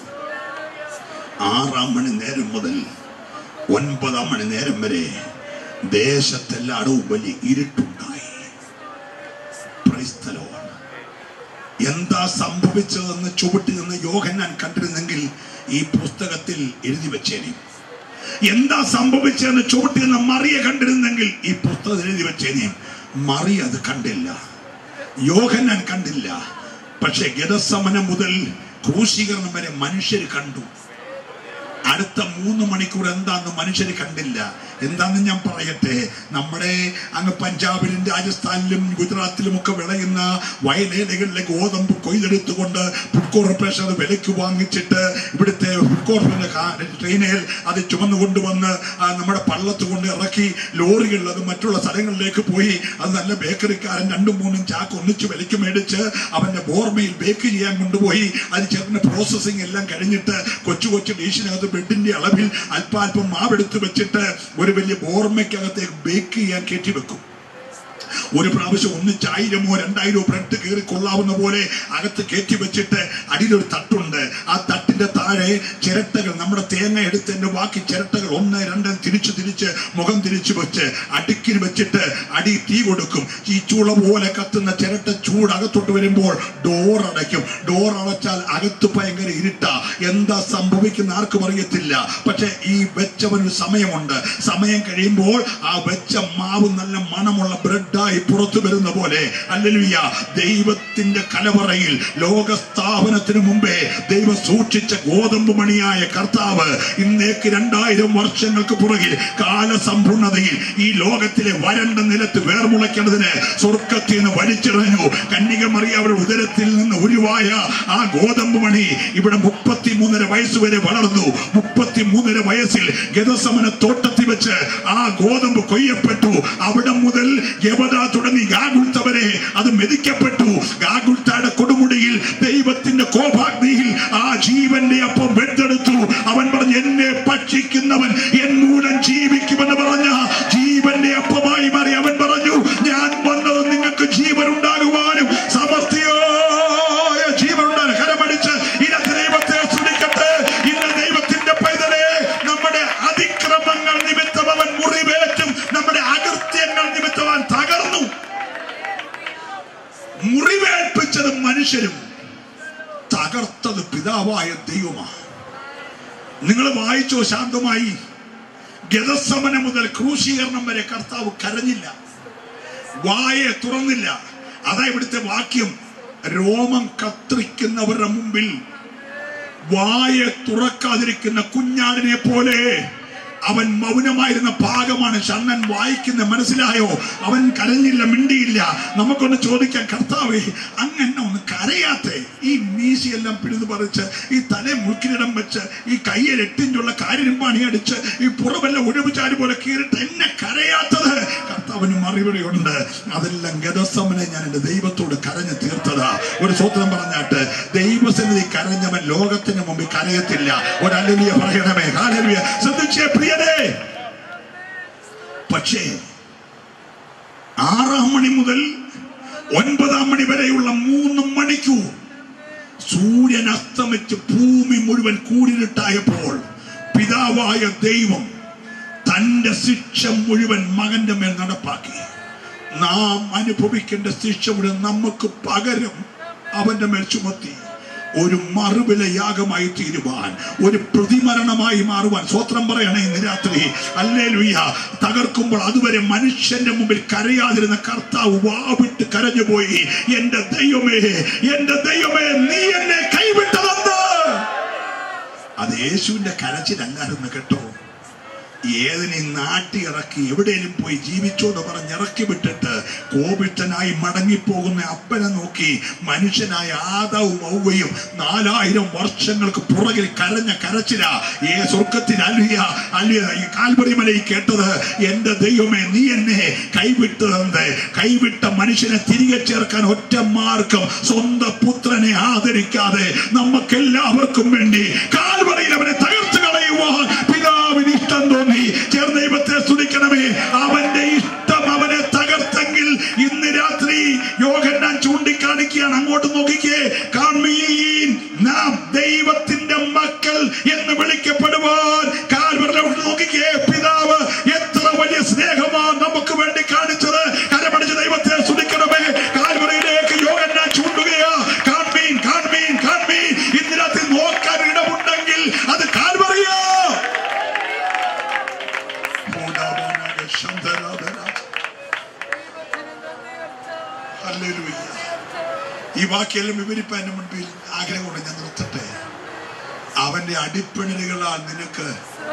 ആറാം മണി നേരം മുതൽ ഒൻപതാം മണി നേരം വരെ ദേശത്തെല്ലായിടവും വലിയ ഇരുട്ടുണ്ടായി Praise the Lord. എന്താ സംഭവിച്ചതെന്ന് ചുവട്ടി നിന്ന് യോഹന്നാൻ കണ്ടിരുന്നെങ്കിൽ ഈ പുസ്തകത്തിൽ എഴുതി വെച്ചേനെ എന്താ സംഭവിച്ചതെന്ന് ചുവട്ടി നിന്ന് മറിയ കണ്ടിരുന്നെങ്കിൽ ഈ പുസ്തകത്തിൽ എഴുതി വെച്ചേനെ മറിയ അത് കണ്ടില്ല യോഹന്നാൻ കണ്ടില്ല പക്ഷെ ഗതസമനം മുതൽ ക്രൂശീകരണം വരെ മനുഷ്യർ കണ്ടു അടുത്ത മൂന്ന് മണിക്കൂർ എന്താന്ന് മനുഷ്യർ കണ്ടില്ല എന്താന്ന് ഞാൻ പറയട്ടെ നമ്മുടെ അങ്ങ് പഞ്ചാബിലും രാജസ്ഥാനിലും ഗുജറാത്തിലും ഒക്കെ വിളയുന്ന വയലേലകളിലെ ഗോതമ്പ് കൊയ്തെടുത്തുകൊണ്ട് ഫുഡ് കോർപ്പറേഷൻ അത് വിലയ്ക്ക് വാങ്ങിച്ചിട്ട് ഇവിടുത്തെ ഫുഡ് കോർപ്പറേഷന്റെ ട്രെയിനിൽ അത് ചുമന്നു കൊണ്ടുവന്ന് ആ, നമ്മുടെ പള്ളത്ത് കൊണ്ട് ഇറക്കി ലോറികളിൽ അത് മറ്റുള്ള സ്ഥലങ്ങളിലേക്ക് പോയി അത് നല്ല ബേക്കറിക്കാരൻ രണ്ടും മൂന്നും ചാക്ക് ഒന്നിച്ച് വിലയ്ക്ക് മേടിച്ച് അവന്റെ ബോർമയിൽ ബേക്ക് ചെയ്യാൻ കൊണ്ടുപോയി അത് ചേർന്ന് പ്രോസസ്സിംഗ് എല്ലാം കഴിഞ്ഞിട്ട് കൊച്ചു കൊച്ചു ഡിഷിനകത്ത് ബ്രെഡിന്റെ അളവിൽ അല്പാൽപ്പം മാവെടുത്ത് വെച്ചിട്ട് ഒരു വലിയ ബോർമയ്ക്കകത്തേക്ക് ബേക്ക് ചെയ്യാൻ കയറ്റി വെക്കും ഒരു പ്രാവശ്യം ഒന്നിച്ച് ആയിരമോ രണ്ടായിരമോ ബ്രെഡ് കയറി കൊള്ളാവുന്ന പോലെ അകത്ത് കയറ്റി വെച്ചിട്ട് അടിയിലൊരു തട്ടുണ്ട് ആ തട്ടിന്റെ താഴെ ചിരട്ടകൾ നമ്മുടെ തേങ്ങ എടുത്തതിന്റെ ബാക്കി ചിരട്ടകൾ ഒന്ന് രണ്ട് തിരിച്ചു തിരിച്ച് മുഖം തിരിച്ചു വെച്ച് അടുക്കിന് വെച്ചിട്ട് അടി തീ കൊടുക്കും ഈ ചൂള പോലെ കത്തുന്ന ചിരട്ട ചൂട് അകത്തോട്ട് വരുമ്പോൾ ഡോർ അടയ്ക്കും ഡോർ അടച്ചാൽ അകത്ത് ഭയങ്കര ഇരുട്ടാ എന്താ സംഭവിക്കുന്ന ആർക്കും അറിയത്തില്ല പക്ഷെ ഈ വെച്ചവനൊരു സമയമുണ്ട് സമയം കഴിയുമ്പോൾ ആ വെച്ച മാവ് നല്ല മണമുള്ള ബ്രെഡായി പുറത്തു വരുന്ന പോലെ അല്ലലുയ്യ ദൈവത്തിന്റെ കലവറയിൽ ലോകസ്ഥാപനത്തിന് മുമ്പേ ദൈവം സൂക്ഷിച്ച ഗോതമ്പ് മണിയായ കർത്താവ് ഇന്നേക്ക് രണ്ടായിരം വർഷങ്ങൾക്ക് പുറകിൽ കാലസമ്പൂർണതയിൽ ഈ ലോകത്തിലെ വരണ്ട നിലത്ത് വേർമുളയ്ക്കേണ്ടതിന് സ്വർഗത്തിൽ നിന്ന് വലിച്ചെറിഞ്ഞു കന്യകമറിയ അവരുടെ ഉദരത്തിൽ നിന്ന് ഉരുവായ ആ ഗോതമ്പ് മണി ഇവിടെ മുപ്പത്തിമൂന്നര വയസ്സ് വരെ വളർന്നു മുപ്പത്തിമൂന്നര വയസ്സിൽ ഗതസമന തോട്ടത്തിൽ വെച്ച് ആ ഗോതമ്പ് കൊയ്യപ്പെട്ടു അവിടെ മുതൽ യവത തുടങ്ങി ഗാഗുൽത്തവരെ അത് മെതിക്കപ്പെട്ടു ഗാഗുൽത്തായുടെ കൊടുമുടിയിൽ ദൈവത്തിന്റെ കോപാഗ്നിയിൽ ആ ജീവന്റെ അപ്പം വെന്തെടുത്തു അവൻ പറഞ്ഞു എന്നെ ഭക്ഷിക്കുന്നവൻ എൻ മൂലം ജീവിക്കുമെന്ന് പറഞ്ഞ ജീവന്റെ അപ്പമായി മാറി അവൻ പറഞ്ഞു ഞാൻ വന്നത് നിങ്ങൾക്ക് ജീവൻ ഉണ്ടാകുവാനും സമസ്തയായ ജീവൻ ഉണ്ടാകും കരമടിച്ച് ഇന്നത്തെ ദൈവത്തെ സ്തുതിക്കട്ടെ ഇന്ന് ദൈവത്തിന്റെ പൈതലെ നമ്മുടെ അതിക്രമങ്ങൾ നിമിത്തം അവൻ മുറിവേറ്റും നമ്മുടെ അകൃത്യങ്ങൾ നിമിത്തം അവൻ തകർന്നു മുറിവേൽപ്പിച്ചത് മനുഷ്യരും തകർത്തത് പിതാവായ ദൈവമാണ് നിങ്ങൾ വായിച്ചോ ശാന്തമായി ഗതസമനം മുതൽ ക്രൂശീകരണം വരെ കർത്താവ് കരഞ്ഞില്ല വായെ തുറന്നില്ല അതാ ഇവിടുത്തെ വാക്യം രോമം കത്രിക്കുന്നവരുടെ മുമ്പിൽ വായെ തുറക്കാതിരിക്കുന്ന കുഞ്ഞാടിനെ പോലെ അവൻ മൗനമായിരുന്ന ഭാഗമാണ് ഷണ്ണൻ വായിക്കുന്ന മനസ്സിലായോ അവൻ കരഞ്ഞില്ല മിണ്ടിയില്ല നമുക്കൊന്ന് ചോദിക്കാം കർത്താവേ അങ്ങനെ ഒന്ന് കരയാത്തെ ഈ മീശയെല്ലാം പിഴുതു പറിച്ച് ഈ തല മുൾക്കിനിടം വെച്ച് ഈ കയ്യിൽ എട്ടിഞ്ചുള്ള കാര്യരുമ്പാണി അടിച്ച് ഈ പുറമെല്ലാം ഒഴിവുചാരി പോലെ കീറിട്ട് എന്നെ കരയാത്തത് കർത്താവിന് മറുപടിയുണ്ട് അതെല്ലാം ഗതസമനെ ഞാൻ എന്റെ ദൈവത്തോട് കരഞ്ഞു തീർത്തതാ ഒരു സ്വത്രം പറഞ്ഞാട്ട് ദൈവസന്നിധി കരഞ്ഞവൻ ലോകത്തിന് മുമ്പിൽ കരയത്തില്ല ഒരു അലലിയ പറയണമേ ഹാലലിയ ശ്രദ്ധിച്ചേ പ്രിയനേ പക്ഷേ ആറാം മണി മുതൽ ഒൻപതാം മണി വരെയുള്ള മൂന്ന് മണിക്കൂർ സൂര്യൻ അസ്തമിച്ച് ഭൂമി മുഴുവൻ കൂടിരുട്ടായപ്പോൾ പിതാവായ ദൈവം തന്റെ ശിക്ഷ മുഴുവൻ മകന്റെ മേൽ നടപ്പാക്കി നാം അനുഭവിക്കേണ്ട ശിക്ഷ മുഴുവൻ നമുക്ക് പകരം അവന്റെ മേൽ ചുമത്തി ഒരു മറുവില യാഗമായി തീരുവാൻ ഒരു പ്രതിമരണമായി മാറുവാൻ സ്വത്രം പറയണേ ഇന്ന് രാത്രി അല്ലേ ലുയ്യ തകർക്കുമ്പോൾ അതുവരെ മനുഷ്യന്റെ മുമ്പിൽ കരയാതിരുന്ന കർത്താവ് വാവിട്ട് കരഞ്ഞുപോയി എന്റെ ദൈവമേ എന്റെ ദൈവമേ നീ എന്നെ കൈവിട്ടതെന്ന് അത് യേശുവിന്റെ കരച്ചിലല്ലായിരുന്നു കേട്ടോ ഏതിനെ നാട്ടി ഇറക്കി എവിടെയും പോയി ജീവിച്ചോ എന്ന് പറഞ്ഞ് ഇറക്കി വിട്ടിട്ട് കോപിഷ്ടനായി മടങ്ങിപ്പോകുന്ന അപ്പനെ നോക്കി മനുഷ്യനായ ആദവും ഔവയും നാലായിരം വർഷങ്ങൾക്ക് പുറകിൽ കരഞ്ഞ കരച്ചില ഏ സ്വർഗത്തിൽ അലിയ അലിയ ഈ കാൽവറി മലയിൽ കേട്ടത് എന്റെ ദൈവമേ നീ എന്നെ കൈവിട്ടതെന്ത് കൈവിട്ട മനുഷ്യനെ തിരികെ ചേർക്കാൻ ഒറ്റ മാർഗം സ്വന്തം പുത്രനെ ആദരിക്കാതെ നമുക്കെല്ലാവർക്കും വേണ്ടി കാൽവറിയിൽ അവനെ തകർത്ത് കളയുവാൻ പിതാവിന് ഇഷ്ടം തോന്നി ചേർന്ന് ദൈവത്തെ സ്തുതിക്കണമേ അവന്റെ ഇഷ്ടം അവനെ തകർത്തെങ്കിൽ ഇന്ന് രാത്രി യോഗന്നാൻ ചൂണ്ടിക്കാണിക്കുകയാണ് അങ്ങോട്ട് നോക്കിക്കേ കാൺമീൻ നാം ദൈവത്തിന്റെ മക്കൾ എന്ന് വിളിക്കപ്പെടുവാൻ കാൽവറിലോട്ട് നോക്കിക്കേ പിതാവ് എത്ര വലിയ സ്നേഹമാണ് നമുക്ക് വേണ്ടി കാണിച്ചത് കരമടിച്ച് ദൈവത്തെ സ്തുതിക്കണമേ കാൽവറിയിലേക്ക് യോഗന്നാൻ ചൂണ്ടുകയാ കാൺമീൻ കാൺമീൻ കാൺമീൻ ഇന്ന് രാത്രി നോക്കാൻ ഇടമുണ്ടെങ്കിൽ അത് കാൽവറിയാ ഹല്ലേലൂയ. ഈ വാക്കിയെല്ലാം വിവരിപ്പാൻ എൻ്റെ മുൻപിൽ ആഗ്രഹമുണ്ട് ഞാൻ നിർത്തട്ടെ അവന്റെ അടിപ്പിണരുകളാൽ നിനക്ക്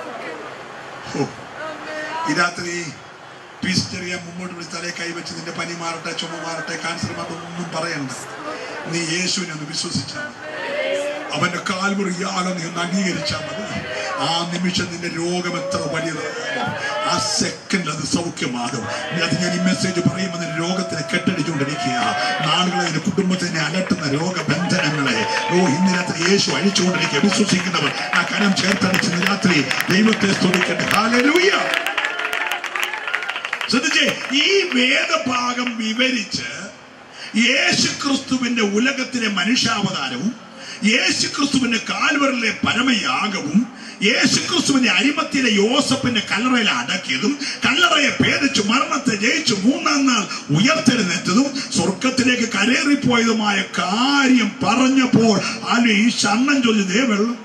ഹോ, ഈ രാത്രി പീസ് ചെറിയ മുമ്പോട്ട് വിളിച്ച് തലയെ കൈവച്ച് നിന്റെ പനി മാറട്ടെ ചുമ മാറട്ടെ ക്യാൻസർ മാറൊന്നും പറയണ്ട നീ യേശുവിനെ ഒന്ന് വിശ്വസിച്ചാൽ മതി അവന്റെ കാൽമുറി യാഗം നീ ഒന്ന് അംഗീകരിച്ചാൽ മതി ആ നിമിഷം നിന്റെ രോഗം എത്ര വലിയതാകും ആ സെക്കൻഡ് അത് സൗഖ്യമാകും ഇനി അത് ഞാൻ ഈ മെസ്സേജ് പറയുമ്പോൾ നിന്റെ രോഗത്തിനെ കെട്ടടിച്ചുകൊണ്ടിരിക്കുക നാളുകളെ നിന്റെ കുടുംബത്തിനെ അലട്ടുന്ന രോഗബന്ധനങ്ങളെ ഓ ഇന്ന് രാത്രി യേശു അഴിച്ചുകൊണ്ടിരിക്കുക വിശ്വസിക്കുന്നവർ ആ കരം ചേർത്തടിച്ച് ഇന്ന് രാത്രി ദൈവത്തെ സ്തുതിക്കട്ടെ ഹല്ലേലൂയ ശ്രദ്ധിച്ചേ ഈ വേദഭാഗം വിവരിച്ച് യേശു ക്രിസ്തുവിന്റെ ഉലകത്തിലെ മനുഷ്യാവതാരവും യേശു ക്രിസ്തുവിന്റെ കാൽവറിലെ പരമയാഗവും യേശു ക്രിസ്തുവിന്റെ അരിമത്തിലെ യോസഫിന്റെ കല്ലറയിൽ അടക്കിയതും കല്ലറയെ ഭേദിച്ചു മരണത്തെ ജയിച്ചു മൂന്നാം നാൾ ഉയർത്തെഴുന്നേറ്റതും സ്വർഗത്തിലേക്ക് കരേറിപ്പോയതുമായ കാര്യം പറഞ്ഞപ്പോൾ ആലു ഈ ഷണ്ണൻ ചൊല്ലി ദേ വെള്ളം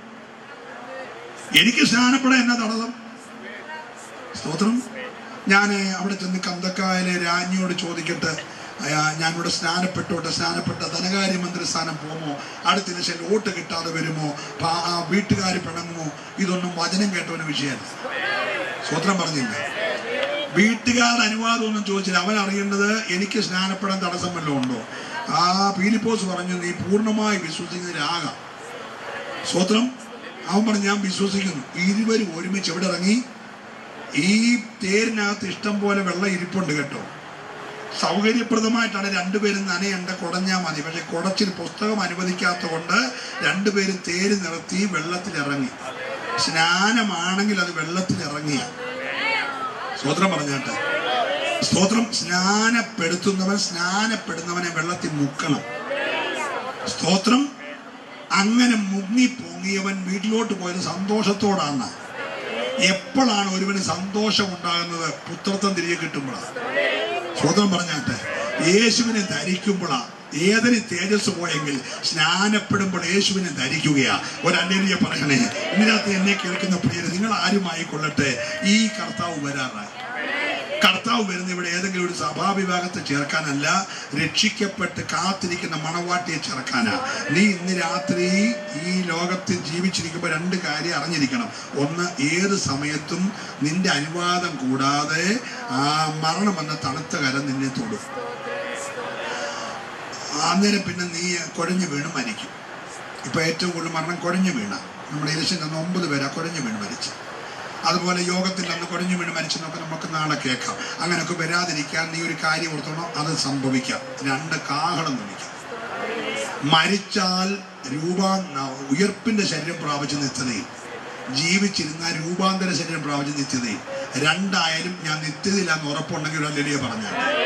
എനിക്ക് സ്നാനപ്പെടാൻ എന്നാ തടസ്സം സ്തോത്രം ഞാൻ അവിടെ ചെന്ന് കന്തക്കായലെ രാജ്ഞിയോട് ചോദിക്കട്ടെ അയാ ഞാനിവിടെ സ്നാനപ്പെട്ടോട്ടെ സ്നാനപ്പെട്ട ധനകാര്യമന്ത്രി സ്ഥാനം പോകുമോ അടുത്ത ലക്ഷം വോട്ട് കിട്ടാതെ വരുമോ പാ- ആ വീട്ടുകാർ പിണങ്ങുമോ ഇതൊന്നും വചനം കേട്ടവന് വിഷയമല്ല സ്വത്രം പറഞ്ഞില്ല വീട്ടുകാരുടെ അനുവാദം ഒന്നും ചോദിച്ചില്ല അവൻ അറിയേണ്ടത് എനിക്ക് സ്നാനപ്പെടാൻ തടസ്സം വല്ലതും ഉണ്ടോ ആ പീലിപ്പോസ് പറഞ്ഞു നീ പൂർണ്ണമായി വിശ്വസിക്കുന്നതിലാകാം സ്വത്രം അവൻ പറഞ്ഞു ഞാൻ വിശ്വസിക്കുന്നു ഇരുവരും ഒരുമിച്ച് എവിടെ ഇറങ്ങി ഈ തേരിനകത്ത് ഇഷ്ടം പോലെ വെള്ളം ഇരിപ്പുണ്ട് കേട്ടോ സൗകര്യപ്രദമായിട്ടാണ് രണ്ടുപേരും നനയണ്ട കുടഞ്ഞാൽ മതി പക്ഷെ കുടച്ചിൽ പുസ്തകം അനുവദിക്കാത്ത കൊണ്ട് രണ്ടുപേരും തേര് നിർത്തി വെള്ളത്തിൽ ഇറങ്ങി സ്നാനമാണെങ്കിൽ അത് വെള്ളത്തിൽ ഇറങ്ങിയ സ്തോത്രം പറഞ്ഞാട്ടെ സ്തോത്രം സ്നാനപ്പെടുത്തുന്നവൻ സ്നാനപ്പെടുന്നവനെ വെള്ളത്തിൽ മുക്കണം സ്തോത്രം അങ്ങനെ മുങ്ങി പൊങ്ങിയവൻ വീട്ടിലോട്ട് പോയത് സന്തോഷത്തോടാണ് എപ്പോഴാണ് ഒരുവന് സന്തോഷം ഉണ്ടാകുന്നത് പുത്രത്വം തിരികെ കിട്ടുമ്പോഴാണ് സ്വതം പറഞ്ഞാട്ടെ യേശുവിനെ ധരിക്കുമ്പോഴാ ഏതൊരു തേജസ് പോയെങ്കിൽ സ്നാനപ്പെടുമ്പോൾ യേശുവിനെ ധരിക്കുകയാ ഒരല്ലേലിയ പറയണേ ഇതിനകത്ത് എന്നെ കേൾക്കുന്ന പ്രിയര് നിങ്ങൾ ആരുമായിക്കൊള്ളട്ടെ ഈ കർത്താവ് വരാറായി കർത്താവ് വരുന്ന ഇവിടെ ഏതെങ്കിലും ഒരു സഭാവിഭാഗത്തെ ചേർക്കാനല്ല രക്ഷിക്കപ്പെട്ട് കാത്തിരിക്കുന്ന മണവാട്ടിയെ ചേർക്കാനാ നീ ഇന്ന് രാത്രി ഈ ലോകത്തിൽ ജീവിച്ചിരിക്കുമ്പോൾ രണ്ട് കാര്യം അറിഞ്ഞിരിക്കണം ഒന്ന് ഏത് സമയത്തും നിന്റെ അനുവാദം കൂടാതെ ആ മരണം എന്ന തണുത്ത കരം നിന്നെ തൊടും അന്നേരം പിന്നെ നീ കുഴഞ്ഞു വീണ് മരിക്കും ഇപ്പൊ ഏറ്റവും കൂടുതൽ മരണം കുഴഞ്ഞു വീണ നമ്മുടെ ഇലക്ഷൻ അന്ന് ഒമ്പത് പേരാ കുഴഞ്ഞു വീണ് മരിച്ചു അതുപോലെ യോഗത്തിൽ അന്ന് കുഴഞ്ഞു വീണ് മരിച്ചെന്നൊക്കെ നമുക്ക് നാളെ കേൾക്കാം അങ്ങനെയൊക്കെ വരാതിരിക്കാൻ നീ ഒരു കാര്യം ഓർത്തണം അത് സംഭവിക്കാം രണ്ട് കാഹളം വിളിക്കാം മരിച്ചാൽ രൂപാ ഉയർപ്പിന്റെ ശരീരം പ്രാപിച്ച നിത്യതയിൽ ജീവിച്ചിരുന്ന രൂപാന്തര ശരീരം പ്രാപിച്ച നിത്യതയിൽ രണ്ടായാലും ഞാൻ നിത്യതയിലാന്ന് ഉറപ്പുണ്ടെങ്കിൽ ഒരു അല്ലെലിയ പറഞ്ഞാൽ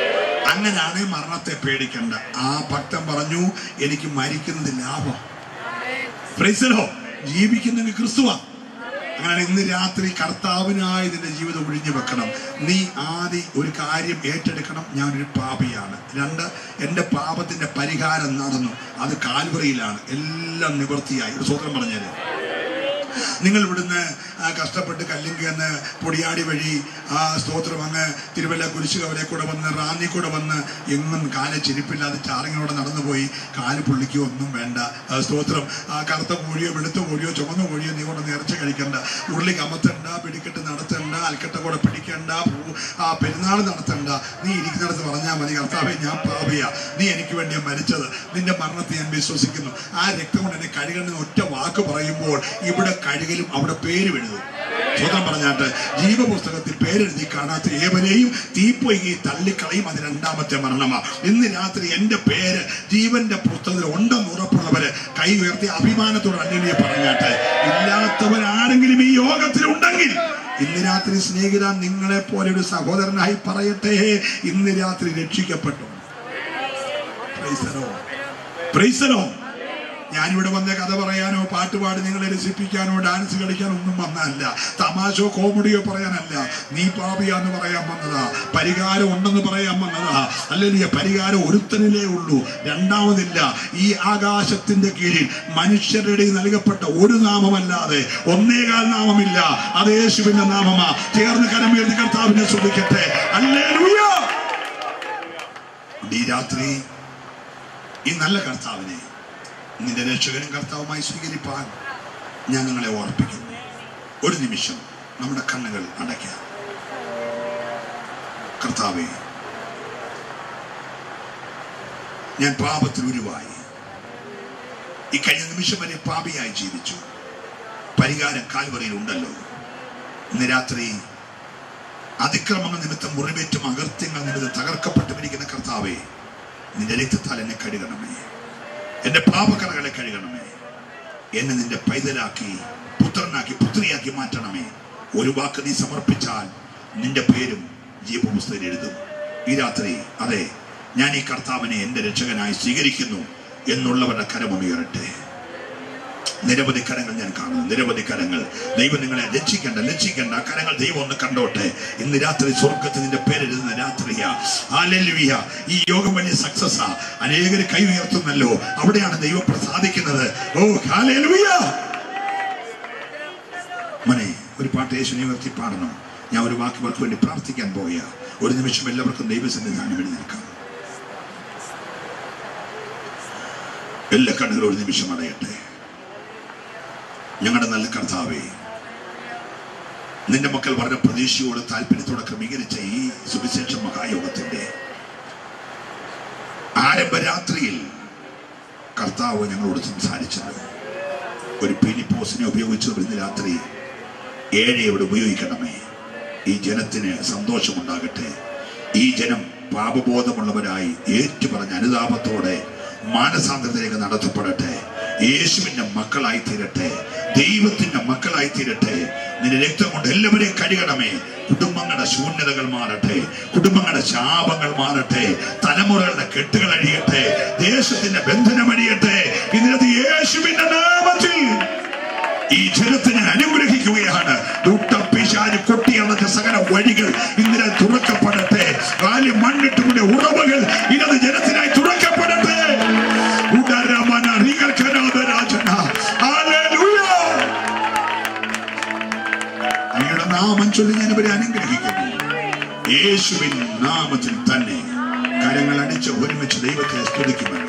അങ്ങനെയാണെങ്കിൽ മരണത്തെ പേടിക്കണ്ട ആ ഭക്തൻ പറഞ്ഞു എനിക്ക് മരിക്കുന്നത് ലാഭം പ്രൈസലോ ജീവിക്കുന്നെങ്കിൽ ക്രിസ്തുവാ അങ്ങനെ ഇന്ന് രാത്രി കർത്താവിനായി നിന്റെ ജീവിതം ഒഴിഞ്ഞു വെക്കണം നീ ആദ്യം ഒരു കാര്യം ഏറ്റെടുക്കണം ഞാനൊരു പാപിയാണ് രണ്ട് എൻ്റെ പാപത്തിന്റെ പരിഹാരം നടന്നു അത് കാൽവറിയിലാണ് എല്ലാം നിവൃത്തിയായി ഒരു സ്വതന്ത്രം പറഞ്ഞേരെ നിങ്ങൾ ഇവിടുന്ന് ആ, കഷ്ടപ്പെട്ട് കല്ലിങ്കി എന്ന് പൊടിയാടി വഴി ആ സ്തോത്രം അങ്ങ് തിരുവല്ല കുരിശുകവരെ കൂടെ വന്ന് റാന്നി കൂടെ വന്ന് എങ്ങും കാല് ചെരുപ്പില്ലാതെ ചാറിങ്ങോടെ നടന്നുപോയി കാല് പുള്ളിക്കോ ഒന്നും വേണ്ട ആ, സ്തോത്രം ആ കറുത്ത കോഴിയോ വെളുത്ത കോഴിയോ ചുമന്ന കോഴിയോ നീ കൊണ്ട് നേർച്ച കഴിക്കണ്ട ഉരുളി കമത്തണ്ട പിടിക്കെട്ട് നടത്തണ്ട അൽക്കട്ട കൂടെ പിടിക്കണ്ട പൂ- ആ പെരുന്നാൾ നടത്തണ്ട നീ ഇരിക്കുന്നിടത്ത് പറഞ്ഞാൽ മതി കർത്താവെ ഞാൻ പാപിയ നീ എനിക്ക് വേണ്ടിയാ മരിച്ചത് നിന്റെ മരണത്തെ ഞാൻ വിശ്വസിക്കുന്നു ആ രക്തം കൊണ്ട് എന്നെ കഴുകണമെന്ന് ഒറ്റ വാക്ക് പറയുമ്പോൾ ഇവിടെ കഴുകലും അവിടെ പേര് എഴുതും സ്വതം പറഞ്ഞാട്ട് ജീവപുസ്തകത്തിൽ പേരെഴുതി കാണാത്ത ഏവരെയും തീപ്പൊയ്കി തള്ളിക്കളയും അത് രണ്ടാമത്തെ മരണമാ ഇന്ന് രാത്രി എന്റെ പേര് ജീവന്റെ പുസ്തകത്തിൽ ഉണ്ടെന്ന് ഉറപ്പുള്ളവര് കൈ ഉയർത്തി അഭിമാനത്തോടെ അന്യനെ പറഞ്ഞാട്ട് ഇല്ലാത്തവരാരെങ്കിലും ഈ യോഗത്തിൽ ഉണ്ടെങ്കിൽ ഇന്ന് രാത്രി സ്നേഹിത നിങ്ങളെ പോലെ ഒരു സഹോദരനായി പറയട്ടെ ഇന്ന് രാത്രി രക്ഷിക്കപ്പെട്ടു പ്രൈസലോ പ്രൈസലോ ഞാനിവിടെ വന്ന കഥ പറയാനോ പാട്ട് പാടി നിങ്ങളെ രസിപ്പിക്കാനോ ഡാൻസ് കളിക്കാനോ ഒന്നും വന്നതല്ല തമാശോ കോമഡിയോ പറയാനല്ല നീ പാപിയാന്ന് പറയാൻ വന്നതാ പരിഹാരം ഉണ്ടെന്ന് പറയാൻ വന്നതാ അല്ലെങ്കിൽ പരിഹാരം ഒരുത്തനിലേ ഉള്ളൂ രണ്ടാമതില്ല ഈ ആകാശത്തിന്റെ കീഴിൽ മനുഷ്യരുടെ ഇടയിൽ നൽകപ്പെട്ട ഒരു നാമമല്ലാതെ ഒന്നേകാൽ നാമമില്ല അത് യേശുവിന്റെ നാമമാ ചേർന്ന് കരമുയർത്തി കർത്താവിനെ ശ്രദ്ധിക്കട്ടെ അല്ലേ ഈ രാത്രി ഈ നല്ല കർത്താവിനെ നിന്റെ രക്ഷകനും കർത്താവുമായി സ്വീകരിപ്പാൻ ഞാൻ നിങ്ങളെ ഓർപ്പിക്കുന്നു ഒരു നിമിഷം നമ്മുടെ കണ്ണുകൾ അടയ്ക്കാം കർത്താവെ ഞാൻ പാപത്തിൽ ഉരുവായി ഈ കഴിഞ്ഞ നിമിഷം വരെ പാപിയായി ജീവിച്ചു പരിഹാരം കാൽവറിയിൽ ഉണ്ടല്ലോ ഇന്ന് രാത്രി അതിക്രമങ്ങൾ നിമിത്തം മുറിവേറ്റും അകൃത്യങ്ങൾ നിമിത്തം തകർക്കപ്പെട്ടുമിരിക്കുന്ന കർത്താവെ നിന്റെ രക്തത്താൽ എന്നെ കഴുകണമേ എന്റെ പാപക്കറകളെ കഴുകണമേ എന്നെ നിന്റെ പൈതലാക്കി പുത്രനാക്കി പുത്രിയാക്കി മാറ്റണമേ ഒരു വാക്ക് നീ സമർപ്പിച്ചാൽ നിന്റെ പേരും ജീവപുസ്തകത്തിൽ എഴുതും ഈ രാത്രി അതെ ഞാൻ ഈ കർത്താവിനെ എന്റെ രക്ഷകനായി സ്വീകരിക്കുന്നു എന്നുള്ളവരുടെ കരമുയരട്ടെ നിരവധി കരങ്ങൾ ഞാൻ കാണുന്നു നിരവധി കരങ്ങൾ ദൈവം നിങ്ങളെ ലജ്ജിക്കണ്ട ലജ്ജിക്കണ്ട ആ കരങ്ങൾ ദൈവം ഒന്ന് കണ്ടോട്ടെ ഇന്ന് രാത്രി സ്വർഗത്തിൽ നിന്റെ പേരെഴുതുന്ന രാത്രിയാ ഹാലലുവിയ ഈ യോഗം വലിയ സക്സസ് ആ അനേകർ കൈ ഉയർത്തുന്നല്ലോ അവിടെയാണ് ദൈവം പ്രസാദിക്കുന്നത് ഓ ഹാലലുവിയ മനെ ഒരു പാട്ട് യേശുവിനെ ഉയർത്തി പാടണം ഞാൻ ഒരു വാക്ക് ഇവർക്ക് വേണ്ടി പ്രാർത്ഥിക്കാൻ പോയ ഒരു നിമിഷം എല്ലാവർക്കും ദൈവസന്നിധാനം വേണ്ടി നിൽക്കാം എല്ലാ കണ്ണുകളും ഒരു നിമിഷം അടയട്ടെ ഞങ്ങളുടെ നല്ല കർത്താവേ നിന്റെ മക്കൾ വളരെ പ്രതീക്ഷയോടെ താല്പര്യത്തോടെ ക്രമീകരിച്ച ഈ സുവിശേഷ മഹായോഗത്തിന്റെ ആരംഭരാത്രിയിൽ കർത്താവ് ഞങ്ങളോട് സംസാരിച്ചത് ഒരു പീലിപ്പോസിനെ ഉപയോഗിച്ച് ഇന്ന് രാത്രി ഏഴെ ഇവിടെ ഉപയോഗിക്കണമേ ഈ ജനത്തിന് സന്തോഷമുണ്ടാകട്ടെ ഈ ജനം പാപബോധമുള്ളവരായി ഏറ്റുപറഞ്ഞ അനുതാപത്തോടെ മാനസാന്തരത്തിലേക്ക് നടത്തപ്പെടട്ടെ യേശുവിന്റെ മക്കളായി തീരട്ടെ ദൈവത്തിന്റെ മക്കളായി തീരട്ടെ നിന്റെ രക്തം കൊണ്ട് എല്ലാവരെയും കഴുകണമേ കുടുംബങ്ങളുടെ ശൂന്യതകൾ മാറട്ടെ കുടുംബങ്ങളുടെ ശാപങ്ങൾ മാറട്ടെ തലമുറകളുടെ കെട്ടുകൾ അഴിയട്ടെ ദേശത്തിന്റെ ബന്ധനം അഴിയട്ടെ ഇതിനകത്ത് യേശുവിന്റെ നാമത്തിൽ ഈ ജനത്തിനെ അനുഗ്രഹിക്കുകയാണ് ദുഷ്ടപ്പിശാച് കൊട്ടിയളച്ച സകല വഴികൾ ഇന്നലെ തുറക്കപ്പെടട്ടെ കാലി മണ്ണിട്ടുകൂടെ ഉറവുകൾ ഇന്നത് ജനത്തിനായി തുറക്കപ്പെടട്ടെ ഉദരമന റികൽക്കനാഥരാജന. ഹല്ലേലൂയ. അങ്ങയുടെ നാമം ചൊല്ലി ഞാൻ ഇവരെ അനുഗ്രഹിക്കുന്നു യേശുവിൻ നാമത്തിൽ തന്നെ കരങ്ങൾ അടിച്ച് ഒരുമിച്ച് ദൈവത്തെ സ്തുതിക്കുമല്ലോ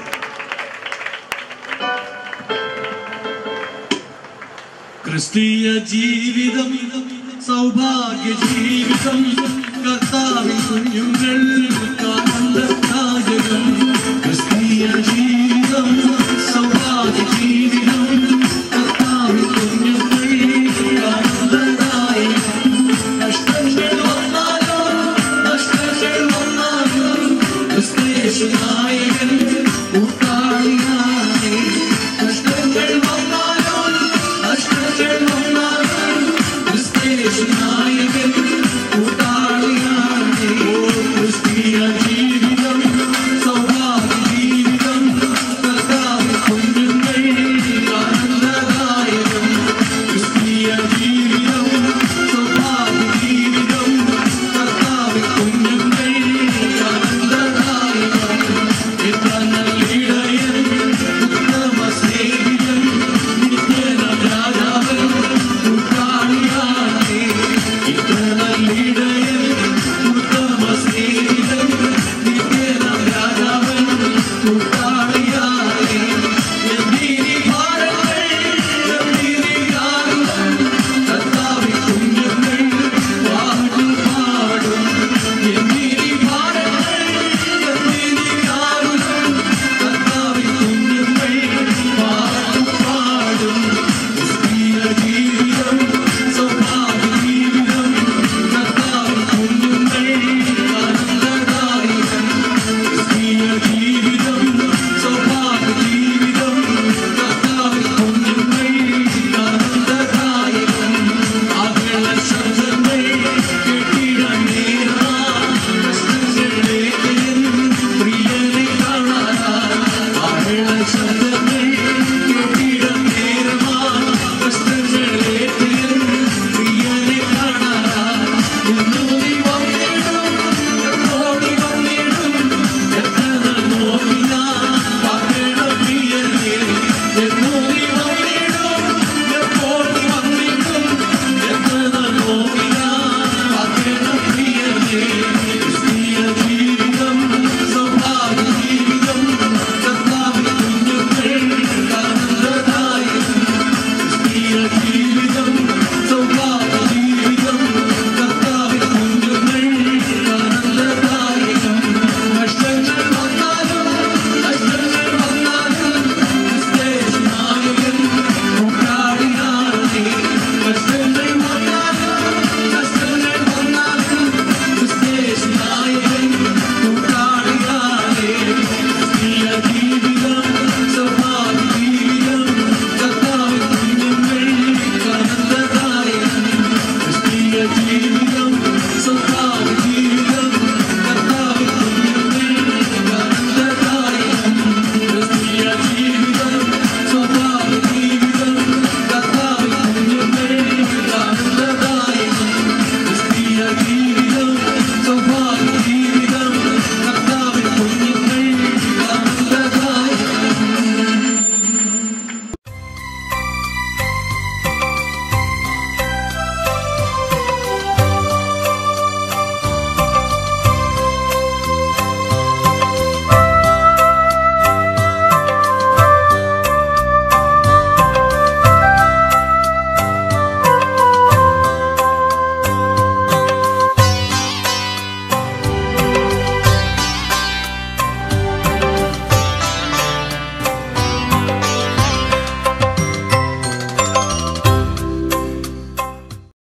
ക്രിസ്തീയ ജീവിതം സൗഭാഗ്യ ജീവിതം കർത്താവിൻ കുഞ്ഞുങ്ങൾ കാലത്തായകം ക്രിസ്തീയ ജീവിതം സൗഭാഗ്യ ജീവിതം കർത്താവിൻ കുഞ്ഞുങ്ങൾ കാലത്തായകം കഷ്ടങ്ങൾ വന്നാലും നഷ്ടങ്ങൾ വന്നാലും ക്രിസ്തേശു നായകൻ കൂട്ടാളിയായി കഷ്ടങ്ങൾ വന്നാലും നഷ്ടങ്ങൾ വന്നാലും ക്രിസ്തേശു നായകൻ കൂട്ടാളിയായി ഓ ക്രിസ്തീയ ജീവിതം ജീവിതം സ്വകാര്യ ജീവിതം